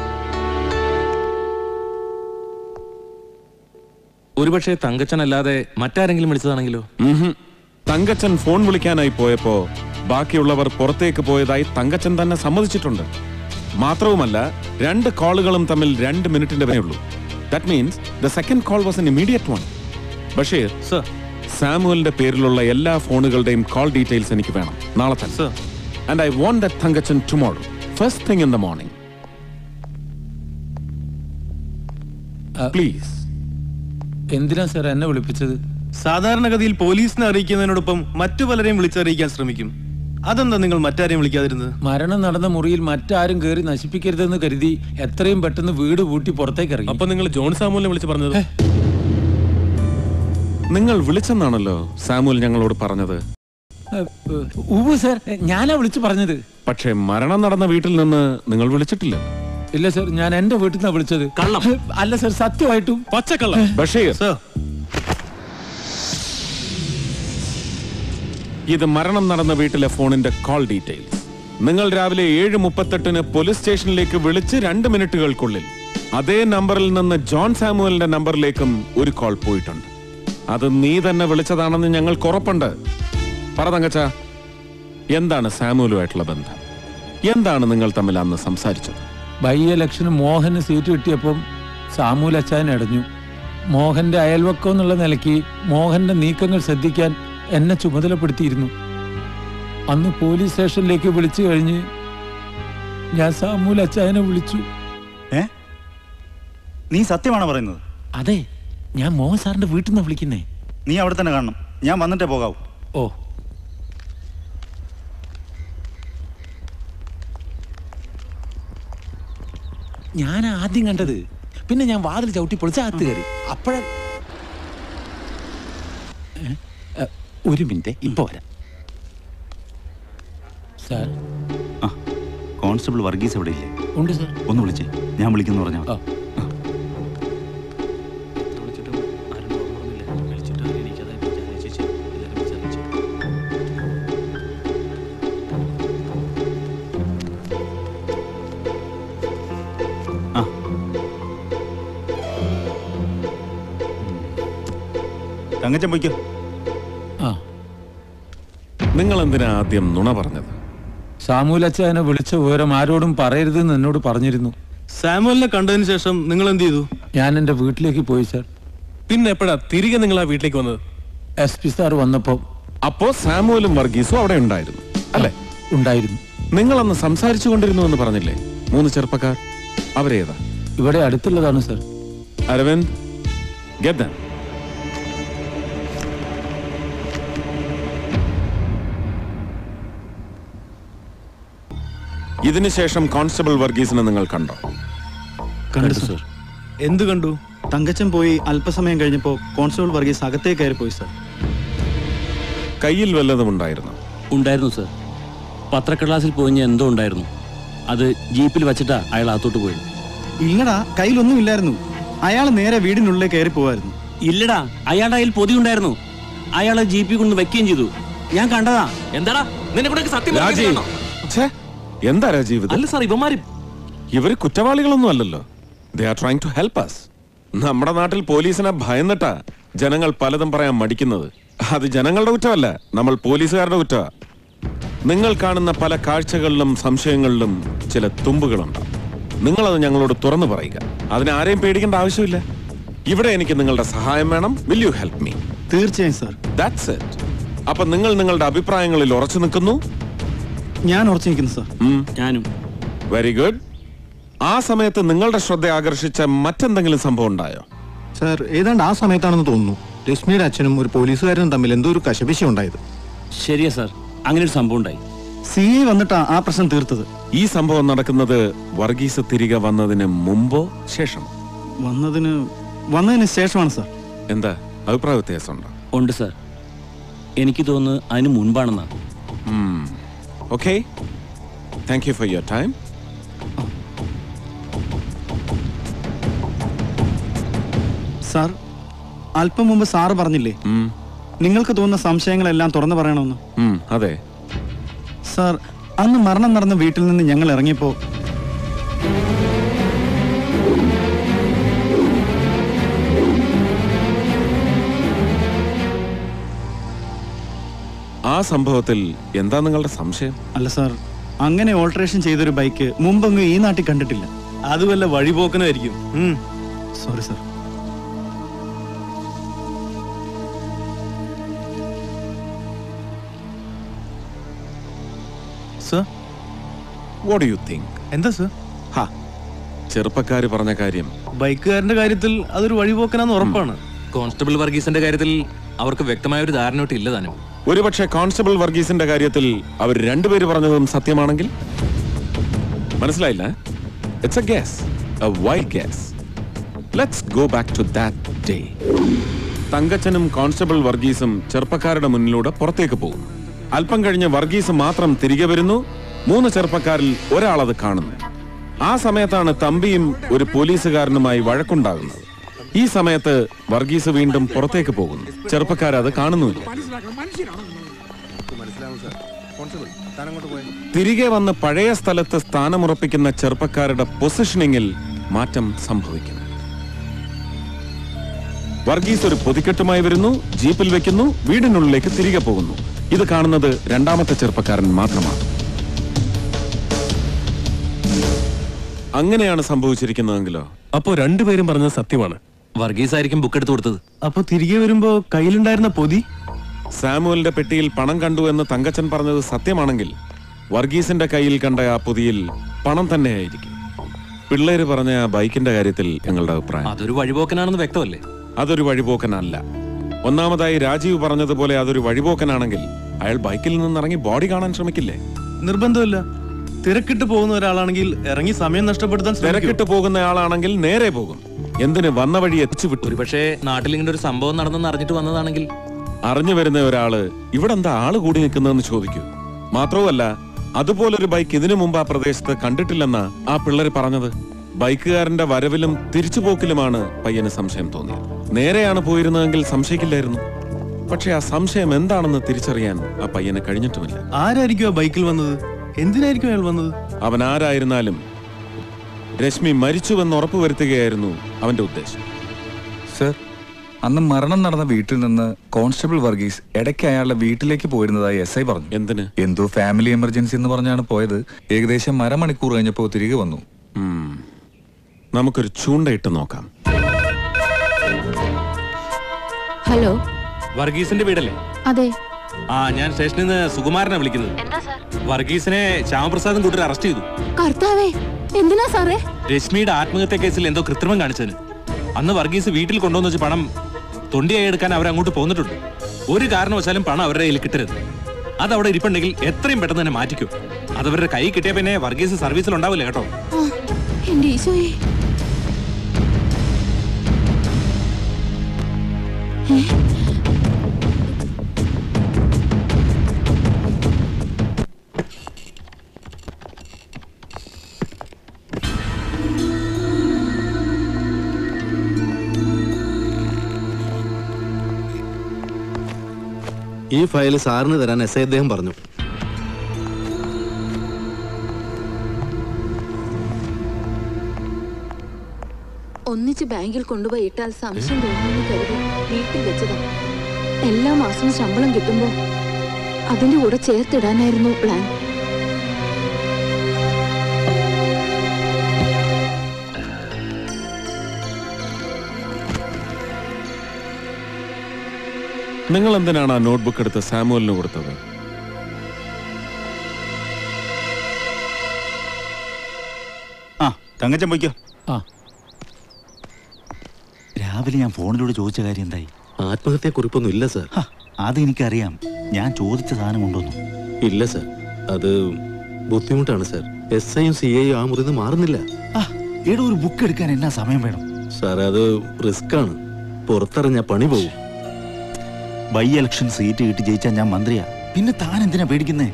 ഒരുപക്ഷെ തങ്കച്ചൻ അല്ലാതെ മറ്റാരെങ്കിലും വിളിച്ചതാണെങ്കിലോ ഉംഹും. തങ്കച്ചൻ ഫോൺ വിളിക്കാനായി പോയപ്പോ ബാക്കിയുള്ളവർ പുറത്തേക്ക് പോയതായി തങ്കച്ചൻ തന്നെ സമ്മതിച്ചിട്ടുണ്ട് മാത്രവുമല്ല രണ്ട് കോളുകളും തമ്മിൽ രണ്ട് മിനിറ്റിന്റെ ഉള്ളൂ that means the second call was an immediate one Basheer sir സാമുവലിന്റെ പേരിലുള്ള എല്ലാ ഫോണുകളുടെയും കോൾ ഡീറ്റെയിൽസ് എനിക്ക് വേണം നാളെ തന്നെ sir and I want that Thankachan tomorrow first thing in the morning please എന്തിനാ സർ എന്നെ വിളിപ്പിച്ചത് സാധാരണഗതിയിൽ പോലീസിനെ അറിയിക്കുന്നതിനോടൊപ്പം മറ്റു പലരെയും വിളിച്ചറിയിക്കാൻ ശ്രമിക്കും അതെന്താ നിങ്ങൾ മറ്റാരെയും വിളിക്കാതിരുന്നത് മരണം നടന്ന മുറിയിൽ മറ്റാരും കയറി നശിപ്പിക്കരുതെന്ന് കരുതി എത്രയും പെട്ടെന്ന് വീട് പൂട്ടി പുറത്തേക്ക് ഇറങ്ങി അപ്പൊ നിങ്ങൾ ജോൺ സാമുലിനെ വിളിച്ച് പറഞ്ഞത് നിങ്ങൾ വിളിച്ചെന്നാണല്ലോ സാമുൽ ഞങ്ങളോട് പറഞ്ഞത് ഉവ്വ് സർ ഞാനാ വിളിച്ചു പറഞ്ഞത് പക്ഷേ മരണം നടന്ന വീട്ടിൽ നിന്ന് നിങ്ങൾ വിളിച്ചിട്ടില്ല ഇല്ല സർ ഞാൻ എന്റെ വീട്ടിൽ നിന്നാണ് വിളിച്ചത് കള്ളം അല്ല സർ സത്യമായിട്ടും പച്ചക്കള്ളം ബഷീർ ഇത് മരണം നടന്ന വീട്ടിലെ ഫോണിന്റെ കോൾ ഡീറ്റെയിൽസ് നിങ്ങൾ രാവിലെ ഏഴ് മുപ്പത്തെട്ടിന് പോലീസ് സ്റ്റേഷനിലേക്ക് വിളിച്ച് രണ്ട് മിനിറ്റുകൾക്കുള്ളിൽ അതേ നമ്പറിൽ നിന്ന് ജോൺ സാമുവലിന്റെ നമ്പറിലേക്കും ഒരു കോൾ പോയിട്ടുണ്ട് അത് നീ തന്നെ വിളിച്ചതാണെന്ന് ഞങ്ങൾക്ക് ഉറപ്പുണ്ട് പറ തങ്കച്ച എന്താണ് സാമുവലുമായിട്ടുള്ള ബന്ധം എന്താണ് നിങ്ങൾ തമ്മിൽ അന്ന് സംസാരിച്ചത് ബൈ ഇലക്ഷന് മോഹന് സീറ്റ് കിട്ടിയപ്പം സാമൂൽ അച്ചായൻ അടഞ്ഞു മോഹന്റെ അയൽവക്കം എന്നുള്ള നിലയ്ക്ക് മോഹന്റെ നീക്കങ്ങൾ ശ്രദ്ധിക്കാൻ എന്നെ ചുമതലപ്പെടുത്തിയിരുന്നു അന്ന് പോലീസ് സ്റ്റേഷനിലേക്ക് വിളിച്ചു കഴിഞ്ഞ് ഞാൻ സാമൂൽ അച്ചായനെ വിളിച്ചു ഏ നീ സത്യമാണോ പറയുന്നത് അതെ ഞാൻ മോഹൻ സാറിന്റെ വീട്ടിൽ നിന്ന് വിളിക്കുന്നേ നീ അവിടെ തന്നെ കാണണം ഞാൻ വന്നിട്ടേ പോകാവൂ ഓ ഞാൻ ആദ്യം കണ്ടത് പിന്നെ ഞാൻ വാതിൽ ചവിട്ടി പൊളിച്ച് അകത്ത് കയറി അപ്പോഴ ഒരു മിനിറ്റ് ഇപ്പൊ വരാം സാർ കോൺസ്റ്റബിൾ വർഗീസ് എവിടെ ഇല്ലേ ഉണ്ട് സാർ ഒന്ന് വിളിച്ചേ ഞാൻ വിളിക്കുന്നു പറഞ്ഞോ തങ്കച്ചൻ പോയിക്കോ നിങ്ങൾ എന്തിനാ ആദ്യം നുണ പറഞ്ഞത് സാമൂൽ അച്ചായനെ വിളിച്ച വിവരം ആരോടും പറയരുതെന്ന് എന്നോട് പറഞ്ഞിരുന്നു സാമുവലിനെ കണ്ടതിന് ശേഷം നിങ്ങൾ എന്ത് ചെയ്തു ഞാൻ എന്റെ വീട്ടിലേക്ക് പോയി സാർ പിന്നെ എപ്പോഴാ തിരികെ നിങ്ങൾ ആ വീട്ടിലേക്ക് വന്നത് എസ് പി സാർ വന്നപ്പോ അപ്പോ സാമുവലും വർഗീസും അവിടെ ഉണ്ടായിരുന്നു അല്ലെ ഉണ്ടായിരുന്നു നിങ്ങൾ അന്ന് സംസാരിച്ചു കൊണ്ടിരുന്നു എന്ന് പറഞ്ഞില്ലേ മൂന്ന് ചെറുപ്പക്കാർ അവരേതാ ഇവിടെ അടുത്തുള്ളതാണ് സാർ അരവിന്ദ് get them. ഇതിനുശേഷം കോൺസ്റ്റബിൾ വർഗീസിനെ നിങ്ങൾ കണ്ടോ കണ്ടു സർ എന്ത് കണ്ടു തങ്കച്ചൻ പോയി അല്പസമയം കഴിഞ്ഞപ്പോൾ കോൺസ്റ്റബിൾ വർഗീസ് അകത്തേ കയറി പോയി സർ കയ്യിൽ വല്ലതും ഉണ്ടായിരുന്നു ഉണ്ടായിരുന്നു സർ പത്രക്കടലാസിൽ പോയിഞ്ഞ എന്തോ ഉണ്ടായിരുന്നു അത് ജീപ്പിൽ വെച്ചിട്ടാ അയാൾ അകത്തോട്ട് പോയത് ഇല്ലടാ കയ്യിലൊന്നും ഇല്ലായിരുന്നു അയാൾ നേരെ വീടിനുള്ളിൽ കയറി പോവായിരുന്നു ഇല്ലടാ അയാളുടെ കയ്യിൽ പൊതി ഉണ്ടായിരുന്നു അയാളെ ജീപ്പിൽ കൊണ്ട് വെക്കുകയും ചെയ്തു ഞാൻ കണ്ടതാ എന്താടാ നിന്നെ കൂടെ സത്യം രാജീവ് പറയുന്നതാണോ? ഛേ, എന്താ രാജീവ് ഇത്? അല്ല സാർ ഇവന്മാര് ഇവര് കുറ്റവാളികളൊന്നും അല്ലല്ലോ they are trying to help us നമ്മുടെ നാട്ടിൽ പോലീസിനെ ഭയന്നിട്ടാ ജനങ്ങൾ പലതും പറയാൻ മടിക്കുന്നത് അത് ജനങ്ങളുടെ കുറ്റമല്ല നമ്മൾ പോലീസുകാരുടെ കുറ്റമാ നിങ്ങൾ കാണുന്ന പല കാഴ്ചകളിലും സംശയങ്ങളിലും ചില തുമ്പുകളുണ്ടാവും നിങ്ങളത് ഞങ്ങളോട് തുറന്നു പറയുക അതിന് ആരെയും പേടിക്കേണ്ട ആവശ്യമില്ല ഇവിടെ എനിക്ക് നിങ്ങളുടെ സഹായം വേണം വിൽ യു ഹെൽപ്പ് മീ തീർച്ചയായും സർ ദാറ്റ്സ് ഇറ്റ് അപ്പൊ നിങ്ങൾ നിങ്ങളുടെ അഭിപ്രായങ്ങളിൽ ഉറച്ചു നിൽക്കുന്നു ഞാൻ ഉറച്ചു നിൽക്കുന്നു സർ ഞാനും വെരി ഗുഡ് ആ സമയത്ത് നിങ്ങളുടെ ശ്രദ്ധ ആകർഷിച്ച മറ്റെന്തെങ്കിലും സംഭവം ഉണ്ടായോ സാർ ഏതാണ്ട് ആ സമയത്താണെന്ന് തോന്നുന്നു രശ്മിയുടെ അച്ഛനും ഒരു പോലീസുകാരനും തമ്മിൽ എന്തോ ഒരു കശപിശ ഉണ്ടായത് ശരിയാ സാർ അങ്ങനെ ഒരു സംഭവം ഉണ്ടായി സി ഐ വന്നിട്ടാ ആ പ്രശ്നം തീർത്തത് ഈ സംഭവം നടക്കുന്നത് വർഗീസ് തിരികെ വന്നതിന് മുമ്പോ ശേഷം വന്നതിന് വന്നതിന് ശേഷമാണ് സർ എന്താ അഭിപ്രായ വ്യത്യാസമുണ്ടോ ഉണ്ട് സാർ എനിക്ക് തോന്നുന്നു അതിന് മുൻപാണെന്നാ okay thank you for your time sir അല്പം മുമ്പ് സാറ് പറഞ്ഞില്ലേ നിങ്ങൾക്ക് തോന്നുന്ന സംശയങ്ങളെല്ലാം തുറന്നു പറയണമെന്ന് അതെ സാർ അന്ന് മരണം നടന്ന വീട്ടിൽ നിന്ന് ഞങ്ങൾ ഇറങ്ങിയപ്പോ ആ സംഭവത്തിൽ എന്താ നിങ്ങളുടെ സംശയം അല്ല സാർ അങ്ങനെ ഓൾട്ടറേഷൻ ചെയ്തൊരു ബൈക്ക് മുമ്പങ്ങ് ഈ നാട്ടിൽ കണ്ടിട്ടില്ല അത് വല്ല വഴിപോക്കനായിരിക്കും sorry sir sir what you think എന്താ സർ ഹാ ചെറുപ്പക്കാര് പറഞ്ഞ കാര്യം ബൈക്കുകാരന്റെ കാര്യത്തിൽ അതൊരു വഴിപോക്കനാന്ന് ഉറപ്പാണ് കോൺസ്റ്റബിൾ വർഗീസിന്റെ കാര്യത്തിൽ അവർക്ക് വ്യക്തമായ ഒരു ധാരണ ഇല്ല താനും ഒരുപക്ഷെ കോൺസ്റ്റബിൾ വർഗീസിന്റെ കാര്യത്തിൽ അവർ രണ്ടുപേര് പറഞ്ഞതും സത്യമാണെങ്കിൽ മനസ്സിലായില്ല it's a guess a wild guess let's go back to that day തങ്കച്ചനും കോൺസ്റ്റബിൾ വർഗീസും ചെറുപ്പക്കാരുടെ മുന്നിലൂടെ പുറത്തേക്ക് പോകുന്നു അല്പം കഴിഞ്ഞ് വർഗീസ് മാത്രം തിരികെ വരുന്നു മൂന്ന് ചെറുപ്പക്കാരിൽ ഒരാളത് കാണുന്നു ആ സമയത്താണ് തമ്പിയും ഒരു പോലീസുകാരനുമായി വഴക്കുണ്ടാകുന്നത് ഈ സമയത്ത് വർഗീസ് വീണ്ടും പുറത്തേക്ക് പോകുന്നു ചെറുപ്പക്കാരത് കാണുന്നുമില്ല തിരികെ വന്ന് പഴയ സ്ഥലത്ത് സ്ഥാനമുറപ്പിക്കുന്ന ചെറുപ്പക്കാരുടെ പൊസിഷനിങ്ങിൽ മാറ്റം സംഭവിക്കുന്നു വർഗീസ് ഒരു പൊതിക്കെട്ടുമായി വരുന്നു ജീപ്പിൽ വെക്കുന്നു വീടിനുള്ളിലേക്ക് തിരികെ പോകുന്നു ഇത് കാണുന്നത് രണ്ടാമത്തെ ചെറുപ്പക്കാരൻ മാത്രമാണ് അങ്ങനെയാണ് സംഭവിച്ചിരിക്കുന്നതെങ്കിലോ അപ്പോ രണ്ടുപേരും പറഞ്ഞത് സത്യമാണ് വർഗീസ് ആയിരിക്കും ബുക്ക് എടുത്തു കൊടുത്തത് അപ്പൊ തിരികെ വരുമ്പോ കയ്യിലുണ്ടായിരുന്ന പൊതി സാമുവലിന്റെ പെട്ടിയിൽ പണം കണ്ടു എന്ന് തങ്കച്ചൻ പറഞ്ഞത് സത്യമാണെങ്കിൽ വർഗീസിന്റെ കയ്യിൽ കണ്ട ആ പൊതിയിൽ പണം തന്നെയായിരിക്കും പിള്ളേര് പറഞ്ഞ ആ ബൈക്കിന്റെ കാര്യത്തിൽ ഞങ്ങളുടെ അഭിപ്രായം അതൊരു വഴിപോക്കനാണെന്ന് വ്യക്തമല്ലേ അതൊരു വഴിപോക്കനല്ല ഒന്നാമതായി രാജീവ് പറഞ്ഞതുപോലെ അതൊരു വഴിപോക്കനാണെങ്കിൽ അയാൾ ബൈക്കിൽ നിന്നിറങ്ങി ബോഡി കാണാൻ ശ്രമിക്കില്ലേ നിർബന്ധമില്ല തിരക്കിട്ട് പോകുന്ന ഒരാളാണെങ്കിൽ ഇറങ്ങി സമയം നഷ്ടപ്പെടുത്താൻ ശ്രമിക്കും. തിരക്കിട്ട് പോകുന്ന ആളാണെങ്കിൽ നേരെ പോകും എന്തിന് വന്ന വഴി എത്തിച്ചു വിട്ടു ഒരു പക്ഷേ നാട്ടിൽ ഇങ്ങനെ ഒരു സംഭവം നടന്നെന്ന് അറിഞ്ഞിട്ട് വന്നതാണെങ്കിൽ അറിഞ്ഞു വരുന്ന ഒരാള് ഇവിടെ എന്താ ആള് കൂടി നിൽക്കുന്നതെന്ന് ചോദിക്കൂ മാത്രവുമല്ല അതുപോലൊരു ബൈക്ക് ഇതിനു മുമ്പ് ആ പ്രദേശത്ത് കണ്ടിട്ടില്ലെന്നാ ആ പിള്ളേര് പറഞ്ഞത് ബൈക്കുകാരന്റെ വരവിലും തിരിച്ചുപോക്കിലുമാണ് പയ്യന് സംശയം തോന്നിയത് നേരെയാണ് പോയിരുന്നതെങ്കിൽ സംശയിക്കില്ലായിരുന്നു പക്ഷെ ആ സംശയം എന്താണെന്ന് തിരിച്ചറിയാൻ ആ പയ്യന് കഴിഞ്ഞിട്ടുമില്ല ആരായിരിക്കും ആ ബൈക്കിൽ വന്നത് എന്തിനായിരിക്കും അയാൾ വന്നത് അവൻ ആരായിരുന്നാലും രശ്മി മരിച്ചുവെന്ന് ഉറപ്പുവരുത്തുകയായിരുന്നു അവന്റെ ഉദ്ദേശം സർ അന്ന് മരണം നടന്ന വീട്ടിൽ നിന്ന് കോൺസ്റ്റബിൾ വർഗീസ് ഇടയ്ക്ക് അയാളുടെ വീട്ടിലേക്ക് പോയിരുന്നതായി എസ് ഐ പറഞ്ഞു എന്തിന് എന്തോ ഫാമിലി എമർജൻസി എന്ന് പറഞ്ഞാണ് പോയത് ഏകദേശം അരമണിക്കൂർ കഴിഞ്ഞപ്പോൾ തിരികെ വന്നു ഉം. നമുക്കൊരു ചൂണ്ടയിട്ട് നോക്കാം ഹലോ വർഗീസിന്റെ വീടല്ലേ അതെ ആ ഞാൻ സ്റ്റേഷനിൽ നിന്ന് സുകുമാരനെ വിളിക്കുന്നത് വർഗീസിനെ ശ്യാമപ്രസാദും കൂട്ടർ അറസ്റ്റ് ചെയ്തു കർത്താവേ എന്തിനാ സാറേ രശ്മിയുടെ ആത്മഹത്യ കേസിൽ എന്തോ കൃത്രിമം കാണിച്ചതിന് അന്ന് വർഗീസ് വീട്ടിൽ കൊണ്ടുവന്ന് വെച്ച് പണം തൊണ്ടിയായി എടുക്കാൻ അവർ അങ്ങോട്ട് പോന്നിട്ടുണ്ട് ഒരു കാരണവശാലും പണം അവരുടെ കയ്യിൽ കിട്ടരുത് അത് അവിടെ ഇരിപ്പുണ്ടെങ്കിൽ എത്രയും പെട്ടെന്ന് തന്നെ മാറ്റിക്കും അത് അവരുടെ കൈ കിട്ടിയ പിന്നെ വർഗീസ് സർവീസിൽ ഉണ്ടാവില്ല കേട്ടോ ആ, എന്റെ ഈശോയെ ഏ? ഈ ഫയൽ സാറിന് തരാൻ എസ് ഐ അദ്ദേഹം പറഞ്ഞു ഒന്നിച്ച് ബാങ്കിൽ കൊണ്ടുപോയി ഇട്ടാൽ സംശയം തോന്നുമെന്ന് കരുതി വീട്ടിൽ വെച്ചതാ എല്ലാ മാസവും ശമ്പളം കിട്ടുമ്പോ അതിന്റെ കൂടെ ചേർത്തിടാനായിരുന്നു പ്ലാൻ നിങ്ങൾ എന്തിനാണ് ആ നോട്ട്ബുക്ക് എടുത്ത് സാമുവലിന് കൊടുത്തത് ആ തങ്കച്ചൻ പോയിക്കോ ആ രാവിലെ ഞാൻ ഫോണിലൂടെ ചോദിച്ച കാര്യം എന്തായി ആത്മഹത്യാക്കുറിപ്പൊന്നും ഇല്ല സാർ അത് എനിക്കറിയാം ഞാൻ ചോദിച്ച സാധനം കൊണ്ടുവന്നു ഇല്ല സാർ അത് ബുദ്ധിമുട്ടാണ് സാർ എസ് ഐയും സി ഐയും ആ മുറിന്ന് മാറുന്നില്ല ഇവിടെ ഒരു ബുക്ക് എടുക്കാൻ എന്നാ സമയം വേണം സാർ അത് റിസ്ക് ആണ് പുറത്തിറങ്ങ പണി പോകും ബൈ ഇലക്ഷൻ സീറ്റ് കിട്ടി ജയിച്ചാൽ ഞാൻ മന്ത്രിയാ പിന്നെ താൻ എന്തിനാ പേടിക്കുന്നേ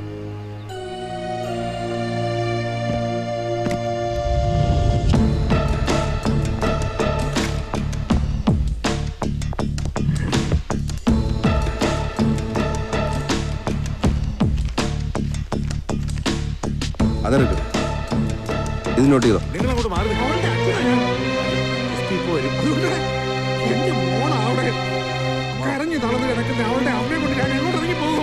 അതെടുക്ക് ഇത് നോട്ട് ചെയ്തോ നിങ്ങളങ്ങോട്ട് മാറി നിൽക്ക്. ഇപ്പൊ വരും. അതുകൊണ്ട് എന്റെ മോൾ അവിടെ കരഞ്ഞു തളർന്ന് കിടക്കുന്ന അവളുടെ അമ്മയെ കൊണ്ട് ഞാൻ എങ്ങോട്ട് ഇറങ്ങി പോകും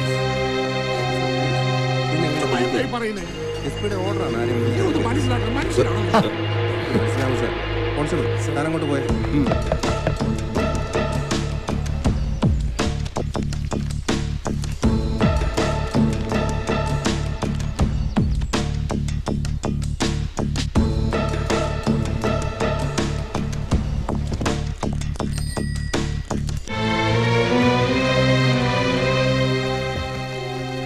എന്തായി പറയുന്നേ? ഇതൊന്ന് മനസ്സിലാക്കണം മനസ്സിലാക്കണം മനസ്സിലാവും സാർ കോൺസ്റ്റബിൾ താൻ അങ്ങോട്ട് പോയെ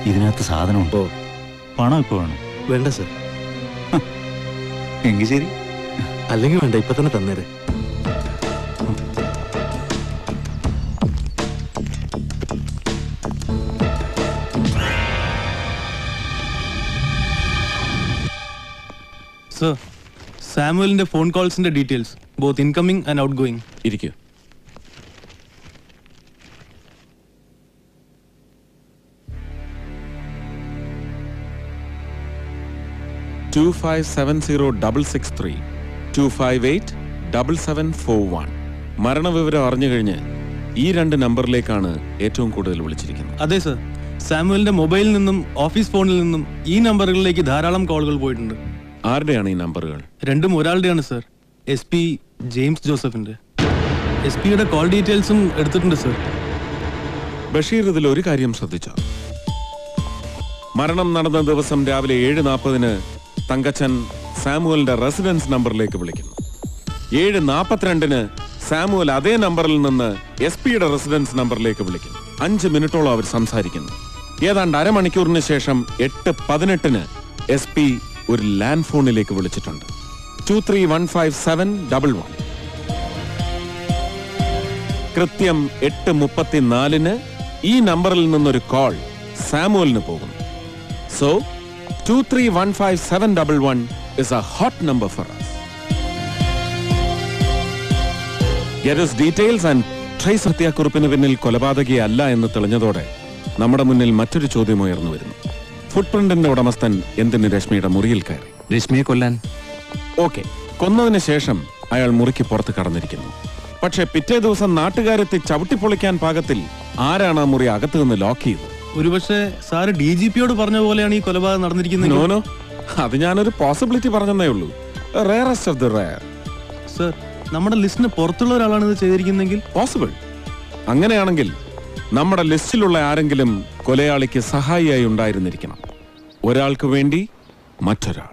ഇതിനകത്ത് സാധനമുണ്ടോ പണം ഇപ്പൊ വേണം വേണ്ട സർ എങ്കിൽ ശരി അല്ലെങ്കിൽ വേണ്ട ഇപ്പൊ തന്നെ തന്നേരെ സർ സാമുവലിന്റെ ഫോൺ കോൾസിന്റെ details both incoming and outgoing ഇരിക്കൂ two five seven zero double six three two five eight double seven four one മരണവിവരം അറിഞ്ഞു കഴിഞ്ഞ് ഈ രണ്ട് നമ്പറിലേക്കാണ് ഏറ്റവും കൂടുതൽ വിളിച്ചിരിക്കുന്നത് അതെ സർ സാമുവലിന്റെ മൊബൈലിൽ നിന്നും ഓഫീസ് ഫോണിൽ നിന്നും ഈ നമ്പറുകളിലേക്ക് ധാരാളം കോളുകൾ പോയിട്ടുണ്ട് ആരുടെയാണ് ഈ നമ്പറുകൾ രണ്ടും ഒരാളുടെയാണ് സർ എസ് പി ജെയിംസ് ജോസഫിന്റെ എസ് പിയുടെ കോൾ ഡീറ്റെയിൽസും എടുത്തിട്ടുണ്ട് സർ ബഷീർ ഇതിൽ ഒരു കാര്യം ശ്രദ്ധിച്ചോ മരണം നടന്ന ദിവസം രാവിലെ ഏഴ് നാൽപ്പതിന് തങ്കച്ചൻ സാമുവലിന്റെ റെസിഡൻസ് നമ്പറിലേക്ക് വിളിക്കുന്നു ഏഴ് നാൽപ്പത്തിരണ്ടിന് സാമുവൽ അതേ നമ്പറിൽ നിന്ന് എസ് പിയുടെ റെസിഡൻസ് നമ്പറിലേക്ക് വിളിക്കുന്നു അഞ്ച് മിനിറ്റോളം അവർ സംസാരിക്കുന്നു ഏതാണ്ട് അരമണിക്കൂറിന് ശേഷം എട്ട് പതിനെട്ടിന് എസ് പി ഒരു ലാൻഡ് ഫോണിലേക്ക് വിളിച്ചിട്ടുണ്ട് two three one five seven double one കൃത്യം എട്ട് മുപ്പത്തിനാലിന് ഈ നമ്പറിൽ നിന്നൊരു കോൾ സാമുവലിന് പോകുന്നു so two three one five seven double one is a hot number for us get us details and trace ഹത്യാക്കുറിപ്പിന് പിന്നിൽ കൊലപാതകയല്ല എന്ന് തെളിഞ്ഞതോടെ നമ്മുടെ മുന്നിൽ മറ്റൊരു ചോദ്യം ഉയർന്നു വരുന്നു ഫുട് പ്രിന്റിന്റെ ഉടമസ്ഥൻ എന്തിന് രശ്മിയുടെ മുറിയിൽ കയറി രശ്മിയെ കൊല്ലാൻ ഓക്കെ കൊന്നതിന് ശേഷം അയാൾ മുറിക്ക് പുറത്ത് കടന്നിരിക്കുന്നു പക്ഷെ പിറ്റേ ദിവസം നാട്ടുകാരെത്തി ചവിട്ടിപ്പൊളിക്കാൻ പാകത്തിൽ ആരാണ് ആ മുറി അകത്ത് നിന്ന് ലോക്ക് ചെയ്തത് ഒരുപക്ഷെ സാറ് ഡി ജി പിയോട് പറഞ്ഞ പോലെയാണ് ഈ കൊലപാതകം നടന്നിരിക്കുന്നത് നോനോ അത് ഞാനൊരു പോസിബിലിറ്റി പറഞ്ഞതേ ഉള്ളൂ rarest of the rare sir നമ്മുടെ ലിസ്റ്റിന് പുറത്തുള്ള ഒരാളാണ് ഇത് ചെയ്തിരിക്കുന്നെങ്കിൽ പോസിബിൾ അങ്ങനെയാണെങ്കിൽ നമ്മുടെ ലിസ്റ്റിലുള്ള ആരെങ്കിലും കൊലയാളിക്ക് സഹായിയായി ഉണ്ടായിരുന്നിരിക്കണം ഒരാൾക്ക് വേണ്ടി മറ്റൊരാൾ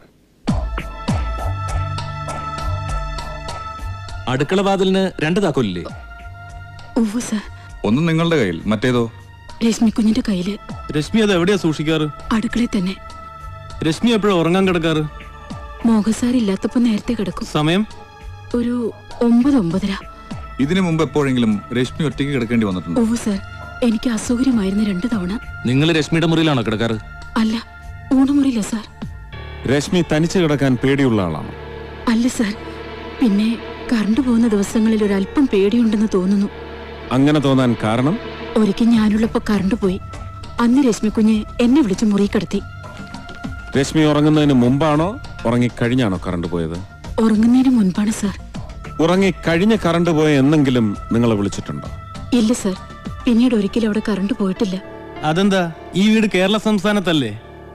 അടുക്കള വാതിലിന് രണ്ട് താക്കോലില്ലേ ഉവ്വ് ഒന്ന് നിങ്ങളുടെ കയ്യിൽ മറ്റേതോ രശ്മി കുഞ്ഞിന്റെ കയ്യില് രശ്മി അത് എവിടെയാ സൂക്ഷിക്കാറ് അടുക്കളയിൽ തന്നെ രശ്മി എപ്പോഴും ഉറങ്ങാൻ കിടക്കാറ് മോഹസാർ ഇല്ലാത്തപ്പോ നേരത്തെ കിടക്കും സമയം ഒരു ഒമ്പത് ഒമ്പതര ഇതിനു മുമ്പ് എപ്പോഴെങ്കിലും രശ്മി ഒറ്റയ്ക്ക് കിടക്കേണ്ടി വന്നിട്ടുണ്ടോ ഉവ്വ് സർ എനിക്ക് അസൗകര്യമായിരുന്നു രണ്ടു തവണ നിങ്ങൾ രശ്മിയുടെ മുറിയിലാണോ കിടക്കാറ് അല്ല ഊണുമുറിയില്ല സാർ രശ്മി തനിച്ച് കിടക്കാൻ പേടിയുള്ള ആളാണ് അല്ല സാർ പിന്നെ കറണ്ട് പോകുന്ന ദിവസങ്ങളിൽ ഒരല്പം പേടിയുണ്ടെന്ന് തോന്നുന്നു അങ്ങനെ തോന്നാൻ കാരണം ഒരിക്കൽ ഞാനുള്ളപ്പോ കറണ്ട് പോയി അന്ന് രശ്മി കുഞ്ഞ് എന്നെ വിളിച്ച് മുറി കിടത്തി രശ്മി ഉറങ്ങുന്നതിന് മുമ്പാണോ ഉറങ്ങിക്കഴിഞ്ഞാണോ കറണ്ട് പോയത് ഉറങ്ങുന്നതിന് മുൻപാണ് സാർ ഉറങ്ങിക്കഴിഞ്ഞ് കറണ്ട് പോയ എന്നെങ്കിലും നിങ്ങളെ വിളിച്ചിട്ടുണ്ടോ ഇല്ല സാർ പിന്നീട് ഒരിക്കലും അവിടെ കറണ്ട് പോയിട്ടില്ല അതെന്താ ഈ വീട് കേരള സംസ്ഥാനത്തല്ലേ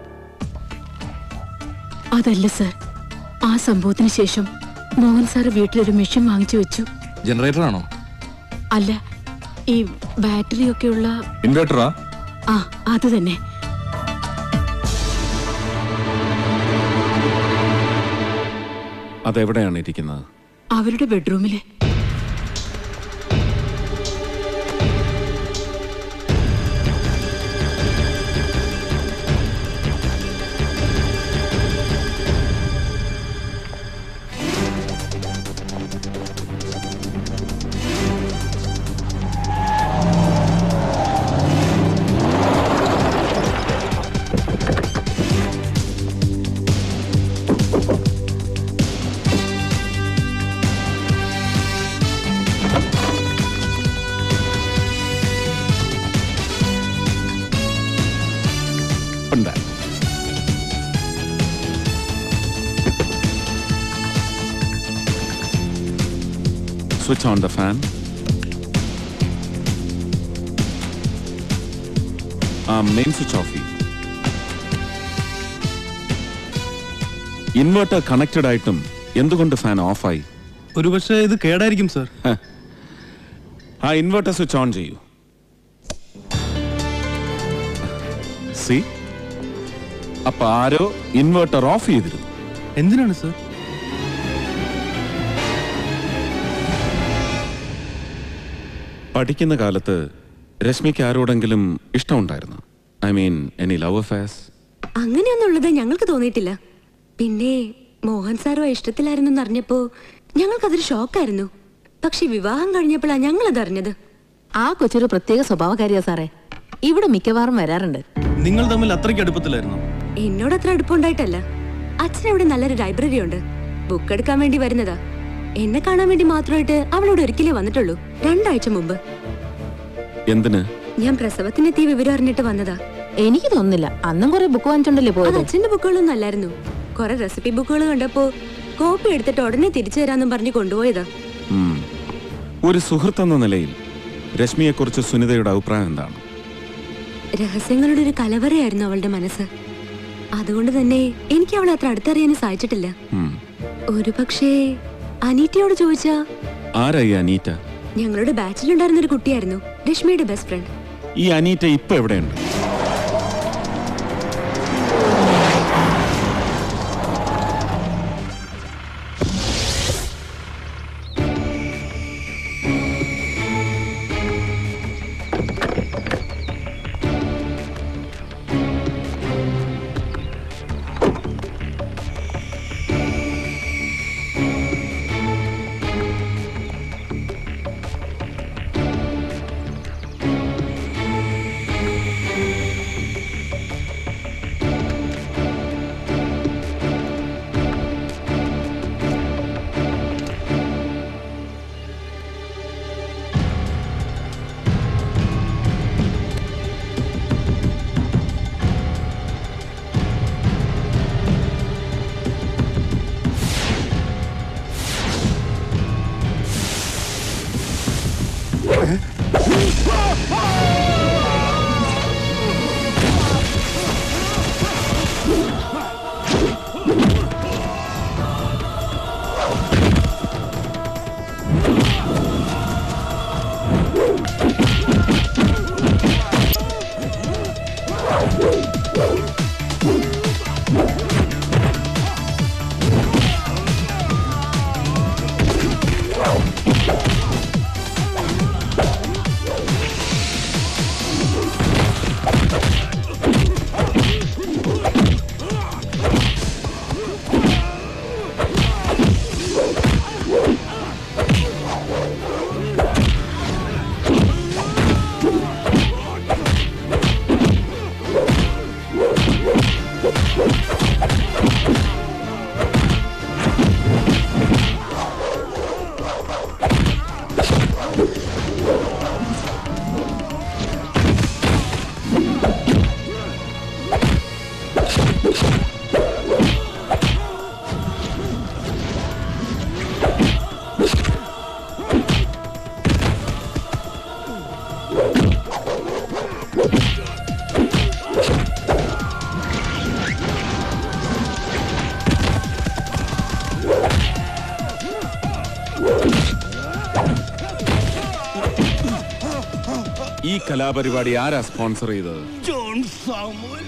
അതല്ല സാർ ആ സംഭവത്തിന് ശേഷം മോഹൻ സാർ വീട്ടിലൊരു മെഷീൻ വാങ്ങിച്ചു വെച്ചു ജനറേറ്റർ ആണോ അല്ല ഈ ബാറ്ററി ഒക്കെയുള്ള ഇൻവേർട്ടറാ ആ അത് തന്നെ അതെവിടെയാണ് ഇരിക്കുന്നത് അവരുടെ ബെഡ്റൂമില് ഉണ്ട് സ്വിച്ച് ഓൺ ദ ഫാൻ ആ മെയിൻ സ്വിച്ച് ഓഫ് ചെയ്യും ഇൻവെർട്ടർ കണക്റ്റഡ് ആയിട്ടും എന്തുകൊണ്ട് ഫാൻ ഓഫായി ഒരുപക്ഷെ ഇത് കേടായിരിക്കും സർ ആ ഇൻവെർട്ടർ സ്വിച്ച് ഓൺ ചെയ്യൂ സി അപ്പൊ ആരോ ഇൻവെർട്ടർ ഓഫ് ചെയ്തിരുന്നു എന്തിനാണ് സർ പഠിക്കുന്ന കാലത്ത് രശ്മിക്ക് ആരോടെങ്കിലും ഇഷ്ടമുണ്ടായിരുന്നു I mean any love affairs അങ്ങനെയൊന്നുള്ളത് ഞങ്ങൾക്ക് തോന്നിയിട്ടില്ല പിന്നെ മോഹൻ സാറും ഇഷ്ടത്തിലായിരുന്നു അറിഞ്ഞപ്പോ ഞങ്ങൾക്കതൊരു ഷോക്കായിരുന്നു പക്ഷെ വിവാഹം കഴിഞ്ഞപ്പോഴാണ് ഞങ്ങൾ അതറിഞ്ഞത് ആ കൊച്ചൊരു പ്രത്യേക സ്വഭാവകാരിയാ സാറേ ഇവിടെ മിക്കവാറും വരാറുണ്ട് നിങ്ങൾ തമ്മിൽ അത്രയ്ക്ക് അടുപ്പത്തിലായിരുന്നു എന്നോട് അത്ര അടുപ്പമുണ്ടായിട്ടല്ല അച്ഛനവിടെ നല്ലൊരു ലൈബ്രറി ഉണ്ട് ബുക്ക് എടുക്കാൻ വേണ്ടി വരുന്നതാ എന്നെ കാണാൻ വേണ്ടി മാത്രമായിട്ട് അവളോട് ഒരിക്കലേ വന്നിട്ടുള്ളൂ രണ്ടാഴ്ച മുമ്പ് എന്തിന് ഞാൻ പ്രസവത്തിനെത്തിയ വിവരം അറിഞ്ഞിട്ട് വന്നതാ എനിക്ക് തോന്നുന്നില്ല അന്നും കുറെ ബുക്ക് വാങ്ങിച്ചോണ്ടല്ലേ അത് പോയത് അച്ഛന്റെ ബുക്കുകളൊന്നും അല്ലായിരുന്നു കുറെ റെസിപ്പി ബുക്കുകൾ കണ്ടപ്പോ കോപ്പി എടുത്തിട്ട് ഉടനെ തിരിച്ചു തരാന്നും പറഞ്ഞ് കൊണ്ടുപോയതാ ഉം. ഒരു സുഹൃത്ത് എന്ന നിലയിൽ രശ്മിയെക്കുറിച്ച് സുനിതയുടെ അഭിപ്രായം എന്താണ് രഹസ്യങ്ങളുടെ ഒരു കലവറയായിരുന്നു അവളുടെ മനസ്സ് അതുകൊണ്ട് തന്നെ എനിക്ക് അവളെ അത്ര അടുത്തറിയാൻ സാധിച്ചിട്ടില്ല ഉം. ഒരു പക്ഷേ അനീറ്റയോട് ചോദിച്ചാ ആരായി അനീറ്റ ഞങ്ങളുടെ ബാച്ചിലുണ്ടായിരുന്ന ഒരു കുട്ടിയായിരുന്നു രശ്മിയുടെ ബെസ്റ്റ് ഫ്രണ്ട് ഈ അനീറ്റ ഇപ്പൊ എവിടെയുണ്ട് ഈ കലാപരിപാടി ആരാ സ്പോൺസർ ചെയ്തത് John Samuel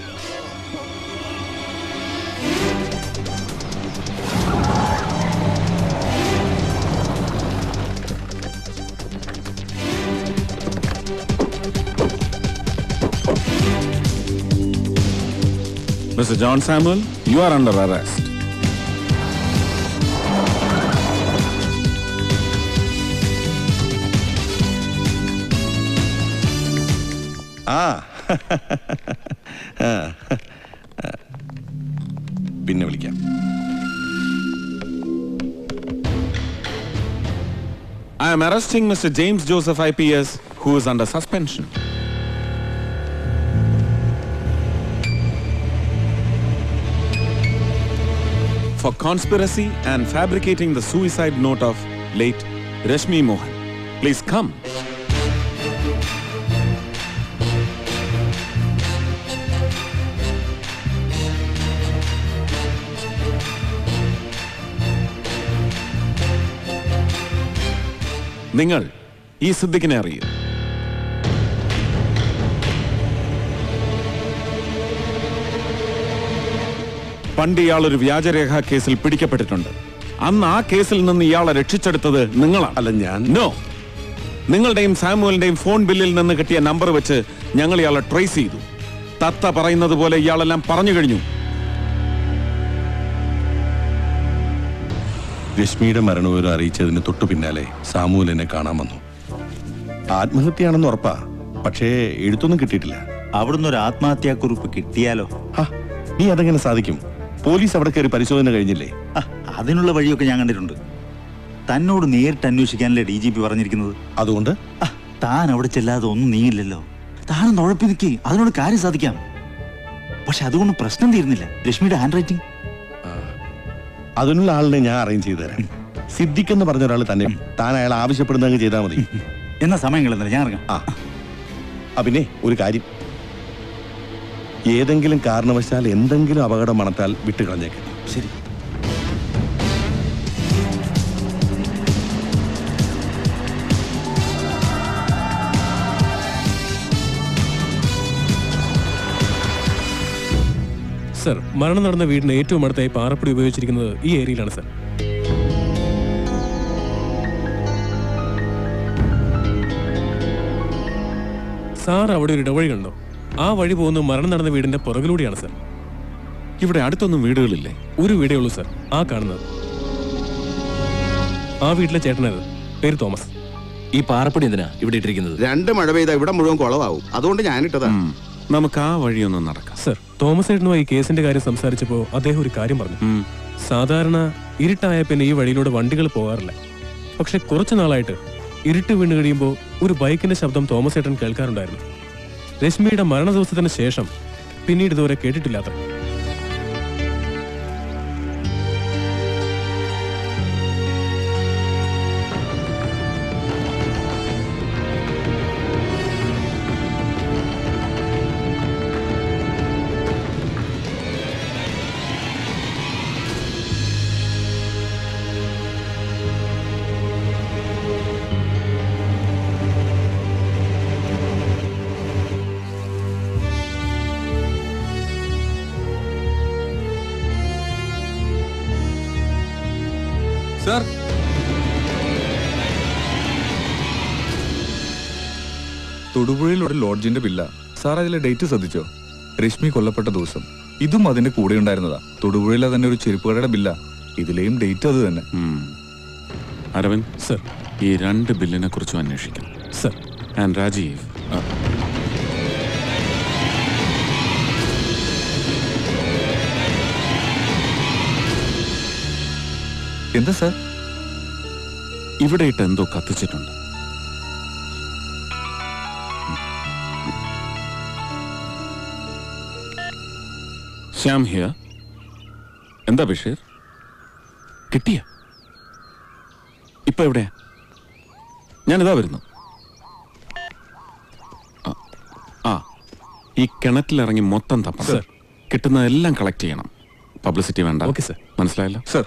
Mr. John Samuel, you are under arrest. ആ ആ. പിന്നെ വിളിക്കാം I am arresting Mr. James Joseph IPS, who is under suspension. For conspiracy and fabricating the suicide note of late Rashmi Mohan. Please come. നിങ്ങൾ ഈ സിദ്ദിഖിനെ അറിയൂ പണ്ട് ഇയാൾ ഒരു വ്യാജരേഖ കേസിൽ പിടിക്കപ്പെട്ടിട്ടുണ്ട് അന്ന് ആ കേസിൽ നിന്ന് ഇയാളെ രക്ഷിച്ചെടുത്തത് നിങ്ങളാണ് അല്ല ഞാൻ നോ നിങ്ങളുടെയും സാമുവലിന്റെയും ഫോൺ ബില്ലിൽ നിന്ന് കിട്ടിയ നമ്പർ വെച്ച് ഞങ്ങൾ ഇയാളെ ട്രേസ് ചെയ്തു തത്ത പറയുന്നത് പോലെ ഇയാളെല്ലാം പറഞ്ഞു കഴിഞ്ഞു രശ്മിയുടെ മരണവിവരം അറിയിച്ചതിന് തൊട്ടു പിന്നാലെ സാമുവൽ എന്നെ കാണാൻ വന്നു ആത്മഹത്യയാണെന്ന് ഉറപ്പാ പക്ഷേ എഴുത്തൊന്നും കിട്ടിയിട്ടില്ല അവിടുന്ന് ഒരു ആത്മഹത്യാക്കുറിപ്പ് കിട്ടിയാലോ നീ അതെങ്ങനെ സാധിക്കും പോലീസ് അവിടെ കയറി പരിശോധന കഴിഞ്ഞില്ലേ ആ, അതിനുള്ള വഴിയൊക്കെ ഞാൻ കണ്ടിട്ടുണ്ട് തന്നോട് നേരിട്ട് അന്വേഷിക്കാനല്ലേ ഡി ജി പി പറഞ്ഞിരിക്കുന്നത് അതുകൊണ്ട് താൻ അവിടെ ചെല്ലാതെ ഒന്നും നീങ്ങില്ലല്ലോ താനൊന്ന് ഉഴപ്പി നിൽക്കി അതിനോട് കാര്യം സാധിക്കാം പക്ഷെ അതുകൊണ്ട് പ്രശ്നം തീരുന്നില്ല രശ്മിയുടെ ഹാൻഡ് റൈറ്റിംഗ് അതിനുള്ള ആളിനെ ഞാൻ അറേഞ്ച് ചെയ്തു തരാം സിദ്ദിഖ് എന്ന് പറഞ്ഞ ഒരാൾ തന്നെ താൻ അയാൾ ആവശ്യപ്പെടുന്നങ്ങ് ചെയ്താൽ മതി എന്നാ സമയം കളയുന്നില്ല ഞാൻ ഇറങ്ങാം ആ ആ പിന്നെ ഒരു കാര്യം ഏതെങ്കിലും കാരണവശാൽ എന്തെങ്കിലും അപകടം മണത്താൽ വിട്ടുകളഞ്ഞേക്ക് ശരി സർ മരണം നടന്ന വീടിന് ഏറ്റവും അടുത്തായി പാറപ്പൊടി ഉപയോഗിച്ചിരിക്കുന്നത് ഈ ഏരിയയിലാണ് സർ സാർ അവിടെ ഒരു ഇടവഴി കണ്ടോ ആ വഴി പോകുന്ന മരണം നടന്ന വീടിന്റെ പുറകിലൂടെയാണ് സർ ഇവിടെ അടുത്തൊന്നും വീടുകളില്ലേ ഒരു വീടേ ഉള്ളൂ സർ ആ കാണുന്നത് ആ വീട്ടിലെ ചേട്ടനത് പേര് തോമസ് ഈ പാറപ്പടി എന്തിനാ ഇവിടെ ഇട്ടിരിക്കുന്നത് രണ്ട് മഴ പെയ്താ ഇവിടെ മുഴുവൻ കുളമാവും അതുകൊണ്ട് ഞാനിട്ടതാ നമുക്ക് ആ വഴിയൊന്നും നടക്കാം സർ തോമസ് ഏട്ടനുമായി കേസിന്റെ കാര്യം സംസാരിച്ചപ്പോ അദ്ദേഹം ഒരു കാര്യം പറഞ്ഞു സാധാരണ ഇരുട്ടായ പിന്നെ ഈ വഴിയിലൂടെ വണ്ടികൾ പോകാറില്ല പക്ഷെ കുറച്ചു നാളായിട്ട് ഇരുട്ട് വീണ് കഴിയുമ്പോൾ ഒരു ബൈക്കിന്റെ ശബ്ദം തോമസ് ഏട്ടൻ കേൾക്കാറുണ്ടായിരുന്നു രശ്മിയുടെ മരണ ദിവസത്തിന് ശേഷം പിന്നീട് ഇതുവരെ കേട്ടിട്ടില്ലാത്ത സാർ തൊടുപുഴയിൽ ഒരു ലോഡ്ജിന്റെ ബില്ല സാർ അതിലെ ഡേറ്റ് ശ്രദ്ധിച്ചോ രശ്മി കൊല്ലപ്പെട്ട ദിവസം ഇതും അതിന്റെ കൂടെ ഉണ്ടായിരുന്നതാ തൊടുപുഴയിലെ തന്നെ ഒരു ചെരുപ്പ് കടയുടെ ബില്ല ഇതിലെയും ഡേറ്റ് അത് തന്നെ അരവിന്ദ് സർ ഈ രണ്ട് ബില്ലിനെ കുറിച്ചും അന്വേഷിക്കണം സർ ആൻഡ് രാജീവ് ആ, എന്താ സാർ ഇവിടെ ഇട്ട് എന്തോ കത്തിച്ചിട്ടുണ്ട് ശ്യാം ഹിയ എന്താ ബഷീർ കിട്ടിയ ഇപ്പൊ എവിടെയാ ഞാനിതാ വരുന്നു ആ, ആ ഈ കിണറ്റിലിറങ്ങി മൊത്തം തപ്പണം സർ. കിട്ടുന്നതെല്ലാം കളക്ട് ചെയ്യണം പബ്ലിസിറ്റി വേണ്ട ഓക്കെ സർ മനസ്സിലായല്ലോ സർ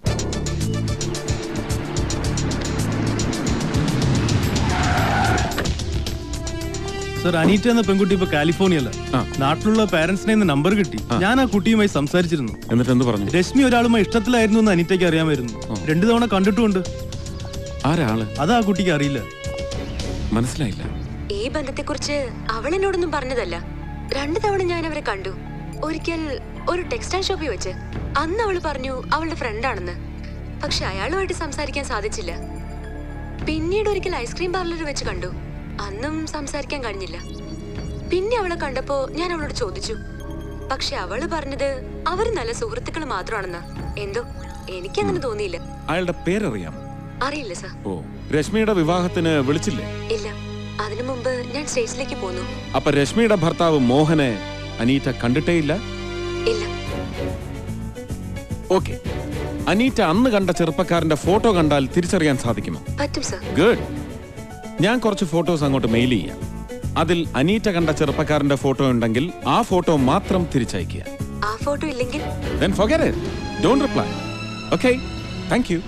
സർ അനീറ്റ എന്ന പെൺകുട്ടി ഇപ്പൊ കാലിഫോർണിയല്ല നാട്ടിലുള്ള പാരന്റ്സിനെ നമ്പർ കിട്ടി ഞാൻ ആ കുട്ടിയുമായി സംസാരിച്ചിരുന്നു എന്നിട്ട് എന്ത് പറഞ്ഞു രശ്മി ഒരാളുമായി ഇഷ്ടത്തിലായിരുന്നു എന്ന് അനീറ്റയ്ക്ക് അറിയാമായിരുന്നു രണ്ടു തവണ കണ്ടിട്ടുമുണ്ട് ആരാള് അത് ആ കുട്ടിക്ക് അറിയില്ല മനസ്സിലായില്ല ഈ ബന്ധത്തെക്കുറിച്ച് അവൾ എന്നോടൊന്നും പറഞ്ഞതല്ല രണ്ടു തവണ ഞാൻ അവരെ കണ്ടു ഒരിക്കൽ ഒരു ടെക്സ്റ്റൈൽ ഷോപ്പിൽ വെച്ച് അന്ന് അവൾ പറഞ്ഞു അവളുടെ ഫ്രണ്ടാണെന്ന് പക്ഷെ അയാളുമായിട്ട് സംസാരിക്കാൻ സാധിച്ചില്ല പിന്നീട് ഒരിക്കൽ ഐസ്ക്രീം പാർലറിൽ വെച്ച് കണ്ടു അന്നും സംസാരിക്കാൻ കഴിഞ്ഞില്ല പിന്നെ അവളെ കണ്ടപ്പോ ഞാൻ അവളോട് ചോദിച്ചു പക്ഷെ അവള് പറഞ്ഞത് അവര് നല്ല സുഹൃത്തുക്കൾ മാത്രമാണെന്ന് എന്തോ എനിക്കങ്ങനെ തോന്നിയില്ല അയാളുടെ പേരറിയാം അറിയില്ല സർ ഓ രശ്മിയുടെ വിവാഹത്തിന് വിളിച്ചില്ലേ ഇല്ല അതിനു മുമ്പ് ഞാൻ സ്റ്റേജിലേക്ക് പോന്നു അപ്പൊ രശ്മിയുടെ ഭർത്താവ് മോഹനെ അനീറ്റ കണ്ടിട്ടേയില്ല ഇല്ല ഓക്കെ അനീറ്റ അന്ന് കണ്ട ചെറുപ്പക്കാരന്റെ ഫോട്ടോ കണ്ടാൽ തിരിച്ചറിയാൻ സാധിക്കുമോ പറ്റും സർ ഗുഡ് ഞാൻ കുറച്ച് ഫോട്ടോസ് അങ്ങോട്ട് മെയിൽ ചെയ്യാം അതിൽ അനീറ്റ കണ്ട ചെറുപ്പക്കാരന്റെ ഫോട്ടോ ഉണ്ടെങ്കിൽ ആ ഫോട്ടോ മാത്രം തിരിച്ചയക്കുക ആ ഫോട്ടോ ഇല്ലെങ്കിൽ then forget it don't reply okay thank you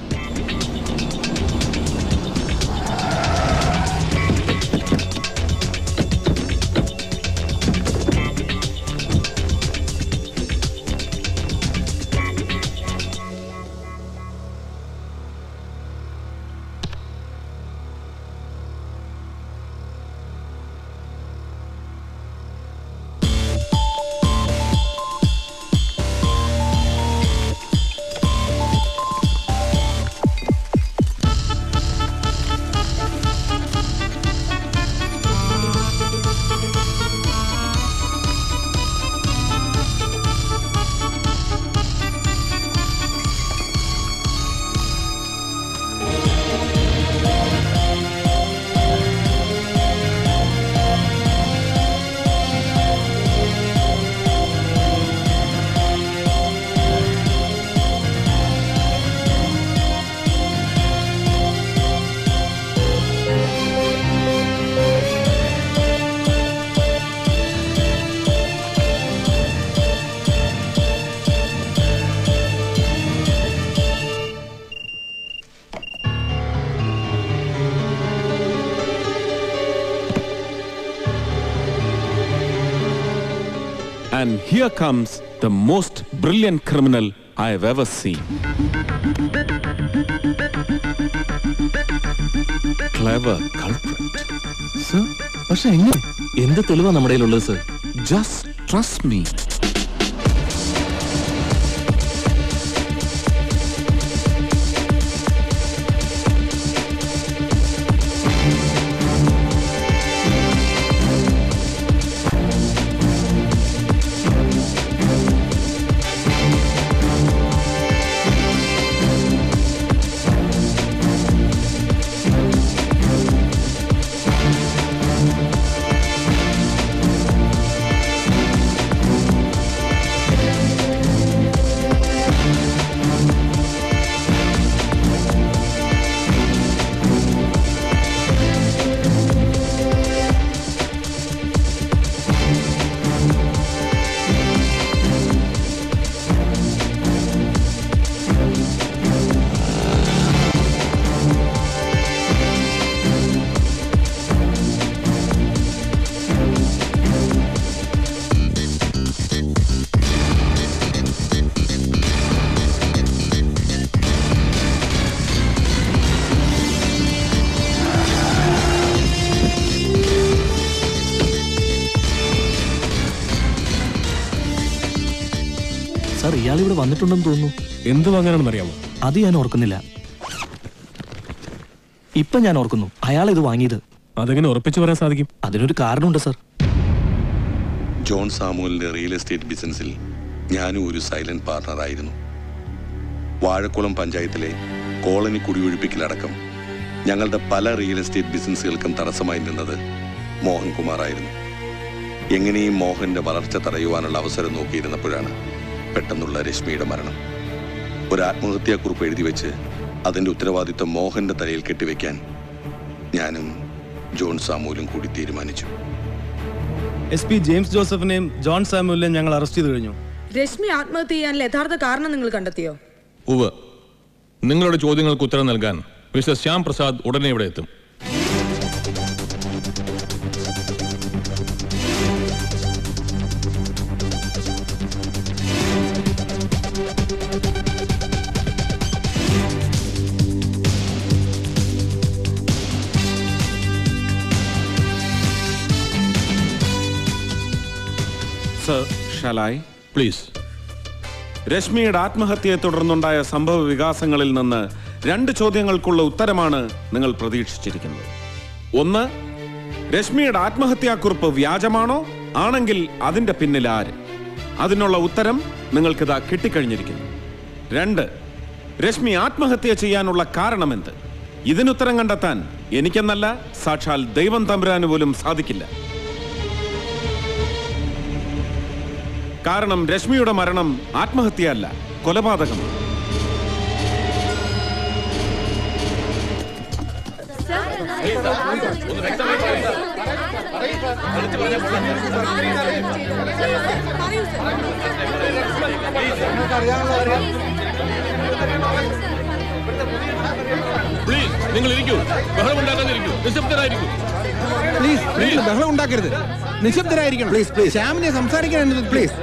And here comes the most brilliant criminal I have ever seen. Clever culprit. Sir പക്ഷെ എങ്ങനെ എന്ത് തെളിവാ നമ്മുടെ കയ്യിലുള്ളത് sir Just trust me. Sir ഇയാൾ ഇവിടെ വന്നിട്ടുണ്ടെന്ന് തോന്നുന്നു എന്ത് വാങ്ങാനാണെന്ന് അറിയാമോ അത് ഞാൻ ഓർക്കുന്നില്ല ഇപ്പൊ ഞാൻ ഓർക്കുന്നു അയാൾ ഇത് വാങ്ങിയത് അതെങ്ങനെ ഉറപ്പിച്ചു പറയാൻ സാധിക്കും അതിനൊരു കാരണമുണ്ട് സാർ ജോൺ സാമുവലിന്റെ റിയൽ എസ്റ്റേറ്റ് ബിസിനസ്സിൽ ഞാനും ഒരു സൈലന്റ് പാർട്ണറായിരുന്നു വാഴക്കുളം പഞ്ചായത്തിലെ കോളനി കുടിയൊഴിപ്പിക്കലടക്കം ഞങ്ങളുടെ പല റിയൽ എസ്റ്റേറ്റ് ബിസിനസ്സുകൾക്കും തടസ്സമായി നിന്നത് മോഹൻകുമാറായിരുന്നു എങ്ങനെയും മോഹന്റെ വളർച്ച തടയുവാനുള്ള അവസരം നോക്കിയിരുന്നപ്പോഴാണ് പെട്ടെന്നുള്ള രശ്മിയുടെ മരണം ഒരു ആത്മഹത്യാക്കുറിപ്പ് എഴുതി വെച്ച് അതിന്റെ ഉത്തരവാദിത്വം മോഹന്റെ തലയിൽ കെട്ടിവെക്കാൻ ഞാനും ജോൺ സാമുവലും കൂടി തീരുമാനിച്ചു എസ് പി ജെയിംസ് ജോസഫിനെയും ജോൺ സാമുവലിനെയും ഞങ്ങൾ അറസ്റ്റ് ചെയ്ത് കഴിഞ്ഞു രശ്മി ആത്മഹത്യ ചെയ്യാനുള്ള യഥാർത്ഥ കാരണം നിങ്ങൾ കണ്ടെത്തിയോ ഉവ് നിങ്ങളുടെ ചോദ്യങ്ങൾക്ക് ഉത്തരം നൽകാൻ മിസ്റ്റർ ശ്യാം പ്രസാദ് ഉടനെ ഇവിടെ എത്തും സർ ഷലായി പ്ലീസ് രശ്മിയുടെ ആത്മഹത്യയെ തുടർന്നുണ്ടായ സംഭവ വികാസങ്ങളിൽ നിന്ന് രണ്ട് ചോദ്യങ്ങൾക്കുള്ള ഉത്തരമാണ് നിങ്ങൾ പ്രതീക്ഷിച്ചിരിക്കുന്നത് ഒന്ന് രശ്മിയുടെ ആത്മഹത്യാക്കുറിപ്പ് വ്യാജമാണോ ആണെങ്കിൽ അതിന്റെ പിന്നിൽ ആര് അതിനുള്ള ഉത്തരം നിങ്ങൾക്കിതാ കിട്ടിക്കഴിഞ്ഞിരിക്കുന്നു രണ്ട് രശ്മി ആത്മഹത്യ ചെയ്യാനുള്ള കാരണമെന്ത് ഇതിനുത്തരം കണ്ടെത്താൻ എനിക്കെന്നല്ല സാക്ഷാൽ ദൈവം തമ്പുരാന് പോലും സാധിക്കില്ല കാരണം രശ്മിയുടെ മരണം ആത്മഹത്യയല്ല കൊലപാതകമാണ് പ്ലീസ് നിങ്ങൾ ഇരിക്കൂ ബഹളം ഉണ്ടാക്കാതിരിക്കൂ നിശബ്ദരായിരിക്കൂ പ്ലീസ് നിങ്ങൾ ബഹളം ഉണ്ടാക്കരുത് നിശബ്ദരായിരിക്കണം പ്ലീസ് പ്ലീസ് ശ്യാമിനെ സംസാരിക്കാൻ പ്ലീസ്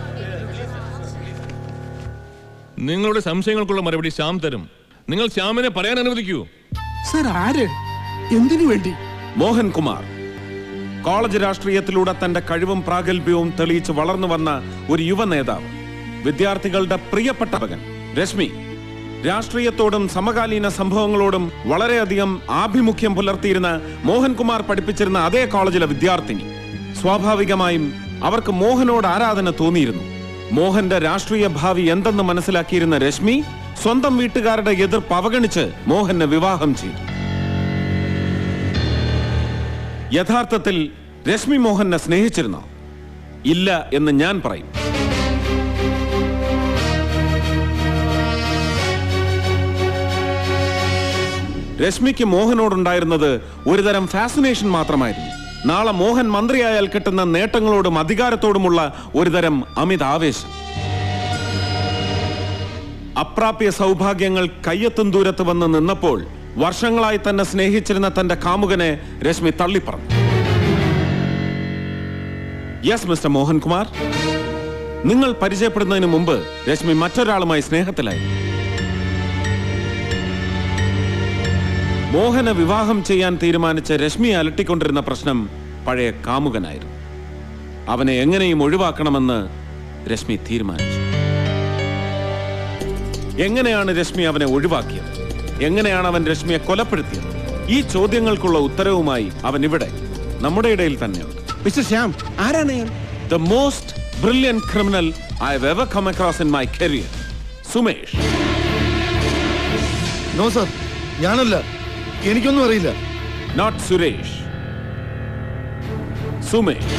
നിങ്ങളുടെ സംശയങ്ങൾക്കുള്ള മറുപടി ശ്യാം തരും നിങ്ങൾ ശ്യാമിനെ പറയാൻ അനുവദിക്കൂ സർ ആര് എന്തിനു വേണ്ടി മോഹൻകുമാർ കോളേജ് രാഷ്ട്രീയത്തിലൂടെ തന്റെ കഴിവും പ്രാഗൽഭ്യവും തെളിയിച്ച് വളർന്നു വന്ന ഒരു യുവ നേതാവ് വിദ്യാർത്ഥികളുടെ പ്രിയപ്പെട്ട മകൻ രശ്മി രാഷ്ട്രീയത്തോടും സമകാലീന സംഭവങ്ങളോടും വളരെയധികം ആഭിമുഖ്യം പുലർത്തിയിരുന്ന മോഹൻകുമാർ പഠിപ്പിച്ചിരുന്ന അതേ കോളേജിലെ വിദ്യാർത്ഥിനി സ്വാഭാവികമായും അവർക്ക് മോഹനോട് ആരാധന തോന്നിയിരുന്നു മോഹന്റെ രാഷ്ട്രീയ ഭാവി എന്തെന്ന് മനസ്സിലാക്കിയിരുന്ന രശ്മി സ്വന്തം വീട്ടുകാരുടെ എതിർപ്പ് അവഗണിച്ച് മോഹനെ വിവാഹം ചെയ്തു യഥാർത്ഥത്തിൽ രശ്മി മോഹനെ സ്നേഹിച്ചിരുന്നോ ഇല്ല എന്ന് ഞാൻ പറയും രശ്മിക്ക് മോഹനോടുണ്ടായിരുന്നത് ഒരുതരം ഫാസിനേഷൻ മാത്രമായിരുന്നു നാളെ മോഹൻ മന്ത്രിയായാൽ കിട്ടുന്ന നേട്ടങ്ങളോടും അധികാരത്തോടുമുള്ള ഒരുതരം അമിത ആവേശം അപ്രാപ്യ സൗഭാഗ്യങ്ങൾ കയ്യെത്തും ദൂരത്ത് വന്ന് നിന്നപ്പോൾ വർഷങ്ങളായി തന്നെ സ്നേഹിച്ചിരുന്ന തന്റെ കാമുകനെ രശ്മി തള്ളിപ്പറഞ്ഞു യെസ് മിസ്റ്റർ മോഹൻകുമാർ നിങ്ങൾ പരിചയപ്പെടുന്നതിന് മുമ്പ് രശ്മി മറ്റൊരാളുമായി സ്നേഹത്തിലായി മോഹനെ വിവാഹം ചെയ്യാൻ തീരുമാനിച്ച രശ്മി അലട്ടിക്കൊണ്ടിരുന്ന പ്രശ്നം പഴയ കാമുകനായിരുന്നു അവനെ എങ്ങനെയും ഒഴിവാക്കണമെന്ന് രശ്മി തീരുമാനിച്ചു എങ്ങനെയാണ് രശ്മി അവനെ ഒഴിവാക്കിയത് എങ്ങനെയാണ് അവൻ രശ്മിയെ കൊലപ്പെടുത്തിയത് ഈ ചോദ്യങ്ങൾക്കുള്ള ഉത്തരവുമായി അവൻ ഇവിടെ നമ്മുടെ ഇടയിൽ തന്നെയുണ്ട് മിസ്റ്റർ ശ്യാം ആരാണ് അയാൾ the most brilliant criminal I have ever come across in my career Sumesh no sir ഞാനല്ല എനിക്കൊന്നും അറിയില്ല നോട്ട് സുരേഷ് സുമേഷ്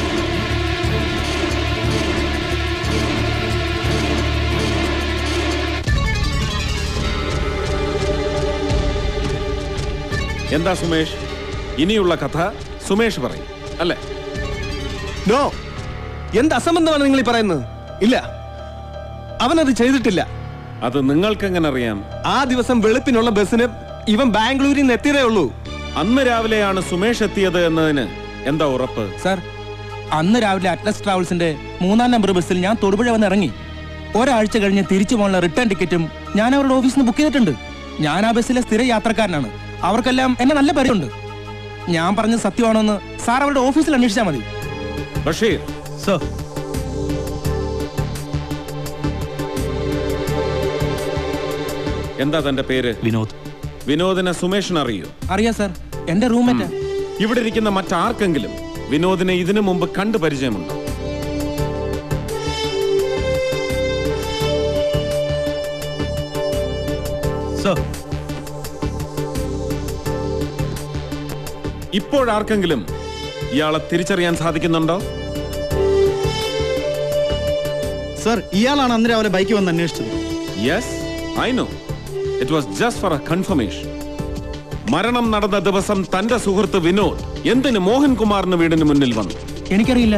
എന്താ സുമേഷ് ഇനിയുള്ള കഥ സുമേഷ് പറയും അല്ലേ നോ എന്ത് അസംബന്ധമാണ് നിങ്ങൾ ഈ പറയുന്നത് ഇല്ല അവനത് ചെയ്തിട്ടില്ല അത് നിങ്ങൾക്ക് എങ്ങനെ അറിയാം ആ ദിവസം വെളുപ്പിനുള്ള ബസ്സിന് ഇവൻ ബാംഗ്ലൂരിൽ നിന്ന് എത്തിയതേ ഉള്ളൂ അന്ന് രാവിലെയാണ് സുമേഷ് എത്തിയത് എന്നതിന് എന്താ ഉറപ്പ് സാർ അന്ന് രാവിലെ അറ്റ്ലസ് ട്രാവൽസിന്റെ മൂന്നാം നമ്പർ ബസ്സിൽ ഞാൻ തൊടുപുഴ വന്ന് ഇറങ്ങി ഒരാഴ്ച കഴിഞ്ഞ് തിരിച്ചു പോകാനുള്ള റിട്ടേൺ ടിക്കറ്റും ഞാൻ അവരുടെ ഓഫീസിൽ നിന്ന് ബുക്ക് ചെയ്തിട്ടുണ്ട് ഞാൻ ആ ബസ്സിലെ സ്ഥിര യാത്രക്കാരനാണ് അവർക്കെല്ലാം എന്നെ നല്ല പരിചയമുണ്ട് ഞാൻ പറഞ്ഞത് സത്യമാണോന്ന് സാർ അവരുടെ ഓഫീസിൽ അന്വേഷിച്ചാൽ മതി ബഷീർ സർ എന്താ തന്റെ പേര് വിനോദ് വിനോദിനെ സുമേഷിന് അറിയോ അറിയാം സാർ എന്റെ റൂംമേറ്റ് ഇവിടെ ഇരിക്കുന്ന മറ്റാർക്കെങ്കിലും വിനോദിനെ ഇതിനു മുമ്പ് കണ്ടു പരിചയമുണ്ടോ സർ ഇപ്പോഴാർക്കെങ്കിലും ഇയാളെ തിരിച്ചറിയാൻ സാധിക്കുന്നുണ്ടോ സർ ഇയാളാണ് അന്ന് രാവിലെ ബൈക്ക് വന്ന് അന്വേഷിച്ചത് yes I know it was just for a confirmation മരണം നടന്ന ദിവസം തന്റെ സുഹൃത്ത് വിനോദ് എന്തിന് മോഹൻകുമാറിന് വീടിന് മുന്നിൽ വന്നു എനിക്കറിയില്ല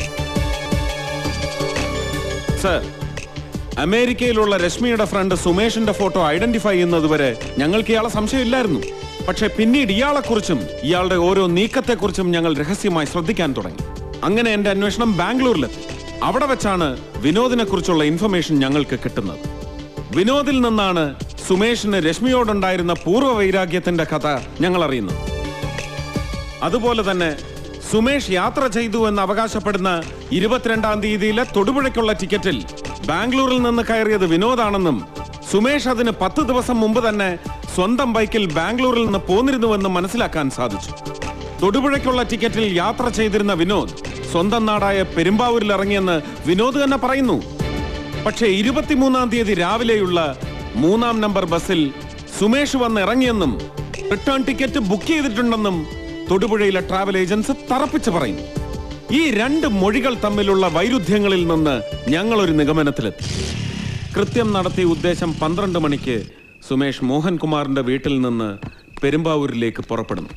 സർ അമേരിക്കയിലുള്ള രശ്മിയുടെ ഫ്രണ്ട് സുമേഷിന്റെ ഫോട്ടോ ഐഡന്റിഫൈ ചെയ്യുന്നതുവരെ ഞങ്ങൾക്ക് ഇയാളെ സംശയമില്ലായിരുന്നു പക്ഷെ പിന്നീട് ഇയാളെക്കുറിച്ചും ഇയാളുടെ ഓരോ നീക്കത്തെക്കുറിച്ചും ഞങ്ങൾ രഹസ്യമായി ശ്രദ്ധിക്കാൻ തുടങ്ങി അങ്ങനെ എന്റെ അന്വേഷണം ബാംഗ്ലൂരിലെത്തി അവിടെ വെച്ചാണ് വിനോദിനെ കുറിച്ചുള്ള ഇൻഫർമേഷൻ ഞങ്ങൾക്ക് കിട്ടുന്നത് വിനോദിൽ നിന്നാണ് സുമേഷിന് രശ്മിയോടുണ്ടായിരുന്ന പൂർവ്വ വൈരാഗ്യത്തിന്റെ കഥ ഞങ്ങൾ അറിയുന്നത് അതുപോലെ തന്നെ സുമേഷ് യാത്ര ചെയ്തു എന്ന് അവകാശപ്പെടുന്ന ഇരുപത്തിരണ്ടാം തീയതിയിലെ തൊടുപുഴയ്ക്കുള്ള ടിക്കറ്റിൽ ബാംഗ്ലൂരിൽ നിന്ന് കയറിയത് വിനോദാണെന്നും സുമേഷ് അതിന് പത്ത് ദിവസം മുമ്പ് തന്നെ സ്വന്തം ബൈക്കിൽ ബാംഗ്ലൂരിൽ നിന്ന് പോന്നിരുന്നുവെന്നും മനസ്സിലാക്കാൻ സാധിച്ചു തൊടുപുഴയ്ക്കുള്ള ടിക്കറ്റിൽ യാത്ര ചെയ്തിരുന്ന വിനോദ് സ്വന്തം നാടായ പെരുമ്പാവൂരിൽ ഇറങ്ങിയെന്ന് വിനോദ് തന്നെ പറയുന്നു പക്ഷേ ഇരുപത്തിമൂന്നാം തീയതി രാവിലെയുള്ള മൂന്നാം നമ്പർ ബസ്സിൽ സുമേഷ് വന്ന് ഇറങ്ങിയെന്നും റിട്ടേൺ ടിക്കറ്റ് ബുക്ക് ചെയ്തിട്ടുണ്ടെന്നും തൊടുപുഴയിലെ ട്രാവൽ ഏജൻസി തറപ്പിച്ച് പറയുന്നു ഈ രണ്ട് മൊഴികൾ തമ്മിലുള്ള വൈരുദ്ധ്യങ്ങളിൽ നിന്ന് ഞങ്ങൾ ഒരു നിഗമനത്തിലെത്തി കൃത്യം നടത്തിയ ഉദ്ദേശം പന്ത്രണ്ട് മണിക്ക് സുമേഷ് മോഹൻകുമാറിന്റെ വീട്ടിൽ നിന്ന് പെരുമ്പാവൂരിലേക്ക് പുറപ്പെടുന്നു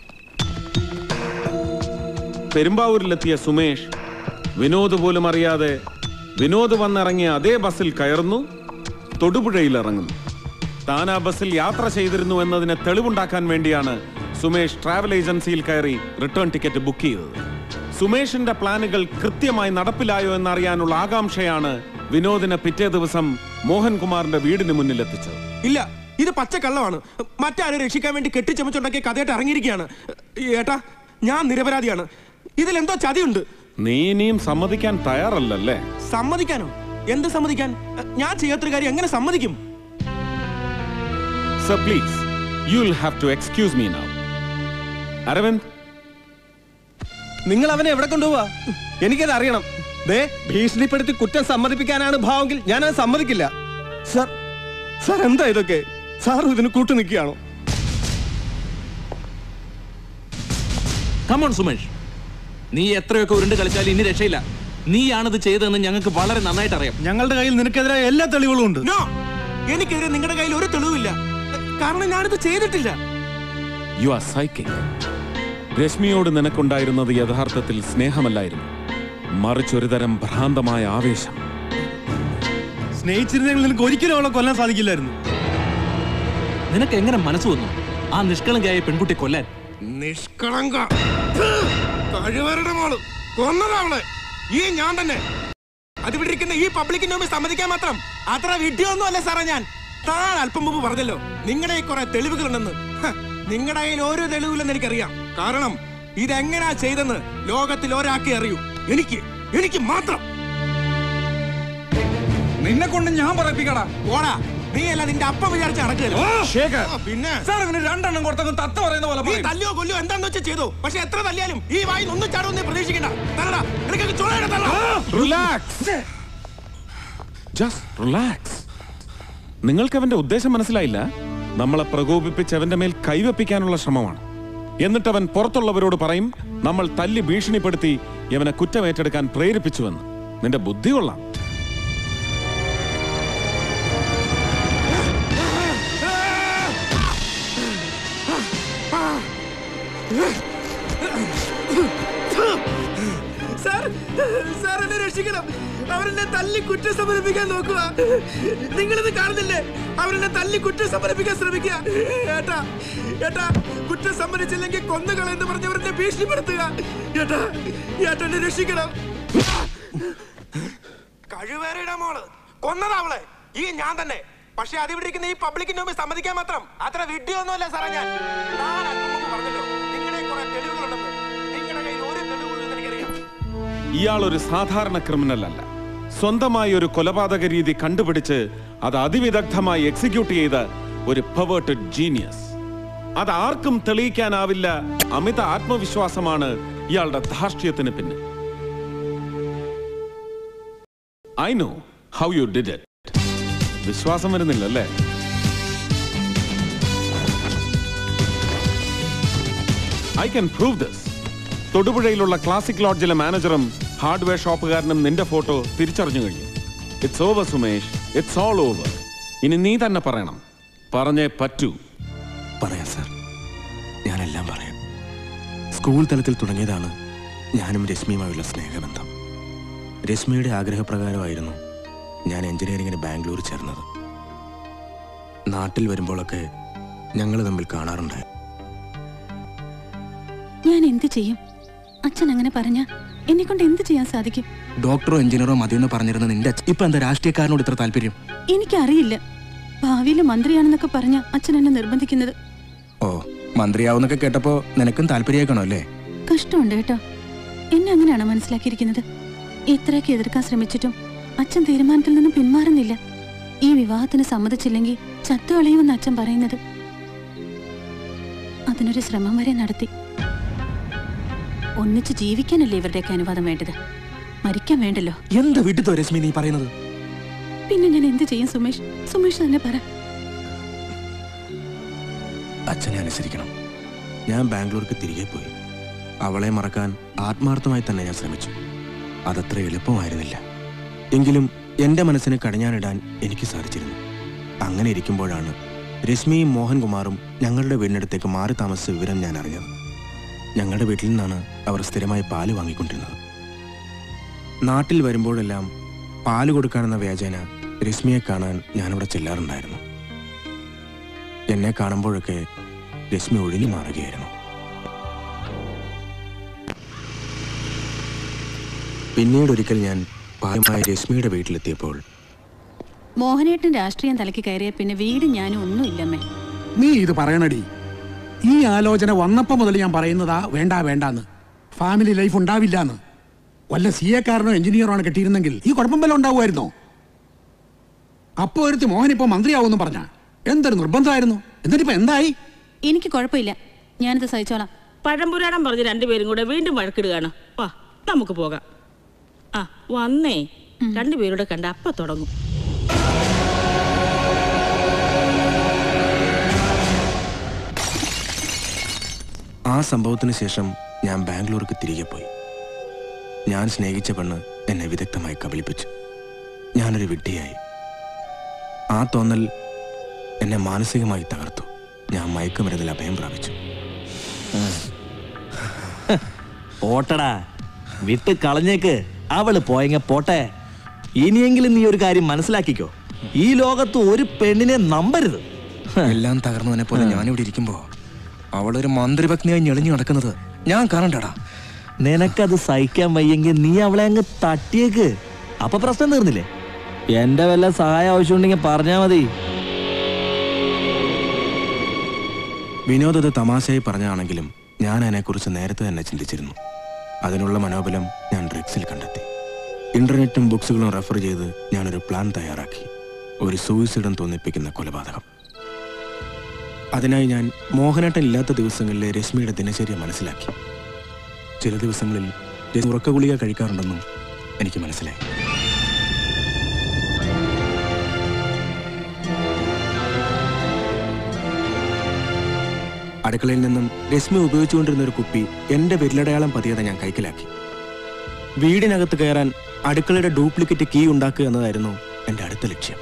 പെരുമ്പാവൂരിലെത്തിയ സുമേഷ് വിനോദ് പോലും അറിയാതെ വിനോദ് വന്നിറങ്ങിയ അതേ ബസ്സിൽ കയറുന്നു തൊടുപുഴയിൽ ഇറങ്ങുന്നു താൻ ആ ബസ്സിൽ യാത്ര ചെയ്തിരുന്നു എന്നതിന് തെളിവുണ്ടാക്കാൻ വേണ്ടിയാണ് സുമേഷ് ട്രാവൽ ഏജൻസിയിൽ കയറി റിട്ടേൺ ടിക്കറ്റ് ബുക്ക് ചെയ്തത് സുമേഷിന്റെ പ്ലാനുകൾ കൃത്യമായി നടപ്പിലായോ എന്നറിയാനുള്ള ആകാംക്ഷയാണ് വിനോദിനെ പിറ്റേ ദിവസം മോഹൻകുമാറിന്റെ വീടിന് മുന്നിൽ എത്തിച്ചത് ഇല്ല ഇത് പച്ച കള്ളമാണ് മറ്റാരും രക്ഷിക്കാൻ വേണ്ടി കെട്ടിച്ചമച്ചുണ്ടാക്കിയ കഥയായിട്ട് ഇറങ്ങിയിരിക്കുകയാണ് ഏട്ടാ ഞാൻ നിരപരാധിയാണ് ഇതിലെന്തോ ചതിയുണ്ട് നീ ഇനിയും സമ്മതിക്കാൻ തയ്യാറല്ലല്ലേ സമ്മതിക്കാനോ എന്ത് സമ്മതിക്കാൻ ഞാൻ ചെയ്യാത്തൊരു കാര്യം എങ്ങനെ സമ്മതിക്കും sir please you will have to excuse me now Aravind നിങ്ങൾ അവനെ എവിടെ കൊണ്ടുപോവാ എനിക്കത് അറിയണം ദേ ഭീഷണിപ്പെടുത്തി കുറ്റം സമ്മതിപ്പിക്കാനാണ് ഭാവമെങ്കിൽ ഞാനത് സമ്മതിക്കില്ല സർ സർ എന്താ ഇതൊക്കെ സാറും ഇതിന് കൂട്ടു നിൽക്കുകയാണോ കമോൺ സുമേഷ് നീ എത്രയൊക്കെ ഉരുണ്ട് കളിച്ചാലും ഇനി രക്ഷയില്ല നീയാണിത് ചെയ്തതെന്ന് ഞങ്ങൾക്ക് വളരെ നന്നായിട്ട് അറിയാം ഞങ്ങളുടെ കയ്യിൽ നിനക്കെതിരായ എല്ലാ തെളിവുകളും ഉണ്ട് നോ എനിക്കെതിരെ നിങ്ങളുടെ കയ്യിൽ ഒരു തെളിവില്ല കാരണം ഞാനിത് ചെയ്തിട്ടില്ല യു ആർ സൈക്കിക് രശ്മിയോട് നിനക്കുണ്ടായിരുന്നത് യഥാർത്ഥത്തിൽ സ്നേഹമല്ലായിരുന്നു മറിച്ച് ഒരുതരം ഭ്രാന്തമായ ആവേശം സ്നേഹിച്ചിരുന്നെങ്കിൽ നിനക്ക് ഒരിക്കലും അവളെ കൊല്ലാൻ സാധിക്കില്ലായിരുന്നു നിനക്ക് എങ്ങനെ മനസ്സ് വന്നു ആ നിഷ്കളങ്കയായ പെൺകുട്ടി കൊല്ലാൻ നിഷ്കളങ്ക കഴിവരുടെ മോള് കൊന്നതാവളെ ഈ ഞാൻ തന്നെ അതിവിടെ ഇരിക്കുന്ന ഈ പബ്ലിക്കിന്റെ മുമ്പിൽ സമ്മതിക്കാൻ മാത്രം അത്ര വിഡ്ഢിയൊന്നും അല്ല സാറേ ഞാൻ താൻ അല്പം മുമ്പ് പറഞ്ഞല്ലോ നിങ്ങളുടെ ഈ കുറെ തെളിവുകളുണ്ടെന്ന് ഹ, നിങ്ങളുടെ കയ്യിൽ ഒരു തെളിവില്ലെന്ന് എനിക്കറിയാം കാരണം ഇതെങ്ങനാ ചെയ്തെന്ന് ലോകത്തിൽ ഒരാൾക്കേ അറിയൂ എനിക്ക് എനിക്ക് മാത്രം നിന്നെ കൊണ്ട് ഞാൻ പറയിപ്പിക്കടാ ഓടാ നീ അല്ല നിന്റെ അപ്പം വിചാരിച്ച നടക്കില്ല ശേഖർ. പിന്നെ സാർ ഇവന് രണ്ടെണ്ണം കൊടുത്തങ്ങ് തത്ത പറയുന്ന പോലെ നീ പറയും. തല്ലിയോ കൊല്ലിയോ എന്താന്ന് വെച്ചാൽ ചെയ്തു പക്ഷെ എത്ര തല്ലിയാലും ഈ വായി ഒന്നും ചാടുമെന്ന് പ്രതീക്ഷിക്കണ്ട തല്ലടാ നിനക്കൊക്കെ ചുളയുടെ തള്ള റിലാക്സ് ജസ്റ്റ് റിലാക്സ് നിങ്ങൾക്ക് അവന്റെ ഉദ്ദേശം മനസ്സിലായില്ല നമ്മളെ പ്രകോപിപ്പിച്ച് അവന്റെ മേൽ കൈവപ്പിക്കാനുള്ള ശ്രമമാണ് എന്നിട്ട് അവൻ പുറത്തുള്ളവരോട് പറയും നമ്മൾ തല്ലി ഭീഷണിപ്പെടുത്തി ഇവനെ കുറ്റമേറ്റെടുക്കാൻ പ്രേരിപ്പിച്ചുവെന്ന് നിന്റെ ബുദ്ധി കൊള്ളാം സാർ സാർ എന്നെ രക്ഷിക്കണം അവരെന്നെ തല്ലി കുറ്റം സമർപ്പിക്കാൻ നോക്കുക നിങ്ങളിത് കാണുന്നില്ലേ അവരെന്നെ തല്ലി കുറ്റം സമർപ്പിക്കാൻ ശ്രമിക്കുക ഏട്ടാ ഏട്ടാ കുറ്റം സമ്മതിച്ചില്ലെങ്കിൽ കൊന്നുകളെന്ന് പറഞ്ഞവരെന്നെ ഭീഷണിപ്പെടുത്തുക ഏട്ടാ ഏട്ടാ എന്നെ രക്ഷിക്കണം കഴിവേറിയുടെ മോള് കൊന്നതാ അവളെ ഈ ഞാൻ തന്നെ പക്ഷെ അതിവിടെ ഇരിക്കുന്ന ഈ പബ്ലിക്കിന്റെ മുമ്പിൽ സമ്മതിക്കാൻ മാത്രം അത്ര വിഡ്ഢിയൊന്നുമല്ല സാറേ ഞാൻ ഞാൻ അല്പം മുമ്പ് പറഞ്ഞല്ലോ നിങ്ങളുടെ കുറെ തെളിവുകളുണ്ടെന്ന് നിങ്ങളുടെ കയ്യിൽ ഒരു തെളിവുകളെന്ന് എനിക്കറിയാം ഇയാൾ ഒരു സാധാരണ ക്രിമിനൽ അല്ല സ്വന്തമായി ഒരു കൊലപാതക രീതി കണ്ടുപിടിച്ച് അത് അതിവിദഗ്ധമായി എക്സിക്യൂട്ട് ചെയ്ത ഒരു പവേർട്ടഡ് ജീനിയസ് അത് ആർക്കും തെളിയിക്കാനാവില്ല അമിത ആത്മവിശ്വാസമാണ് ഇയാളുടെ ധാർഷ്ട്യത്തിന് പിന്നിൽ I know how you did it വിശ്വാസം വരുന്നില്ല അല്ലേ ഐ ക്യാൻ പ്രൂവ് ദിസ് തൊടുപുഴയിലുള്ള ക്ലാസിക് ലോഡ്ജിലെ മാനേജറും ഹാർഡ്വെയർ ഷോപ്പുകാരനും നിന്റെ ഫോട്ടോ തിരിച്ചറിഞ്ഞു കഴിഞ്ഞു it's over Sumesh it's all over ഇനി നീ തന്നെ പറയണം പറഞ്ഞേ പറ്റൂ പറയാം സാർ ഞാനെല്ലാം പറയാം സ്കൂൾ തലത്തിൽ തുടങ്ങിയതാണ് ഞാനും രശ്മിയുമായുള്ള സ്നേഹബന്ധം രശ്മിയുടെ ആഗ്രഹപ്രകാരമായിരുന്നു ഞാൻ എഞ്ചിനീയറിംഗിന് ബാംഗ്ലൂർ ചേർന്നത് നാട്ടിൽ വരുമ്പോഴൊക്കെ ഞങ്ങൾ തമ്മിൽ കാണാറുണ്ടായി ഞാൻ എന്ത് ചെയ്യും അച്ഛൻ അങ്ങനെ പറഞ്ഞ എന്നെ കൊണ്ട് എന്ത് ചെയ്യാൻ സാധിക്കും ഡോക്ടറോ എഞ്ചിനീയറോ മതിയെന്ന് പറഞ്ഞിരുന്ന നിന്റെ അച്ഛൻ ഇപ്പൊ എന്താ രാഷ്ട്രീയക്കാരനോട് ഇത്ര താല്പര്യം എനിക്കറിയില്ല ഭാവിയിൽ മന്ത്രിയാണെന്നൊക്കെ പറഞ്ഞ അച്ഛൻ എന്നെ നിർബന്ധിക്കുന്നത് ഓ മന്ത്രിയാവുന്നൊക്കെ കേട്ടപ്പോ നിനക്കും താല്പര്യമാക്കണോ അല്ലേ കഷ്ടമുണ്ട് കേട്ടോ എന്നെ അങ്ങനെയാണോ മനസ്സിലാക്കിയിരിക്കുന്നത് എത്രയൊക്കെ എതിർക്കാൻ ശ്രമിച്ചിട്ടും അച്ഛൻ തീരുമാനത്തിൽ നിന്നും പിന്മാറുന്നില്ല ഈ വിവാഹത്തിന് സമ്മതിച്ചില്ലെങ്കിൽ ചത്തുകളയുമെന്ന് അച്ഛൻ പറയുന്നത് അതിനൊരു ശ്രമം വരെ നടത്തി ഒന്നിച്ച് ജീവിക്കാനല്ലേ ഇവരുടെയൊക്കെ അനുവാദം വേണ്ടത് മരിക്കാൻ വേണ്ടല്ലോ എന്താ വിട്ടിത്തോ രശ്മി നീ പറയുന്നത് പിന്നെ ഞാൻ എന്ത് ചെയ്യും സുമേഷ് സുമേഷ് തന്നെ പറ അച്ഛനെ അനുസരിക്കണം ഞാൻ ബാംഗ്ലൂർക്ക് തിരികെ പോയി അവളെ മറക്കാൻ ആത്മാർത്ഥമായി തന്നെ ഞാൻ ശ്രമിച്ചു അതത്ര എളുപ്പമായിരുന്നില്ല എങ്കിലും എൻ്റെ മനസ്സിന് കടിഞ്ഞാനിടാൻ എനിക്ക് സാധിച്ചിരുന്നു അങ്ങനെ ഇരിക്കുമ്പോഴാണ് രശ്മിയും മോഹൻകുമാറും ഞങ്ങളുടെ വീടിനടുത്തേക്ക് മാറി താമസിച്ച വിവരം ഞാൻ അറിഞ്ഞത് ഞങ്ങളുടെ വീട്ടിൽ നിന്നാണ് അവർ സ്ഥിരമായി പാല് വാങ്ങിക്കൊണ്ടിരുന്നത് നാട്ടിൽ വരുമ്പോഴെല്ലാം പാല് കൊടുക്കാനെന്ന വ്യാജേന രശ്മിയെ കാണാൻ ഞാനിവിടെ ചെല്ലാറുണ്ടായിരുന്നു എന്നെ കാണുമ്പോഴൊക്കെ രശ്മി ഒഴിഞ്ഞു മാറുകയായിരുന്നു പിന്നീട് ഒരിക്കൽ ഞാൻ പാലുമായി രശ്മിയുടെ വീട്ടിലെത്തിയപ്പോൾ മോഹനേട്ടൻ രാഷ്ട്രീയം തലയ്ക്ക് കയറിയ പിന്നെ വീടും ഞാനും ഒന്നുമില്ലമ്മേ നീ ഇത് പറയണടി ഈ ആലോചന വന്നപ്പോ മുതൽ ഞാൻ പറയുന്നതാ വേണ്ട വേണ്ടാന്ന് ഫാമിലി ലൈഫ് ഉണ്ടാവില്ലാന്ന് വല്ല സി എക്കാരനോ എഞ്ചിനീയറോ ആണ് കിട്ടിയിരുന്നെങ്കിൽ ഈ കുഴപ്പം വല്ല ഉണ്ടാവുമായിരുന്നോ അപ്പോ ഒരുത്തി മോഹൻ ഇപ്പൊ മന്ത്രിയാവുമെന്ന് പറഞ്ഞ എന്തൊരു നിർബന്ധമായിരുന്നു എന്നിട്ടിപ്പോ എന്തായി എനിക്ക് കുഴപ്പമില്ല ഞാനിത് സഹിച്ചോളാം പഴംപുരാണം പറഞ്ഞ് രണ്ടുപേരും കൂടെ വീണ്ടും വഴക്കിടുകയാണ് വാ നമുക്ക് പോകാം ആ വന്നേ രണ്ടുപേരുടെ കണ്ട അപ്പ തുടങ്ങും ആ സംഭവത്തിന് ശേഷം ഞാൻ ബാംഗ്ലൂർക്ക് തിരികെ പോയി ഞാൻ സ്നേഹിച്ച പെണ്ണ് എന്നെ വിദഗ്ധമായി കബളിപ്പിച്ചു ഞാനൊരു വിഡ്ഢിയായി ആ തോന്നൽ എന്നെ മാനസികമായി തകർത്തു ഞാൻ മയക്കുമരുന്നിൽ അഭയം പ്രാപിച്ചു പോട്ടടാ വിട്ട് കളഞ്ഞേക്ക് അവള് പോയെങ്ക പോട്ടെ ഇനിയെങ്കിലും നീ ഒരു കാര്യം മനസ്സിലാക്കിക്കോ ഈ ലോകത്ത് ഒരു പെണ്ണിനെ നമ്പരുത് എല്ലാം തകർന്നവനെ പോലെ ഞാനിവിടെ ഇരിക്കുമ്പോ അവളൊരു മന്ത്രിപത്നിയായി ഞെളിഞ്ഞു നടക്കുന്നത് ഞാൻ കാണണ്ടടാ നിനക്കത് സഹിക്കാൻ വയ്യെങ്കിൽ നീ അവളെ അങ്ങ് തട്ടിയേക്ക് അപ്പൊ പ്രശ്നം തീർന്നില്ലേ എന്റെ വല്ല സഹായം ആവശ്യമുണ്ടെങ്കിൽ പറഞ്ഞാ മതി വിനോദ് അത് തമാശയായി പറഞ്ഞാണെങ്കിലും ഞാൻ അതിനെക്കുറിച്ച് നേരത്തെ തന്നെ ചിന്തിച്ചിരുന്നു അതിനുള്ള മനോബലം ഞാൻ ഡ്രഗ്സിൽ കണ്ടെത്തി ഇന്റർനെറ്റും ബുക്സുകളും റെഫർ ചെയ്ത് ഞാനൊരു പ്ലാൻ തയ്യാറാക്കി ഒരു സൂയിസൈഡും തോന്നിപ്പിക്കുന്ന കൊലപാതകം അതിനായി ഞാൻ മോഹനേട്ടൻ ഇല്ലാത്ത ദിവസങ്ങളിലെ രശ്മിയുടെ ദിനചര്യ മനസ്സിലാക്കി ചില ദിവസങ്ങളിൽ രശ്മി ഉറക്ക ഗുളിക കഴിക്കാറുണ്ടെന്നും എനിക്ക് മനസ്സിലായി അടുക്കളയിൽ നിന്നും രശ്മി ഉപയോഗിച്ചുകൊണ്ടിരുന്ന ഒരു കുപ്പി എന്റെ വിരലടയാളം പതിയാതെ ഞാൻ കൈക്കലാക്കി വീടിനകത്ത് കയറാൻ അടുക്കളയുടെ ഡ്യൂപ്ലിക്കേറ്റ് കീ ഉണ്ടാക്കുക എന്നതായിരുന്നു എന്റെ അടുത്ത ലക്ഷ്യം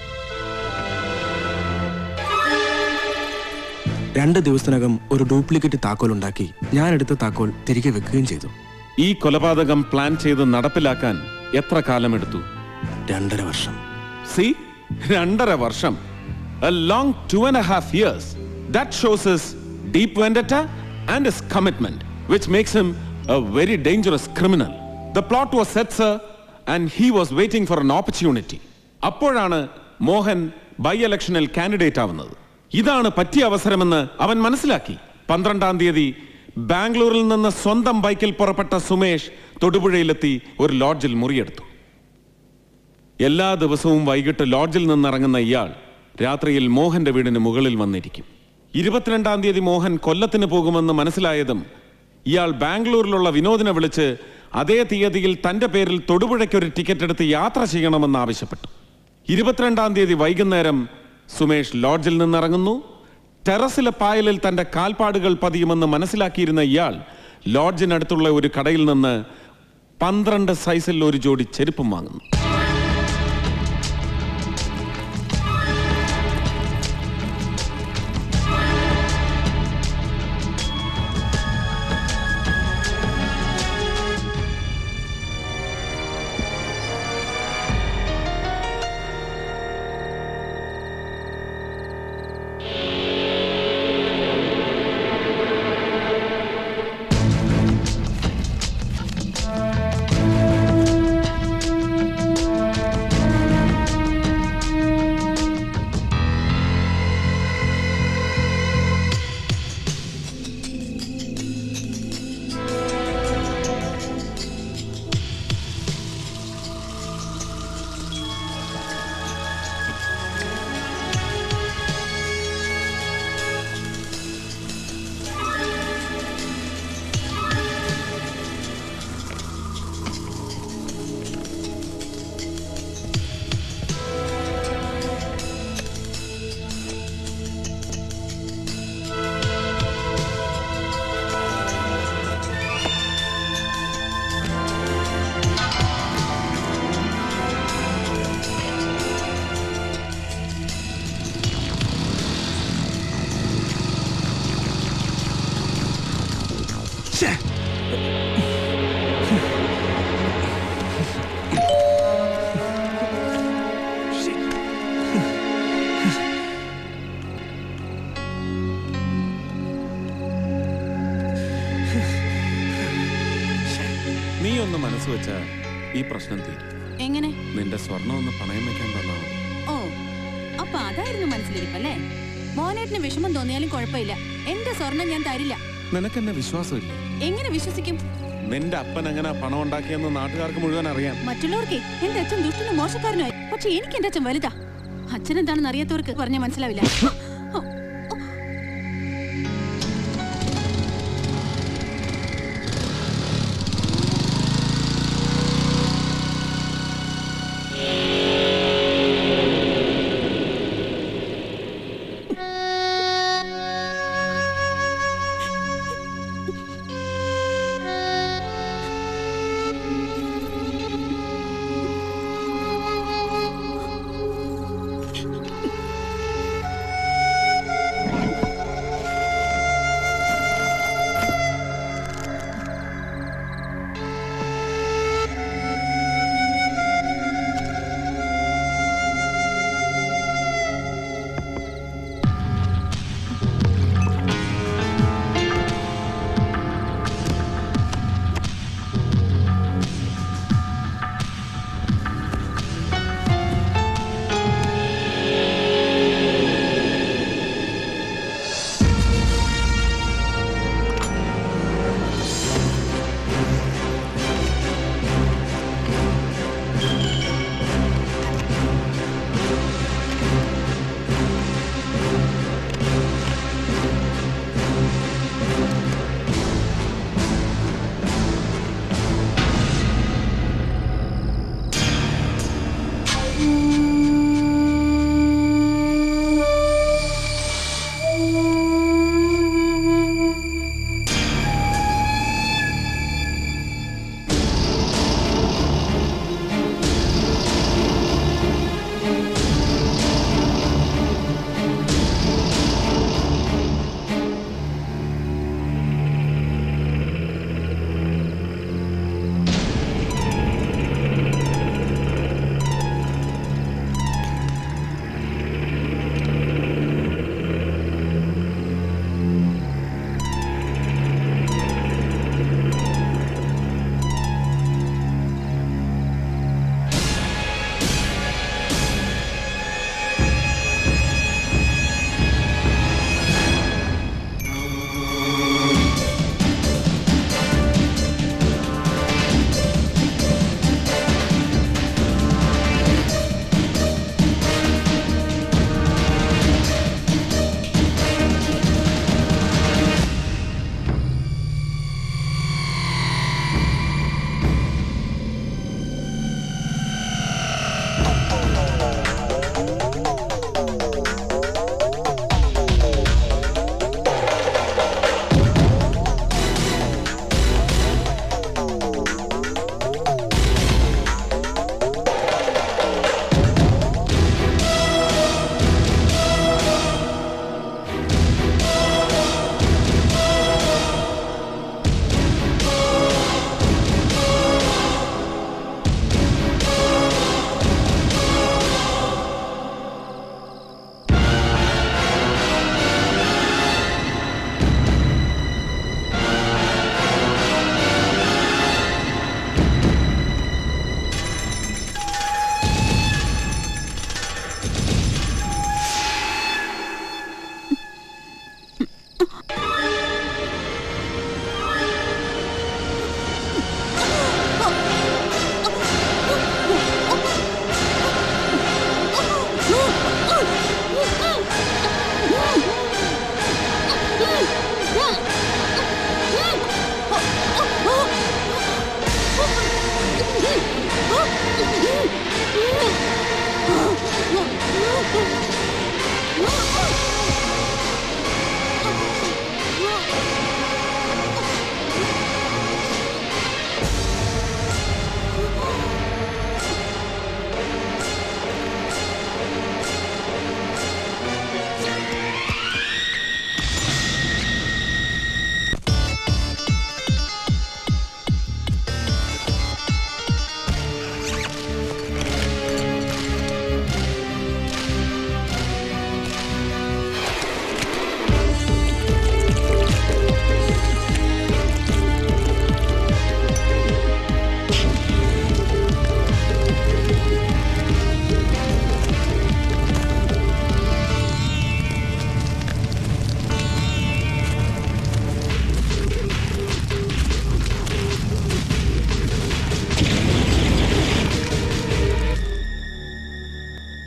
രണ്ട് ദിവസത്തിനകം ഒരു ഡ്യൂപ്ലിക്കേറ്റ് താക്കോൽ ഉണ്ടാക്കി ഞാൻ എടുത്ത താക്കോൽ തിരികെ വെക്കുകയും ചെയ്തു ഈ കൊലപാതകം പ്ലാൻ ചെയ്ത് നടപ്പിലാക്കാൻ എത്ര കാലമെടുത്തു രണ്ടര വർഷം സി രണ്ടര വർഷം a long two and half years that shows is deep vendetta and is commitment which makes him a very dangerous criminal the plot was set sir and he was waiting for an opportunity അപ്പോഴാണ് മോഹൻ ബൈ ഇലക്ഷനിൽ കാൻഡിഡേറ്റ് ആവുന്നത് ഇതാണ് പറ്റിയ അവസരമെന്ന് അവൻ മനസ്സിലാക്കി പന്ത്രണ്ടാം തീയതി ബാംഗ്ലൂരിൽ നിന്ന് സ്വന്തം ബൈക്കിൽ പുറപ്പെട്ട സുമേഷ് തൊടുപുഴയിലെത്തി ഒരു ലോഡ്ജിൽ മുറിയെടുത്തു എല്ലാ ദിവസവും വൈകിട്ട് ലോഡ്ജിൽ നിന്നിറങ്ങുന്ന ഇയാൾ രാത്രിയിൽ മോഹന്റെ വീടിന് മുകളിൽ വന്നിരിക്കും ഇരുപത്തിരണ്ടാം തീയതി മോഹൻ കൊല്ലത്തിന് പോകുമെന്ന് മനസ്സിലായതും ഇയാൾ ബാംഗ്ലൂരിലുള്ള വിനോദിനെ വിളിച്ച് അതേ തീയതിയിൽ തന്റെ പേരിൽ തൊടുപുഴയ്ക്ക് ഒരു ടിക്കറ്റ് എടുത്ത് യാത്ര ചെയ്യണമെന്ന് ആവശ്യപ്പെട്ടു ഇരുപത്തിരണ്ടാം തീയതി വൈകുന്നേരം സുമേഷ് ലോഡ്ജിൽ നിന്നിറങ്ങുന്നു ടെറസിലെ പായലിൽ തന്റെ കാൽപ്പാടുകൾ പതിയുമെന്ന് മനസ്സിലാക്കിയിരുന്ന ഇയാൾ ലോഡ്ജിനടുത്തുള്ള ഒരു കടയിൽ നിന്ന് പന്ത്രണ്ട് സൈസിൽ ഒരു ജോഡി ചെരുപ്പും വാങ്ങുന്നു നീ ഒന്ന് മനസ്സ് വെച്ച ഈ പ്രശ്നം തീരും എങ്ങനെ നിന്റെ സ്വർണം ഒന്ന് പണയം വെക്കാൻ തന്നാ മതി ഓ അപ്പൊ അതായിരുന്നു മനസ്സിലിരിപ്പല്ലേ മോനേട്ടിന് വിഷമം തോന്നിയാലും കുഴപ്പമില്ല എന്റെ സ്വർണം ഞാൻ തരില്ല നിനക്കെന്നെ വിശ്വാസമില്ല എങ്ങനെ വിശ്വസിക്കും നിന്റെ അപ്പൻ എങ്ങനെ പണം ഉണ്ടാക്കിയെന്ന് നാട്ടുകാർക്ക് മുഴുവൻ അറിയാം മറ്റുള്ളവർക്ക് എന്റെ അച്ഛൻ ദുഷ്ടനും മോശക്കാരനായി പക്ഷെ എനിക്ക് എന്റെ അച്ഛൻ വലുതാ അച്ഛൻ എന്താണെന്ന് അറിയാത്തവർക്ക് പറഞ്ഞാൽ മനസ്സിലാവില്ല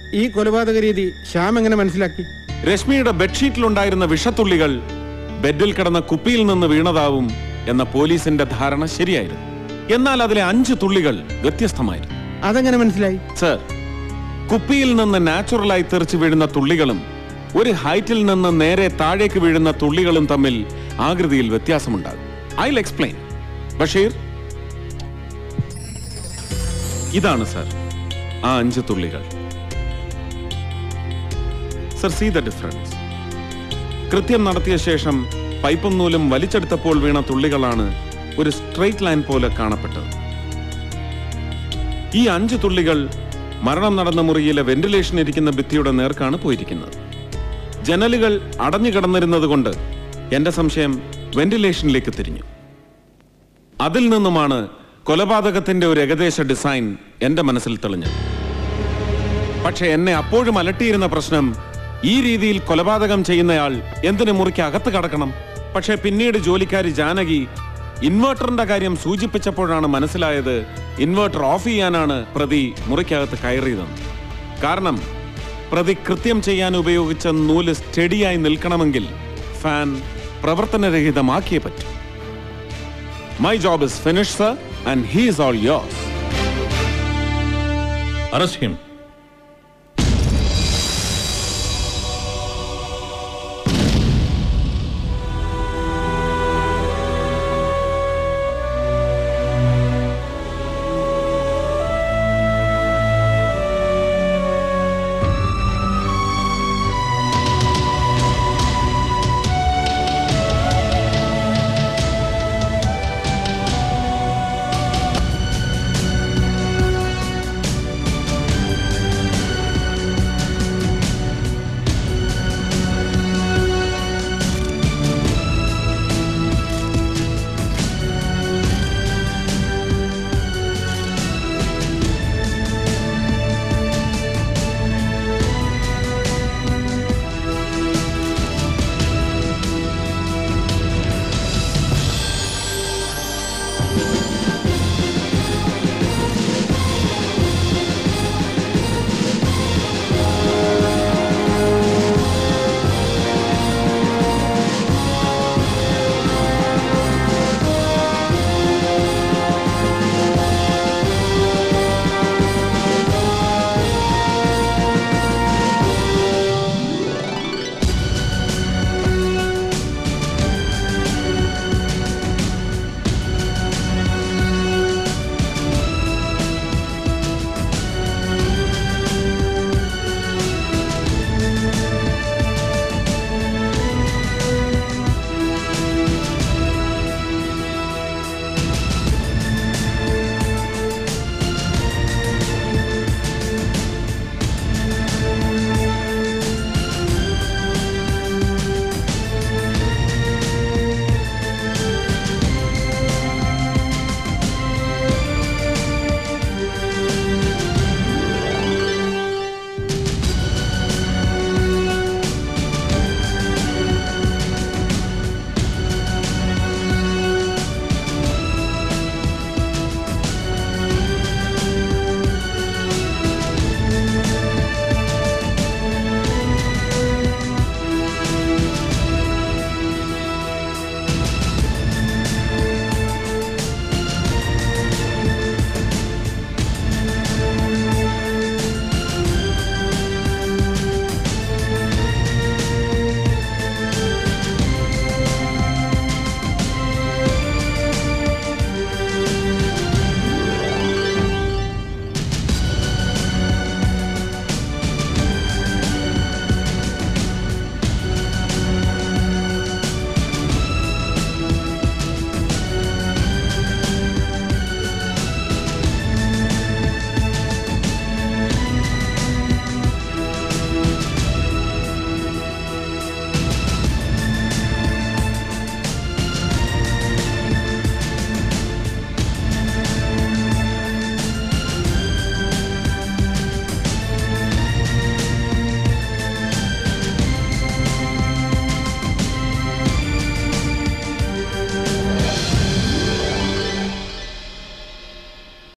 ഈ കൊലപാതക രീതി ശ്യാം എങ്ങനെ മനസ്സിലാക്കി രശ്മിയുടെ ബെഡ്ഷീറ്റിലുണ്ടായിരുന്ന വിഷത്തുള്ളികൾ ബെഡിൽ കിടന്ന കുപ്പിയിൽ നിന്ന് വീണതാവും എന്ന പോലീസിന്റെ ധാരണ ശരിയായിരുന്നു എന്നാൽ അതിലെ അഞ്ച് തുള്ളികൾ വ്യത്യസ്തമായിരുന്നു അതെങ്ങനെ മനസ്സിലായി സർ കുപ്പിയിൽ നിന്ന് നാച്ചുറലായി തെറിച്ച് വീഴുന്ന തുള്ളികളും ഒരു ഹൈറ്റിൽ നിന്ന് നേരെ താഴേക്ക് വീഴുന്ന തുള്ളികളും തമ്മിൽ ആകൃതിയിൽ വ്യത്യാസമുണ്ടാകും ഐ എക്സ്പ്ലെയിൻ ബഷീർ ഇതാണ് സർ ആ അഞ്ച് തുള്ളികൾ സർ സീ ദ ഡിഫറൻസ് കൃത്യം നടത്തിയ ശേഷം പൈപ്പും നൂലും വലിച്ചെടുത്തപ്പോൾ വീണ തുള്ളികളാണ് ഒരു സ്ട്രെയിറ്റ് ലൈൻ പോലെ കാണപ്പെട്ടത് ഈ അഞ്ച് തുള്ളികൾ മരണം നടന്ന മുറിയിലെ വെന്റിലേഷൻ ഇരിക്കുന്ന ഭിത്തിയുടെ നേർക്കാണ് പോയിരിക്കുന്നത് ജനലുകൾ അടഞ്ഞു കിടന്നിരുന്നത് കൊണ്ട് എന്റെ സംശയം വെന്റിലേഷനിലേക്ക് തിരിഞ്ഞു അതിൽ നിന്നുമാണ് കൊലപാതകത്തിന്റെ ഒരു ഏകദേശ ഡിസൈൻ എന്റെ മനസ്സിൽ തെളിഞ്ഞത് പക്ഷെ എന്നെ അപ്പോഴും അലട്ടിയിരുന്ന പ്രശ്നം ഈ രീതിയിൽ കൊലപാതകം ചെയ്യുന്നയാൾ എന്തിനു മുറിക്ക് അകത്ത് കടക്കണം പക്ഷെ പിന്നീട് ജോലിക്കാരി ജാനകി ഇൻവെർട്ടറിന്റെ കാര്യം സൂചിപ്പിച്ചപ്പോഴാണ് മനസ്സിലായത് ഇൻവെർട്ടർ ഓഫ് ചെയ്യാനാണ് പ്രതി മുറിക്കകത്ത് കയറിയതെന്ന് കാരണം പ്രതി കൃത്യം ചെയ്യാൻ ഉപയോഗിച്ച നൂല് സ്റ്റഡിയായി നിൽക്കണമെങ്കിൽ ഫാൻ പ്രവർത്തനരഹിതമാക്കിയേ പറ്റൂ my job is finish sir and he is all yours arrest him